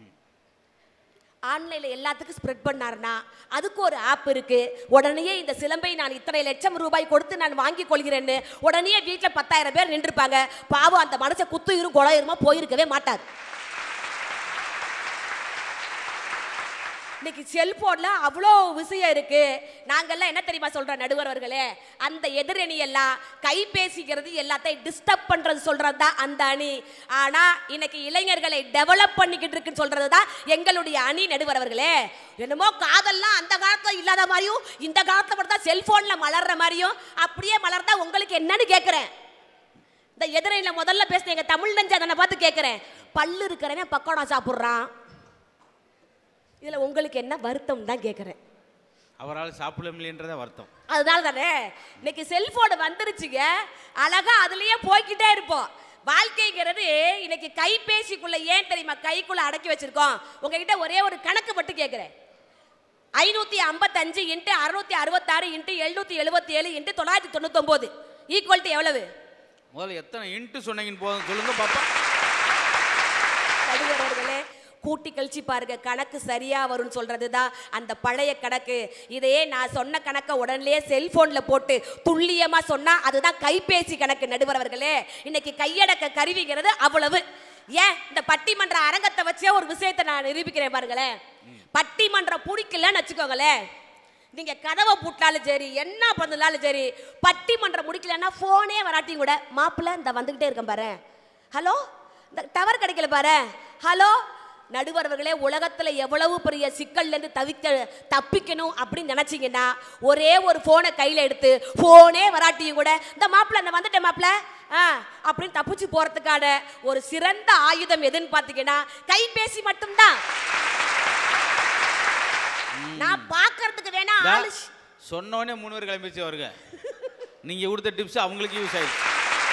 ஆன்லைனில் எல்லாத்துக்கும் ஸ்ப்ரெட் பண்ணாருன்னா அதுக்கு ஒரு ஆப் இருக்கு உடனே இந்த சிலம்பை நான் இத்தனை லட்சம் ரூபாய் கொடுத்து நான் வாங்கி கொள்கிறேன்னு உடனே வீட்டில் பத்தாயிரம் பேர் நின்றுப்பாங்க பாவம் அந்த மனசை குத்துயிரும் கொலையுருமா போயிருக்கவே மாட்டார் இன்னைக்கு செல்போன்ல அவ்வளோ விஷயம் இருக்கு நாங்கெல்லாம் என்ன தெரியுமா சொல்றோம் நடுவர்களே அந்த எதிரணி எல்லாம் கைபேசிக்கிறது எல்லாத்தையும் டிஸ்டர்ப் பண்றது சொல்றது தான் அந்த அணி ஆனா இன்னைக்கு இளைஞர்களை டெவலப் பண்ணிக்கிட்டு இருக்குன்னு சொல்றது தான் எங்களுடைய அணி நடுவர்களே என்னமோ காதல்லாம் அந்த காலத்துல இல்லாத மாதிரியும் இந்த காலத்துல மட்டும் தான் செல்போன்ல மலர்ற மாதிரியும் அப்படியே மலர்ந்தா உங்களுக்கு என்னன்னு கேட்குறேன் இந்த எதிரையில் முதல்ல பேசின எங்க தமிழ் நெஞ்சனை பார்த்து கேட்குறேன் பல்லு இருக்கிறவன் பக்கோடா சாப்பிட்றான் இதுல உங்களுக்கு என்ன வருத்தம் தான் கேட்குறேன் அவரால் சாப்பிட முடியன்றத வருத்தம் அதனால தானே இன்னைக்கு செல்போன் வந்துருச்சுங்க அழகா அதுலயே போய்க்கிட்டே இருப்போம் வாழ்க்கைங்கிறது இன்னைக்கு கைபேசிக்குள்ள ஏன் தெரியுமா கைக்குள்ள அடக்கி வச்சிருக்கோம் உங்ககிட்ட ஒரே ஒரு கணக்கு மட்டும் கேட்குறேன் ஐநூத்தி ஐம்பத்தஞ்சு இன்ட்டு அறுநூத்தி அறுபத்தாறு இன்ட்டு எழுநூத்தி எழுபத்தி ஏழு இன்ட்டு தொள்ளாயிரத்தி தொண்ணூத்தொம்போது ஈக்குவல் டு எவ்வளவு முதல்ல எத்தனை இன்ட்டு சொன்னீங்கன்னு போதும் சொல்லுங்க பாப்பா நடுவர்களே கூட்டி கழிச்சு பாருங்க கணக்கு சரியா வரும்னு சொல்றது தான் அந்த பழைய கணக்கு இதையே நான் சொன்ன கணக்கை உடனே செல்போன்ல போட்டு துல்லியமா சொன்னா அதுதான் கைபேசி கணக்கு நடுவர்களே இன்னைக்கு கையடக்க கருவிங்கிறது அவ்வளவு ஏன் இந்த பட்டிமன்ற அரங்கத்தை வச்சே ஒரு விஷயத்தை நான் நிரூபிக்கிறேன் பாருங்களேன் பட்டிமன்றம் பிடிக்கலன்னு வச்சுக்கோங்களேன் நீங்க கதவை பூட்டினாலும் சரி என்ன பண்ணாலும் சரி பட்டிமன்றம் முடிக்கலன்னா போனே வராட்டியும் கூட மாப்பிள்ளை இந்த வந்துகிட்டே இருக்கேன் பாரு ஹலோ இந்த டவர் கிடைக்கல பாரு ஹலோ நடுவர்களே உலகத்துல எவ்வளவு பெரிய சிக்கல்ல இருந்து தவிக்க தப்பிக்கணும் அப்படின்னு நினைச்சீங்கன்னா ஒரே ஒரு போனை கையில எடுத்து போனே வராட்டியும் கூட இந்த மாப்பிள்ளை நான் வந்துட்டேன் மாப்பிள்ளை ஆ அப்படின்னு தப்பிச்சு போறதுக்கான ஒரு சிறந்த ஆயுதம் எதுன்னு பாத்தீங்கன்னா கைபேசி மட்டும்தான் நான் பார்க்கறதுக்கு வேணா இதா, ஆளு ஷ்- சொன்னோடனே மூணு பேர் கிளம்பிச்சு வருங்க நீங்க கொடுத்த டிப்ஸ் அவங்களுக்கு யூஸ் ஆயிடுச்சு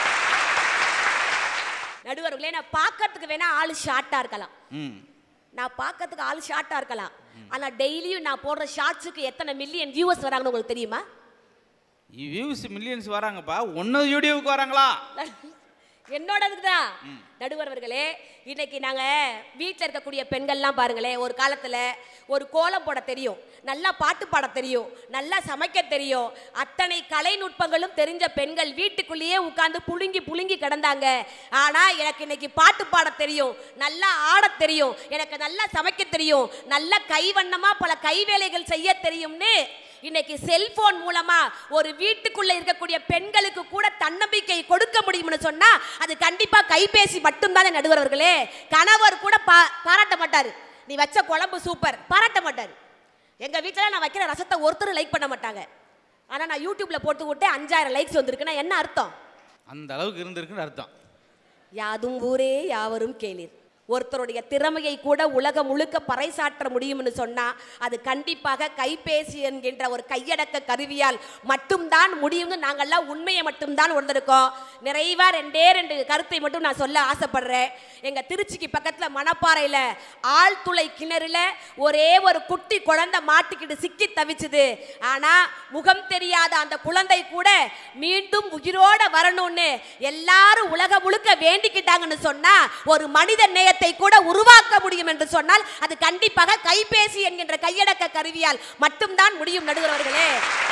நடுவர்களே நான் பார்க்கறதுக்கு வேணா ஆளு ஷார்ட்டா இருக்கலாம் ம் நான் பார்க்கறதுக்கு ஆளு ஷார்ட்டா இருக்கலாம் ஆனா டெய்லியும் நான் போடுற ஷார்ட்ஸுக்கு எத்தனை மில்லியன் வியூவர்ஸ் வராங்கன்னு உங்களுக்கு தெரியுமா வியூஸ் மில்லியன்ஸ் வராங்கப்பா ஒன்று வீடியோவுக்கு வராங்களா என்னோடதுக்கு தான் நடுவர் அவர்களே இன்னைக்கு நாங்க வீட்டில் இருக்கக்கூடிய பெண்கள்லாம் பாருங்களேன் ஒரு காலத்துல ஒரு கோலம் போட தெரியும் நல்லா பாட்டு பாட தெரியும் நல்லா சமைக்க தெரியும் அத்தனை கலை நுட்பங்களும் தெரிஞ்ச பெண்கள் வீட்டுக்குள்ளேயே உட்கார்ந்து புழுங்கி புழுங்கி கிடந்தாங்க ஆனா எனக்கு இன்னைக்கு பாட்டு பாட தெரியும் நல்லா ஆட தெரியும் எனக்கு நல்லா சமைக்க தெரியும் நல்ல கைவண்ணமா பல கைவேலைகள் செய்ய தெரியும்னு இன்னைக்கு செல்போன் மூலமா ஒரு வீட்டுக்குள்ள இருக்கக்கூடிய பெண்களுக்கு கூட தன்னம்பிக்கை கொடுக்க முடியும்னு சொன்னா அது கண்டிப்பா கைபேசி மட்டும்தானே நடுவர்களே கணவர் கூட பா- பாராட்ட மாட்டாரு நீ வச்ச குழம்பு சூப்பர் பாராட்ட மாட்டாரு எங்க வீட்டில் நான் வைக்கிற ரசத்தை ஒருத்தரும் லைக் பண்ண மாட்டாங்க ஆனா நான் யூடியூப்ல போட்டு விட்டு அஞ்சாயிரம் லைக்ஸ் வந்திருக்குன்னா என்ன அர்த்தம் அந்த அளவுக்கு இருந்திருக்குன்னு அர்த்தம் யாதும் ஊரே யாவரும் கேளீர் ஒருத்தருடைய திறமையை கூட உலகம் முழுக்க பறைசாற்ற முடியும்னு சொன்னா அது கண்டிப்பாக கைபேசி என்கின்ற ஒரு கையடக்க கருவியால் மட்டும்தான் முடியும்னு நாங்கெல்லாம் உண்மையை மட்டும்தான் உணர்ந்திருக்கோம் நிறைவா ரெண்டே ரெண்டு கருத்தை மட்டும் நான் சொல்ல ஆசைப்படுறேன் எங்க திருச்சிக்கு பக்கத்துல மணப்பாறையில ஆழ்துளை கிணறுல ஒரே ஒரு குட்டி குழந்தை மாட்டிக்கிட்டு சிக்கி தவிச்சுது ஆனா முகம் தெரியாத அந்த குழந்தை கூட மீண்டும் உயிரோட வரணும்னு எல்லாரும் உலக முழுக்க வேண்டிக்கிட்டாங்கன்னு சொன்னா ஒரு மனித நேயத்தை கூட உருவாக்க முடியும் என்று சொன்னால் அது கண்டிப்பாக கைபேசி என்கின்ற கையடக்க கருவியால் மட்டும்தான் முடியும் நடுவர் அவர்களே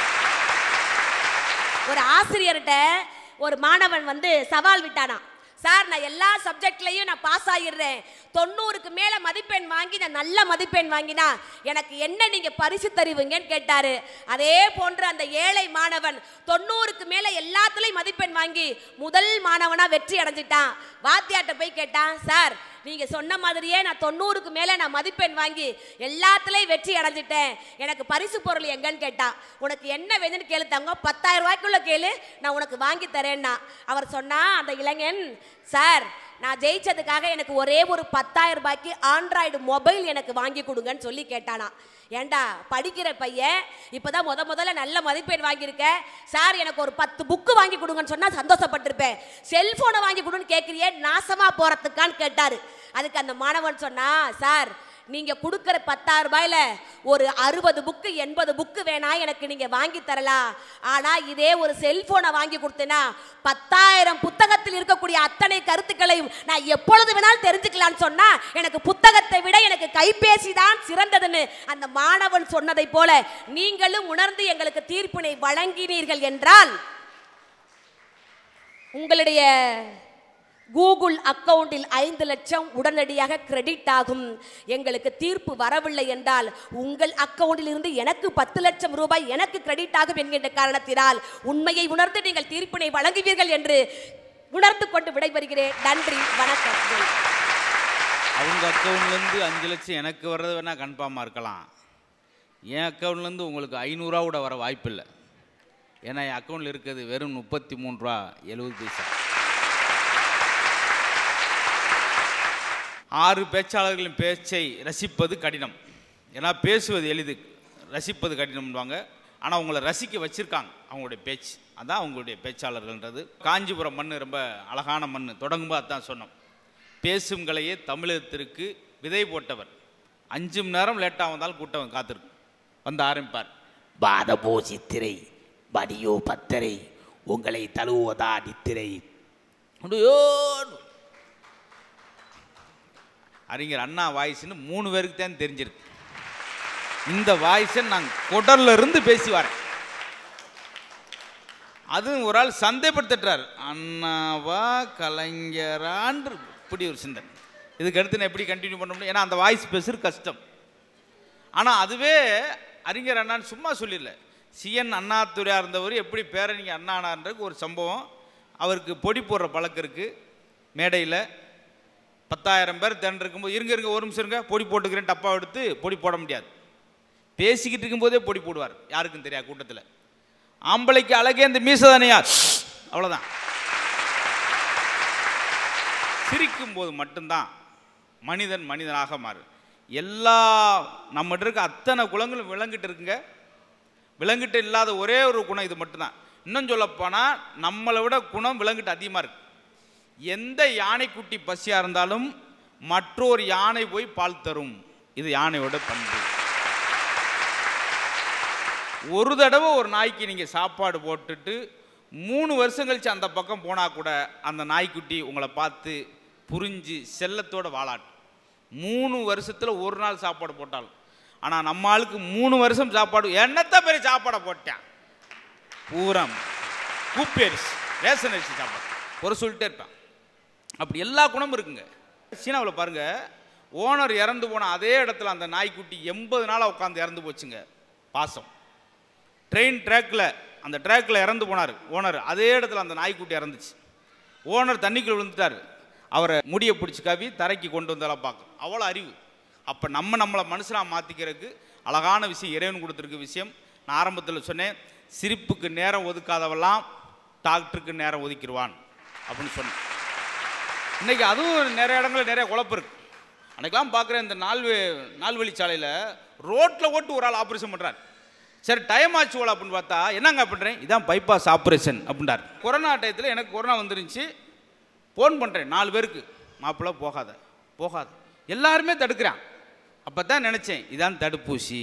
ஒரு ஆசிரியர்கிட்ட ஒரு மாணவன் வந்து சவால் விட்டானா சார் நான் எல்லா சப்ஜெக்ட்லயும் நான் பாஸ் ஆகிடுறேன் தொண்ணூறுக்கு மேல மதிப்பெண் வாங்கி நான் நல்ல மதிப்பெண் வாங்கினா எனக்கு என்ன நீங்க பரிசு தருவீங்கன்னு கேட்டாரு அதே போன்று அந்த ஏழை மாணவன் தொண்ணூறுக்கு மேல எல்லாத்துலயும் மதிப்பெண் வாங்கி முதல் மாணவனா வெற்றி அடைஞ்சிட்டான் வாத்தியார்ட்ட போய் கேட்டான் சார் நீங்க சொன்ன மாதிரியே நான் தொண்ணூறுக்கு மேல நான் மதிப்பெண் வாங்கி எல்லாத்துலயும் வெற்றி அடைஞ்சிட்டேன் எனக்கு பரிசு பொருள் எங்கன்னு கேட்டா உனக்கு என்ன வேணும்னு கேளு தங்க பத்தாயிரம் ரூபாய்க்குள்ள கேளு நான் உனக்கு வாங்கி தரேன்னா அவர் சொன்னா அந்த இளைஞன் சார் நான் ஜெயிச்சதுக்காக எனக்கு ஒரே ஒரு பத்தாயிரம் ரூபாய்க்கு ஆண்ட்ராய்டு மொபைல் எனக்கு வாங்கி கொடுங்கன்னு சொல்லி கேட்டானா ஏண்டா படிக்கிற பையன் இப்பதான் முத முதல்ல நல்ல மதிப்பெண் வாங்கியிருக்க சார் எனக்கு ஒரு பத்து புக்கு வாங்கி கொடுங்கன்னு சொன்னா சந்தோஷப்பட்டிருப்பேன் செல்போனை வாங்கி கொடுன்னு கேட்குறியே நாசமா போறதுக்கான்னு கேட்டாரு அதுக்கு அந்த மாணவன் சொன்னா சார் நீங்க கொடுக்கிற பத்தாயிரம் ரூபாயில ஒரு அறுபது புக்கு எண்பது புக்கு வேணா எனக்கு நீங்க வாங்கி தரலாம் ஆனா இதே ஒரு செல்போனை வாங்கி கொடுத்தேன்னா பத்தாயிரம் புத்தகத்தில் இருக்கக்கூடிய அத்தனை கருத்துக்களையும் நான் எப்பொழுது வேணாலும் தெரிஞ்சுக்கலாம்னு சொன்னா எனக்கு புத்தகத்தை விட எனக்கு கைபேசி தான் சிறந்ததுன்னு அந்த மாணவன் சொன்னதை போல நீங்களும் உணர்ந்து எங்களுக்கு தீர்ப்பினை வழங்கினீர்கள் என்றால் உங்களுடைய கூகுள் அக்கவுண்டில் ஐந்து லட்சம் உடனடியாக கிரெடிட் ஆகும் எங்களுக்கு தீர்ப்பு வரவில்லை என்றால் உங்கள் அக்கவுண்டில் இருந்து எனக்கு பத்து லட்சம் ரூபாய் எனக்கு கிரெடிட் ஆகும் என்கின்ற காரணத்தினால் உண்மையை உணர்ந்து நீங்கள் தீர்ப்பினை வழங்குவீர்கள் என்று உணர்ந்து கொண்டு விடைபெறுகிறேன் நன்றி வணக்கம் ஜெய். அவங்க அக்கௌண்ட்லேருந்து அஞ்சு லட்சம் எனக்கு வர்றது வேணால் கன்ஃபார்மாக இருக்கலாம் என் அக்கௌண்ட்லேருந்து உங்களுக்கு ஐநூறுரூவா கூட வர வாய்ப்பில்லை ஏன்னா என் அக்கௌண்ட்டில் இருக்கிறது வெறும் முப்பத்தி மூணு ரூபா எழுபது பைசா ஆறு பேச்சாளர்களின் பேச்சை ரசிப்பது கடினம் ஏன்னா பேசுவது எளிது ரசிப்பது கடினம்வாங்க ஆனால் உங்களை ரசிக்க வச்சிருக்காங்க அவங்களுடைய பேச்சு அதான் அவங்களுடைய பேச்சாளர்கள்ன்றது காஞ்சிபுரம் மண் ரொம்ப அழகான மண் தொடங்கும்போது அதான் சொன்னோம் பேசும் கலையே தமிழகத்திற்கு விதை போட்டவர் அஞ்சு மணி நேரம் லேட்டாக வந்தாலும் கூட்டம் காத்திருக்கும் வந்து ஆரம்பிப்பார் பாதபோ சித்திரை மடியோ பத்தரை உங்களை தழுவுவதா நித்திரை அப்படியோ அறிஞர் அண்ணா வாய்ஸ்னு மூணு பேருக்கு தான் தெரிஞ்சிருக்கு இந்த வாய்ஸை நான் குடல்ல இருந்து பேசி வரேன் அதுவும் ஒரு ஆள் சந்தேகப்படுத்துறார் அண்ணாவா கலைஞரான்று இப்படி ஒரு சிந்தனை இதுக்கு அடுத்து நான் எப்படி கண்டினியூ பண்ண முடியும் ஏன்னா அந்த வாய்ஸ் பேசுறது கஷ்டம் ஆனால் அதுவே அறிஞர் அண்ணான்னு சும்மா சொல்லிடல சிஎன் அண்ணாதுரையாக இருந்தவர் எப்படி பேரறிஞ அண்ணா ஆனார்ன்றதுக்கு ஒரு சம்பவம் அவருக்கு பொடி போடுற பழக்கம் இருக்குது மேடையில் பத்தாயிரம் பேர் திரண்டிருக்கும்போது இருங்க இருங்க ஒரு நிமிஷம் இருங்க பொடி போட்டுக்கிறேன் டப்பா எடுத்து பொடி போட முடியாது பேசிக்கிட்டு இருக்கும்போதே பொடி போடுவார் யாருக்கும் தெரியாது கூட்டத்தில் ஆம்பளைக்கு அழகே இந்த மீசதானையா அவ்வளோதான் சிரிக்கும் போது மட்டும்தான் மனிதன் மனிதனாக மாறு எல்லா நம்மகிட்ட இருக்க அத்தனை குணங்களும் விளங்கிட்டு இருக்குங்க விலங்கிட்ட இல்லாத ஒரே ஒரு குணம் இது மட்டும்தான் இன்னும் சொல்லப்போனால் நம்மளை விட குணம் விலங்கிட்டு அதிகமாக இருக்கு எந்த யானைக்குட்டி பசியாக இருந்தாலும் மற்றொரு யானை போய் பால் தரும் இது யானையோட பண்பு ஒரு தடவை ஒரு நாய்க்கு நீங்கள் சாப்பாடு போட்டுட்டு மூணு வருஷம் கழிச்சு அந்த பக்கம் போனால் கூட அந்த நாய்க்குட்டி உங்களை பார்த்து புரிஞ்சு செல்லத்தோட வாழாட்டும் மூணு வருஷத்தில் ஒரு நாள் சாப்பாடு போட்டாலும் ஆனால் நம்ம ஆளுக்கு மூணு வருஷம் சாப்பாடு என்னத்த பெரிய சாப்பாடை போட்டேன் பூரம் கூப்பேரிசி ரேஷன் அரிசி சாப்பாடு ஒரு சொல்லிட்டே இருப்பேன் அப்படி எல்லா குணமும் இருக்குங்க சீனாவில் பாருங்க ஓனர் இறந்து போன அதே இடத்துல அந்த நாய்க்குட்டி எண்பது நாளாக உட்காந்து இறந்து போச்சுங்க பாசம் ட்ரெயின் ட்ராக்கில் அந்த ட்ராக்கில் இறந்து போனார் ஓனர் அதே இடத்துல அந்த நாய்க்குட்டி இறந்துச்சு ஓனர் தண்ணிக்குள்ள விழுந்துட்டார் அவரை முடியை பிடிச்சி கவி தரைக்கு கொண்டு வந்தாலும் பார்க்க அவ்வளோ அறிவு அப்போ நம்ம நம்மளை மனுஷனாக மாற்றிக்கிறதுக்கு அழகான விஷயம் இறைவன் கொடுத்துருக்க விஷயம் நான் ஆரம்பத்தில் சொன்னேன் சிரிப்புக்கு நேரம் ஒதுக்காதவெல்லாம் டாக்டருக்கு நேரம் ஒதுக்கிடுவான் அப்படின்னு சொன்னேன் இன்னைக்கு அதுவும் நிறைய இடங்களில் நிறைய குழப்பம் இருக்கு அன்னைக்கெல்லாம் பார்க்குறேன் இந்த நால்வே நால்வழிச்சாலையில் ரோட்டில் ஓட்டு ஒரு ஆள் ஆப்ரேஷன் பண்ணுறாரு சரி டைம் ஆச்சு போல அப்படின்னு பார்த்தா என்னங்க பண்ணுறேன் இதான் பைபாஸ் ஆப்ரேஷன் அப்படின்றார் கொரோனா டயத்தில் எனக்கு கொரோனா வந்துருந்துச்சு ஃபோன் பண்ணுறேன் நாலு பேருக்கு மாப்பிள்ளை போகாத போகாத எல்லாருமே தடுக்கிறான் அப்போ தான் நினச்சேன் இதான் தடுப்பூசி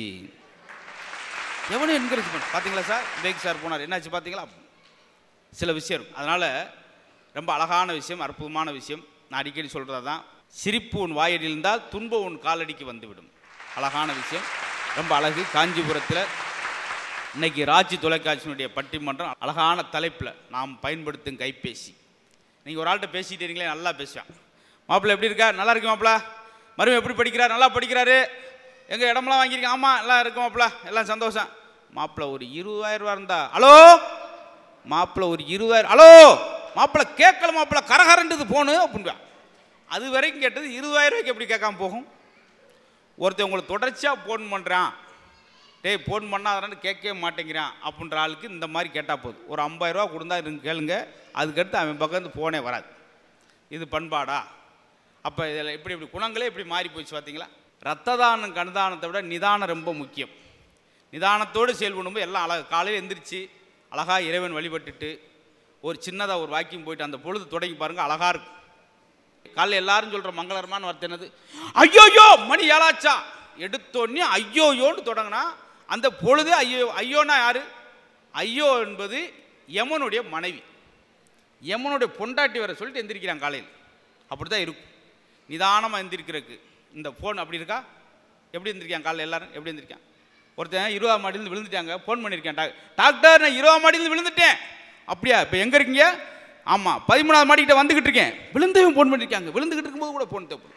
எவனும் என்கரேஜ் பண்ண பார்த்தீங்களா சார் பேக் சார் போனார் என்னாச்சு பார்த்தீங்களா சில விஷயம் இருக்கும் அதனால் ரொம்ப அழகான விஷயம் அற்புதமான விஷயம் நான் அடிக்கடி சொல்கிறது தான் சிரிப்பு உன் வாயில் இருந்தால் துன்பம் உன் காலடிக்கு வந்துவிடும் அழகான விஷயம் ரொம்ப அழகு காஞ்சிபுரத்தில் இன்னைக்கு ராஜி தொலைக்காட்சியினுடைய பட்டிமன்றம் அழகான தலைப்பில் நாம் பயன்படுத்தும் கைபேசி நீங்கள் ஒரு ஆள்கிட்ட பேசிகிட்டு இருக்கீங்களே நல்லா பேசுவேன் மாப்பிள்ளை எப்படி இருக்கா நல்லா இருக்கு மாப்பிள்ள மருமன் எப்படி படிக்கிறார் நல்லா படிக்கிறாரு எங்கள் இடமெல்லாம் வாங்கியிருக்கேன் ஆமாம் எல்லாம் இருக்கு மாப்பிள்ள எல்லாம் சந்தோஷம் மாப்பிள்ளை ஒரு இருபதாயிரம் ரூபா இருந்தா ஹலோ மாப்பிள்ளை ஒரு இருபதாயிரம் ஹலோ மாப்பிள்ளை கேட்கல மாப்பிள்ளை கரகரண்டது போனு அப்படின்பா அது வரைக்கும் கேட்டது இருபதாயிரம் ரூபாய்க்கு எப்படி கேட்காம போகும் ஒருத்தன் உங்களுக்கு தொடர்ச்சியாக ஃபோன் பண்ணுறான் டேய் ஃபோன் பண்ணாதான்னு கேட்கவே மாட்டேங்கிறான் அப்படின்ற ஆளுக்கு இந்த மாதிரி கேட்டால் போதும் ஒரு ஐம்பதாயிரரூவா கொடுந்தா இருங்க கேளுங்க அதுக்கடுத்து அவன் பக்கம் இருந்து ஃபோனே வராது இது பண்பாடா அப்போ இதில் இப்படி இப்படி குணங்களே இப்படி மாறி போச்சு பார்த்தீங்களா ரத்த தானம் கண்தானத்தை விட நிதானம் ரொம்ப முக்கியம் நிதானத்தோடு செயல்படும்போது எல்லாம் அழகு காலையில் எந்திரிச்சு அழகாக இறைவன் வழிபட்டுட்டு ஒரு சின்னதாக ஒரு வாக்கிங் போயிட்டு அந்த பொழுது தொடங்கி பாருங்கள் அழகாக இருக்கும் காலைல எல்லாரும் சொல்கிற மங்களகரமான வார்த்தை என்னது ஐயோயோ மணி ஏழாச்சா எடுத்தோடனே ஐயோயோன்னு தொடங்கினா அந்த பொழுது ஐயோ ஐயோனா யாரு ஐயோ என்பது யமனுடைய மனைவி யமனுடைய பொண்டாட்டி வர சொல்லிட்டு எந்திரிக்கிறான் காலையில் அப்படி தான் இருக்கும் நிதானமாக எந்திரிக்கிறதுக்கு இந்த ஃபோன் அப்படி இருக்கா எப்படி எந்திரிக்கான் காலையில் எல்லாரும் எப்படி எந்திரிக்கான் ஒருத்தன் இருபதாம் மாடியிலேருந்து விழுந்துட்டாங்க ஃபோன் பண்ணியிருக்கேன் டாக் டாக்டர் நான் இருபதாம் மாடியிலேருந்து விழுந்துட்டேன் அப்படியா இப்போ எங்கே இருக்கீங்க ஆமாம் பதிமூணாவது மாடிக்கிட்ட வந்துக்கிட்டு இருக்கேன் விழுந்தவன் ஃபோன் பண்ணியிருக்காங்க விழுந்துக்கிட்டு இருக்கும்போது கூட ஃபோன் தேவைப்படும்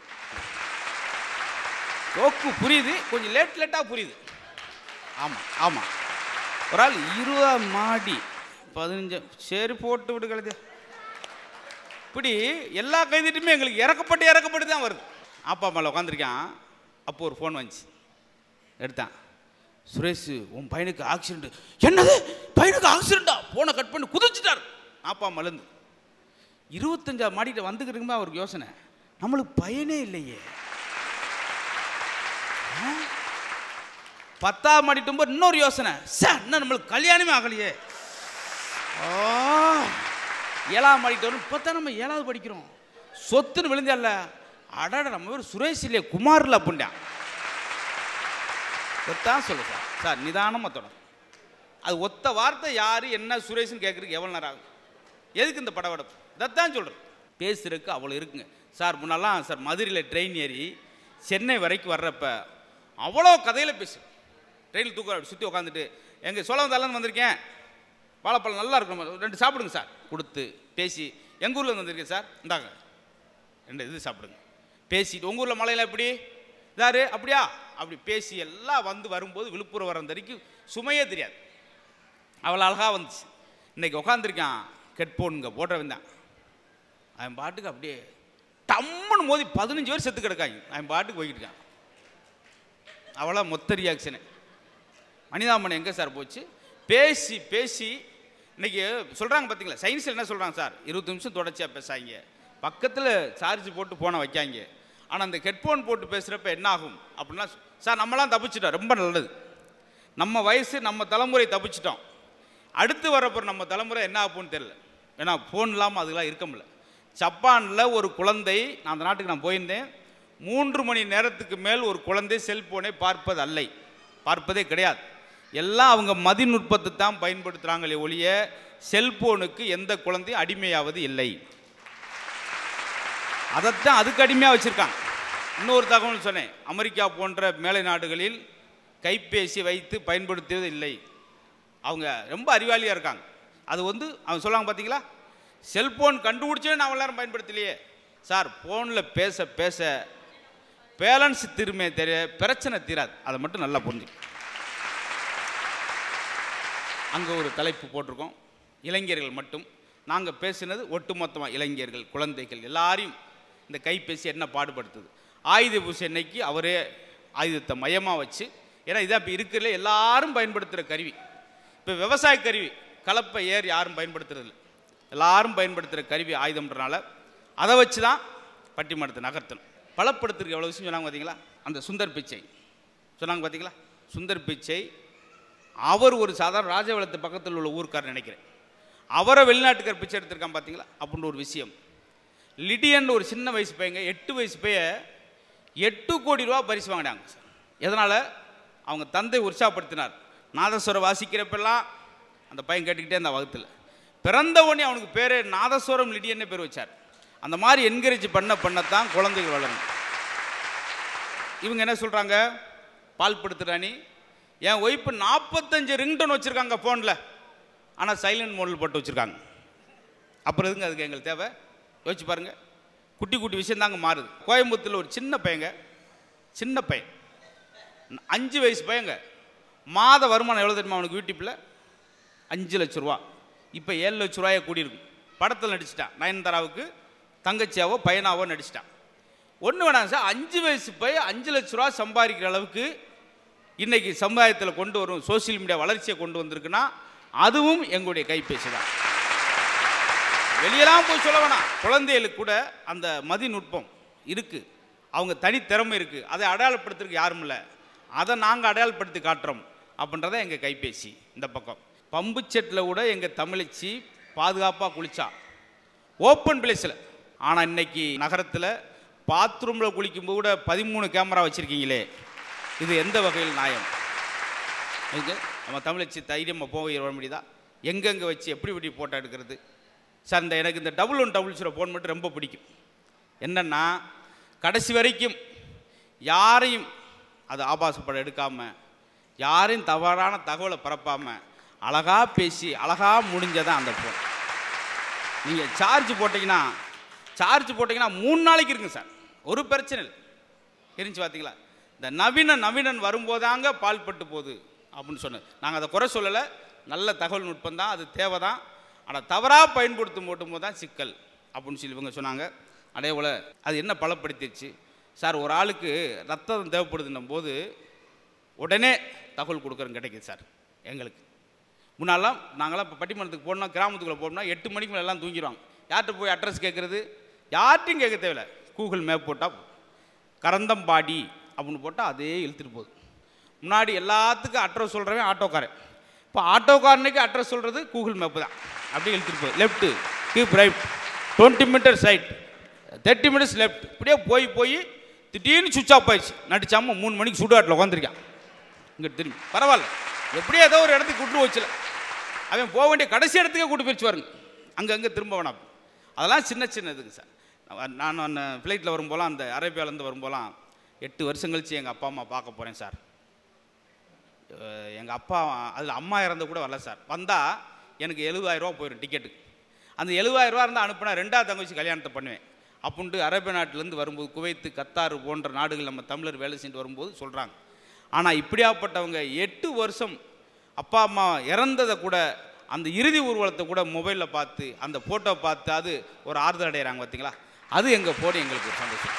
ஓக்கு புரியுது கொஞ்சம் லேட் லேட்டாக புரியுது ஆமாம் ஆமாம் ஒரு ஆள் இருபதாம் மாடி பதினஞ்சு சரி போட்டு விடு கழுது இப்படி எல்லா கைதிட்டுமே எங்களுக்கு இறக்கப்பட்டு இறக்கப்பட்டு தான் வருது அப்பா அம்மாவில் உட்காந்துருக்கான் அப்போ ஒரு ஃபோன் வந்துச்சு எடுத்தான் சுரேஷ் உன் பையனுக்கு ஆக்சிடென்ட் என்னது பையனுக்கு ஆக்சிடென்ட்டா ஃபோனை கட் பண்ணி குதிச்சிட்டார் அப்பா மலர்ந்து இருபத்தஞ்சாம் மாடிக்கிட்ட வந்துக்கிறதுக்குமே அவருக்கு யோசனை நம்மளுக்கு பயனே இல்லையே ஆ? பத்தாம் மாடிட்டும் போது இன்னொரு யோசனை சார் இன்னும் நம்மளுக்கு கல்யாணமே ஆகலையே ஆ, ஏழாம் மாடிட்டு வரும் இப்போ தான் நம்ம ஏழாவது படிக்கிறோம் சொத்துன்னு விழுந்தல்ல அடட நம்ம பேர் சுரேஷ் இல்லையே குமாரில் அப்படின்ட்டான் இதைத்தான் சொல்லு சார் சார் நிதானமாக தொடரும் அது ஒத்த வார்த்தை யார் என்ன சுரேஷ்னு கேட்குறதுக்கு எவ்வளோ நேரம் ஆகும் எதுக்கு இந்த படபடப்பு இதைத்தான் சொல்கிறேன் பேசுறதுக்கு அவ்வளோ இருக்குங்க சார் முன்னெல்லாம் சார் மதுரையில் ட்ரெயின் ஏறி சென்னை வரைக்கும் வர்றப்ப அவ்வளோ கதையில் பேசு ட்ரெயினில் தூக்க சுற்றி உட்காந்துட்டு எங்கள் சோழவந்தாலேருந்து வந்திருக்கேன் வாழைப்பழம் நல்லா இருக்கும் ரெண்டு சாப்பிடுங்க சார் கொடுத்து பேசி எங்கள் ஊரில் வந்திருக்கேன் சார் இந்தாங்க ரெண்டு இது சாப்பிடுங்க பேசிட்டு உங்கள் ஊரில் மழையில் எப்படி இதாரு அப்படியா அப்படி பேசி எல்லாம் வந்து வரும்போது விழுப்புரம் வர வரைக்கும் சுமையே தெரியாது அவ்வளோ அழகாக வந்துச்சு இன்னைக்கு உட்காந்துருக்கான் ஹெட்ஃபோனுங்க போட்ட வந்தான் அவன் பாட்டுக்கு அப்படியே டம்முன்னு மோதி பதினஞ்சு பேர் செத்து கிடக்காங்க அவன் பாட்டுக்கு போய்கிட்டு இருக்கான் அவ்வளோ மொத்த ரியாக்ஷனு மனிதாமன் எங்கே சார் போச்சு பேசி பேசி இன்னைக்கு சொல்கிறாங்க பார்த்தீங்களா சயின்ஸில் என்ன சொல்கிறாங்க சார் இருபது நிமிஷம் தொடர்ச்சியாக பேசாங்க பக்கத்தில் சார்ஜ் போட்டு ஃபோனை வைக்காங்க ஆனால் அந்த ஹெட்ஃபோன் போட்டு பேசுகிறப்ப என்ன ஆகும் அப்படின்னா சார் நம்மலாம் தப்பிச்சிட்டோம் ரொம்ப நல்லது நம்ம வயசு நம்ம தலைமுறை தப்பிச்சிட்டோம் அடுத்து வரப்போ நம்ம தலைமுறை என்ன ஆகும்னு தெரியல ஏன்னா ஃபோன் இல்லாமல் அதெல்லாம் இருக்க முடியல ஜப்பானில் ஒரு குழந்தை நான் அந்த நாட்டுக்கு நான் போயிருந்தேன் மூன்று மணி நேரத்துக்கு மேல் ஒரு குழந்தை செல்போனை பார்ப்பது அல்லை பார்ப்பதே கிடையாது எல்லாம் அவங்க மதிநுட்பத்தை தான் பயன்படுத்துகிறாங்களே ஒழிய செல்போனுக்கு எந்த குழந்தையும் அடிமையாவது இல்லை அதைத்தான் அதுக்கு அடிமையாக வச்சுருக்காங்க இன்னொரு தகவல் சொன்னேன் அமெரிக்கா போன்ற மேலை நாடுகளில் கைபேசி வைத்து பயன்படுத்துவது இல்லை அவங்க ரொம்ப அறிவாளியாக இருக்காங்க அது வந்து அவங்க சொல்லுவாங்க பார்த்தீங்களா செல்போன் கண்டுபிடிச்சே நான் எல்லாரும் பயன்படுத்தலையே சார் ஃபோனில் பேச பேச பேலன்ஸ் திருமே தெரிய பிரச்சனை தீராது அதை மட்டும் நல்லா புரிஞ்சு அங்கே ஒரு தலைப்பு போட்டிருக்கோம் இளைஞர்கள் மட்டும் நாங்கள் பேசினது ஒட்டுமொத்தமாக இளைஞர்கள் குழந்தைகள் எல்லாரையும் இந்த கைபேசி என்ன பாடுபடுத்துது ஆயுத பூசை அன்னைக்கு அவரே ஆயுதத்தை மையமாக வச்சு ஏன்னா இதான் இப்போ இருக்கிறதுல எல்லாரும் பயன்படுத்துகிற கருவி இப்போ விவசாய கருவி கலப்பை ஏர் யாரும் பயன்படுத்துறதில்ல எல்லாரும் பயன்படுத்துகிற கருவி ஆயுதம்ன்றனால அதை வச்சு தான் பட்டிமன்றத்தை நகர்த்தணும் பலப்படுத்துறதுக்கு எவ்வளோ விஷயம் சொன்னாங்க பார்த்தீங்களா அந்த சுந்தர் பிச்சை சொன்னாங்க பார்த்தீங்களா சுந்தர் பிச்சை அவர் ஒரு சாதாரண ராஜவளத்து பக்கத்தில் உள்ள ஊர்க்காரர் நினைக்கிறேன் அவரை வெளிநாட்டுக்கார் பிச்சை எடுத்திருக்கான் பார்த்தீங்களா அப்படின்னு ஒரு விஷயம் லிடியன் ஒரு சின்ன வயசு பையங்க எட்டு வயசு பைய எட்டு கோடி ரூபா பரிசு வாங்கினாங்க சார் எதனால் அவங்க தந்தை உற்சாகப்படுத்தினார் நாதஸ்வரம் வாசிக்கிறப்பெல்லாம் அந்த பையன் கேட்டுக்கிட்டே அந்த வகுத்தில் பிறந்த உடனே அவனுக்கு பேர் நாதஸ்வரம் லிடியன்னு பேர் வச்சார் அந்த மாதிரி என்கரேஜ் பண்ண பண்ணத்தான் குழந்தைகள் வளரும் இவங்க என்ன சொல்கிறாங்க பால் படுத்துறானி என் ஒய்ஃபு நாற்பத்தஞ்சு ரிங்டோன் வச்சுருக்காங்க ஃபோனில் ஆனால் சைலண்ட் மோடில் போட்டு வச்சுருக்காங்க அப்புறம் எதுங்க அதுக்கு எங்களுக்கு தேவை யோசிச்சு பாருங்க குட்டி குட்டி விஷயம் தாங்க மாறுது கோயம்புத்தூரில் ஒரு சின்ன பையங்க சின்ன பையன் அஞ்சு வயசு பையங்க மாத வருமானம் எவ்வளோ தெரியுமா அவனுக்கு யூடியூப்பில் அஞ்சு லட்ச ரூபா இப்போ ஏழு லட்ச ரூபாயை கூடியிருக்கும் படத்தில் நடிச்சிட்டான் நயன்தாராவுக்கு தங்கச்சியாவோ பையனாவோ நடிச்சிட்டான் ஒன்று வேணாம் சார் அஞ்சு வயசு பையன் அஞ்சு லட்ச ரூபா சம்பாதிக்கிற அளவுக்கு இன்னைக்கு சமுதாயத்தில் கொண்டு வரும் சோஷியல் மீடியா வளர்ச்சியை கொண்டு வந்திருக்குன்னா அதுவும் எங்களுடைய கைபேசி தான் வெளியெல்லாம் போய் சொல்ல வேணாம் குழந்தைகளுக்கு கூட அந்த மதிநுட்பம் இருக்குது அவங்க தனித்திறமை இருக்குது அதை அடையாளப்படுத்துறதுக்கு யாரும் இல்லை அதை நாங்கள் அடையாளப்படுத்தி காட்டுறோம் அப்படின்றத எங்கள் கைபேசி இந்த பக்கம் பம்பு செட்டில் கூட எங்கள் தமிழச்சி பாதுகாப்பாக குளிச்சா ஓப்பன் பிளேஸில் ஆனால் இன்னைக்கு நகரத்தில் பாத்ரூமில் குளிக்கும்போது கூட பதிமூணு கேமரா வச்சுருக்கீங்களே இது எந்த வகையில் நியாயம் எங்க நம்ம தமிழச்சி தைரியமாக போக வர முடியுதா எங்கெங்கே வச்சு எப்படி எப்படி ஃபோட்டோ எடுக்கிறது சார் இந்த எனக்கு இந்த double one double zero phone மட்டும் ரொம்ப பிடிக்கும் என்னென்னா கடைசி வரைக்கும் யாரையும் அது ஆபாச படம் எடுக்காமல் யாரையும் தவறான தகவலை பரப்பாமல் அழகாக பேசி அழகாக முடிஞ்சதான் அந்த ஃபோன் நீங்கள் சார்ஜ் போட்டிங்கன்னா சார்ஜ் போட்டிங்கன்னா மூணு நாளைக்கு இருக்குங்க சார் ஒரு பிரச்சனை இல்லை இருந்துச்சு பார்த்தீங்களா இந்த நவீன நவீனன் வரும்போதாங்க பால் பட்டு போகுது அப்படின்னு சொன்னது நாங்கள் அதை குறை சொல்லலை நல்ல தகவல் நுட்பம் தான் அது தேவை தான் ஆனால் தவறாக பயன்படுத்தும் போது தான் சிக்கல் அப்படின்னு சொல்லி இவங்க சொன்னாங்க அதே போல் அது என்ன பலப்படுத்திடுச்சு சார் ஒரு ஆளுக்கு ரத்தம் தேவைப்படுதுன்னும் போது உடனே தகவல் கொடுக்குறோம் கிடைக்குது சார் எங்களுக்கு முன்னாலாம் நாங்களாம் இப்போ பட்டிமன்றத்துக்கு போனோம் கிராமத்துக்குள்ளே போனோம்னா எட்டு மணிக்கு மேலே எல்லாம் தூங்கிடுவாங்க யார்கிட்ட போய் அட்ரஸ் கேட்குறது யார்ட்டையும் கேட்க தேவையில்ல கூகுள் மேப் போட்டால் கரந்தம்பாடி அப்படின்னு போட்டால் அதே இழுத்துட்டு போகுது முன்னாடி எல்லாத்துக்கும் அட்ரஸ் சொல்கிறவன் ஆட்டோக்காரன் இப்போ ஆட்டோக்காரனுக்கு அட்ரஸ் சொல்கிறது கூகுள் மேப்பு தான் அப்படியே இழுத்துட்டு போகுது left keep right twenty metres right thirty minutes left இப்படியே போய் போய் திடீர்னு சுவிச் ஆஃப் ஆயிடுச்சு நடிச்சாமல் மூணு மணிக்கு சுடுகாட்டில் உட்காந்துருக்கான் இங்கே திரும்பி பரவாயில்ல எப்படியோ ஏதோ ஒரு இடத்துக்கு கூட்டு வச்சல அவன் போக வேண்டிய கடைசி இடத்துக்கே கூட்டு போயிடுச்சு பாருங்க அங்கங்கே திரும்ப வேணாம் அதெல்லாம் சின்ன சின்ன இதுங்க சார் நான் நான் ஃப்ளைட்டில் வரும்போலாம் அந்த அரேபியாவிலேருந்து வரும்போலாம் எட்டு வருஷம் கழிச்சு எங்கள் அப்பா அம்மா பார்க்க போகிறேன் சார் எங்கள் அப்பா அதில் அம்மா இறந்த கூட வரல சார் வந்தால் எனக்கு எழுபதாயிரரூவா போயிடும் டிக்கெட்டுக்கு அந்த எழுபதாயிரரூவா இருந்தால் அனுப்புனா ரெண்டாவது தங்கச்சி கல்யாணத்தை பண்ணுவேன் அப்படின்ட்டு அரேபிய நாட்டிலேருந்து வரும்போது குவைத்து கத்தார் போன்ற நாடுகள் நம்ம தமிழர் வேலை செஞ்சுட்டு வரும்போது சொல்கிறாங்க ஆனால் இப்படியாப்பட்டவங்க எட்டு வருஷம் அப்பா அம்மா இறந்ததை கூட அந்த இறுதி ஊர்வலத்தை கூட மொபைலில் பார்த்து அந்த ஃபோட்டோ பார்த்து அது ஒரு ஆறுதல் அடைகிறாங்க பார்த்தீங்களா அது எங்கள் ஃபோன் எங்களுக்கு ஒரு சந்தோஷம்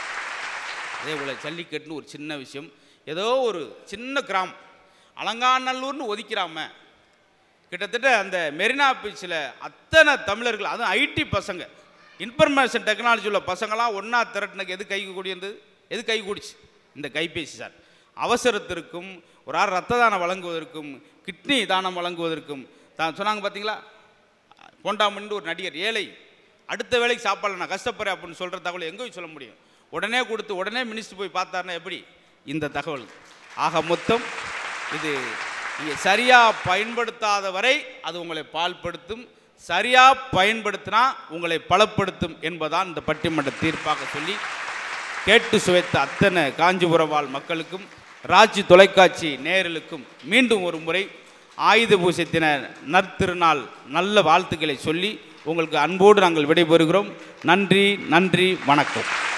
அதே போல் ஜல்லிக்கட்டுன்னு ஒரு சின்ன விஷயம் ஏதோ ஒரு சின்ன கிராமம் அலங்காநல்லூர்னு ஒதுக்கிறாம கிட்டத்தட்ட அந்த மெரினா பீச்சில் அத்தனை தமிழர்கள் அதுவும் ஐடி பசங்க இன்ஃபர்மேஷன் டெக்னாலஜி உள்ள பசங்களாம் ஒன்றா திரட்டினக்கு எது கை கூடியது எது கை கூடிச்சு இந்த கைபேசி சார் அவசரத்திற்கும் ஒரு ஆள் ரத்த தானம் வழங்குவதற்கும் கிட்னி தானம் வழங்குவதற்கும் தான் சொன்னாங்க பார்த்தீங்களா பொண்டாமணின்னு ஒரு நடிகர் ஏழை அடுத்த வேலைக்கு சாப்பாடு நான் கஷ்டப்படுறேன் அப்படின்னு சொல்கிற தகவல் எங்கே போய் சொல்ல முடியும் உடனே கொடுத்து உடனே மினிஸ்டர் போய் பார்த்தாருன்னா எப்படி இந்த தகவல் ஆக மொத்தம் இது நீங்கள் சரியாக பயன்படுத்தாத வரை அது உங்களை பால்படுத்தும் சரியாக பயன்படுத்தினா உங்களை பலப்படுத்தும் என்பதான் இந்த பட்டிமன்ற தீர்ப்பாக சொல்லி கேட்டு சுவைத்த அத்தனை காஞ்சிபுரம் வாழ் மக்களுக்கும் ராஜ்ய தொலைக்காட்சி நேயர்களுக்கும் மீண்டும் ஒரு முறை ஆயுத பூஜை தின நற்திருநாள் நல்ல வாழ்த்துக்களை சொல்லி உங்களுக்கு அன்போடு நாங்கள் விடைபெறுகிறோம் நன்றி நன்றி வணக்கம்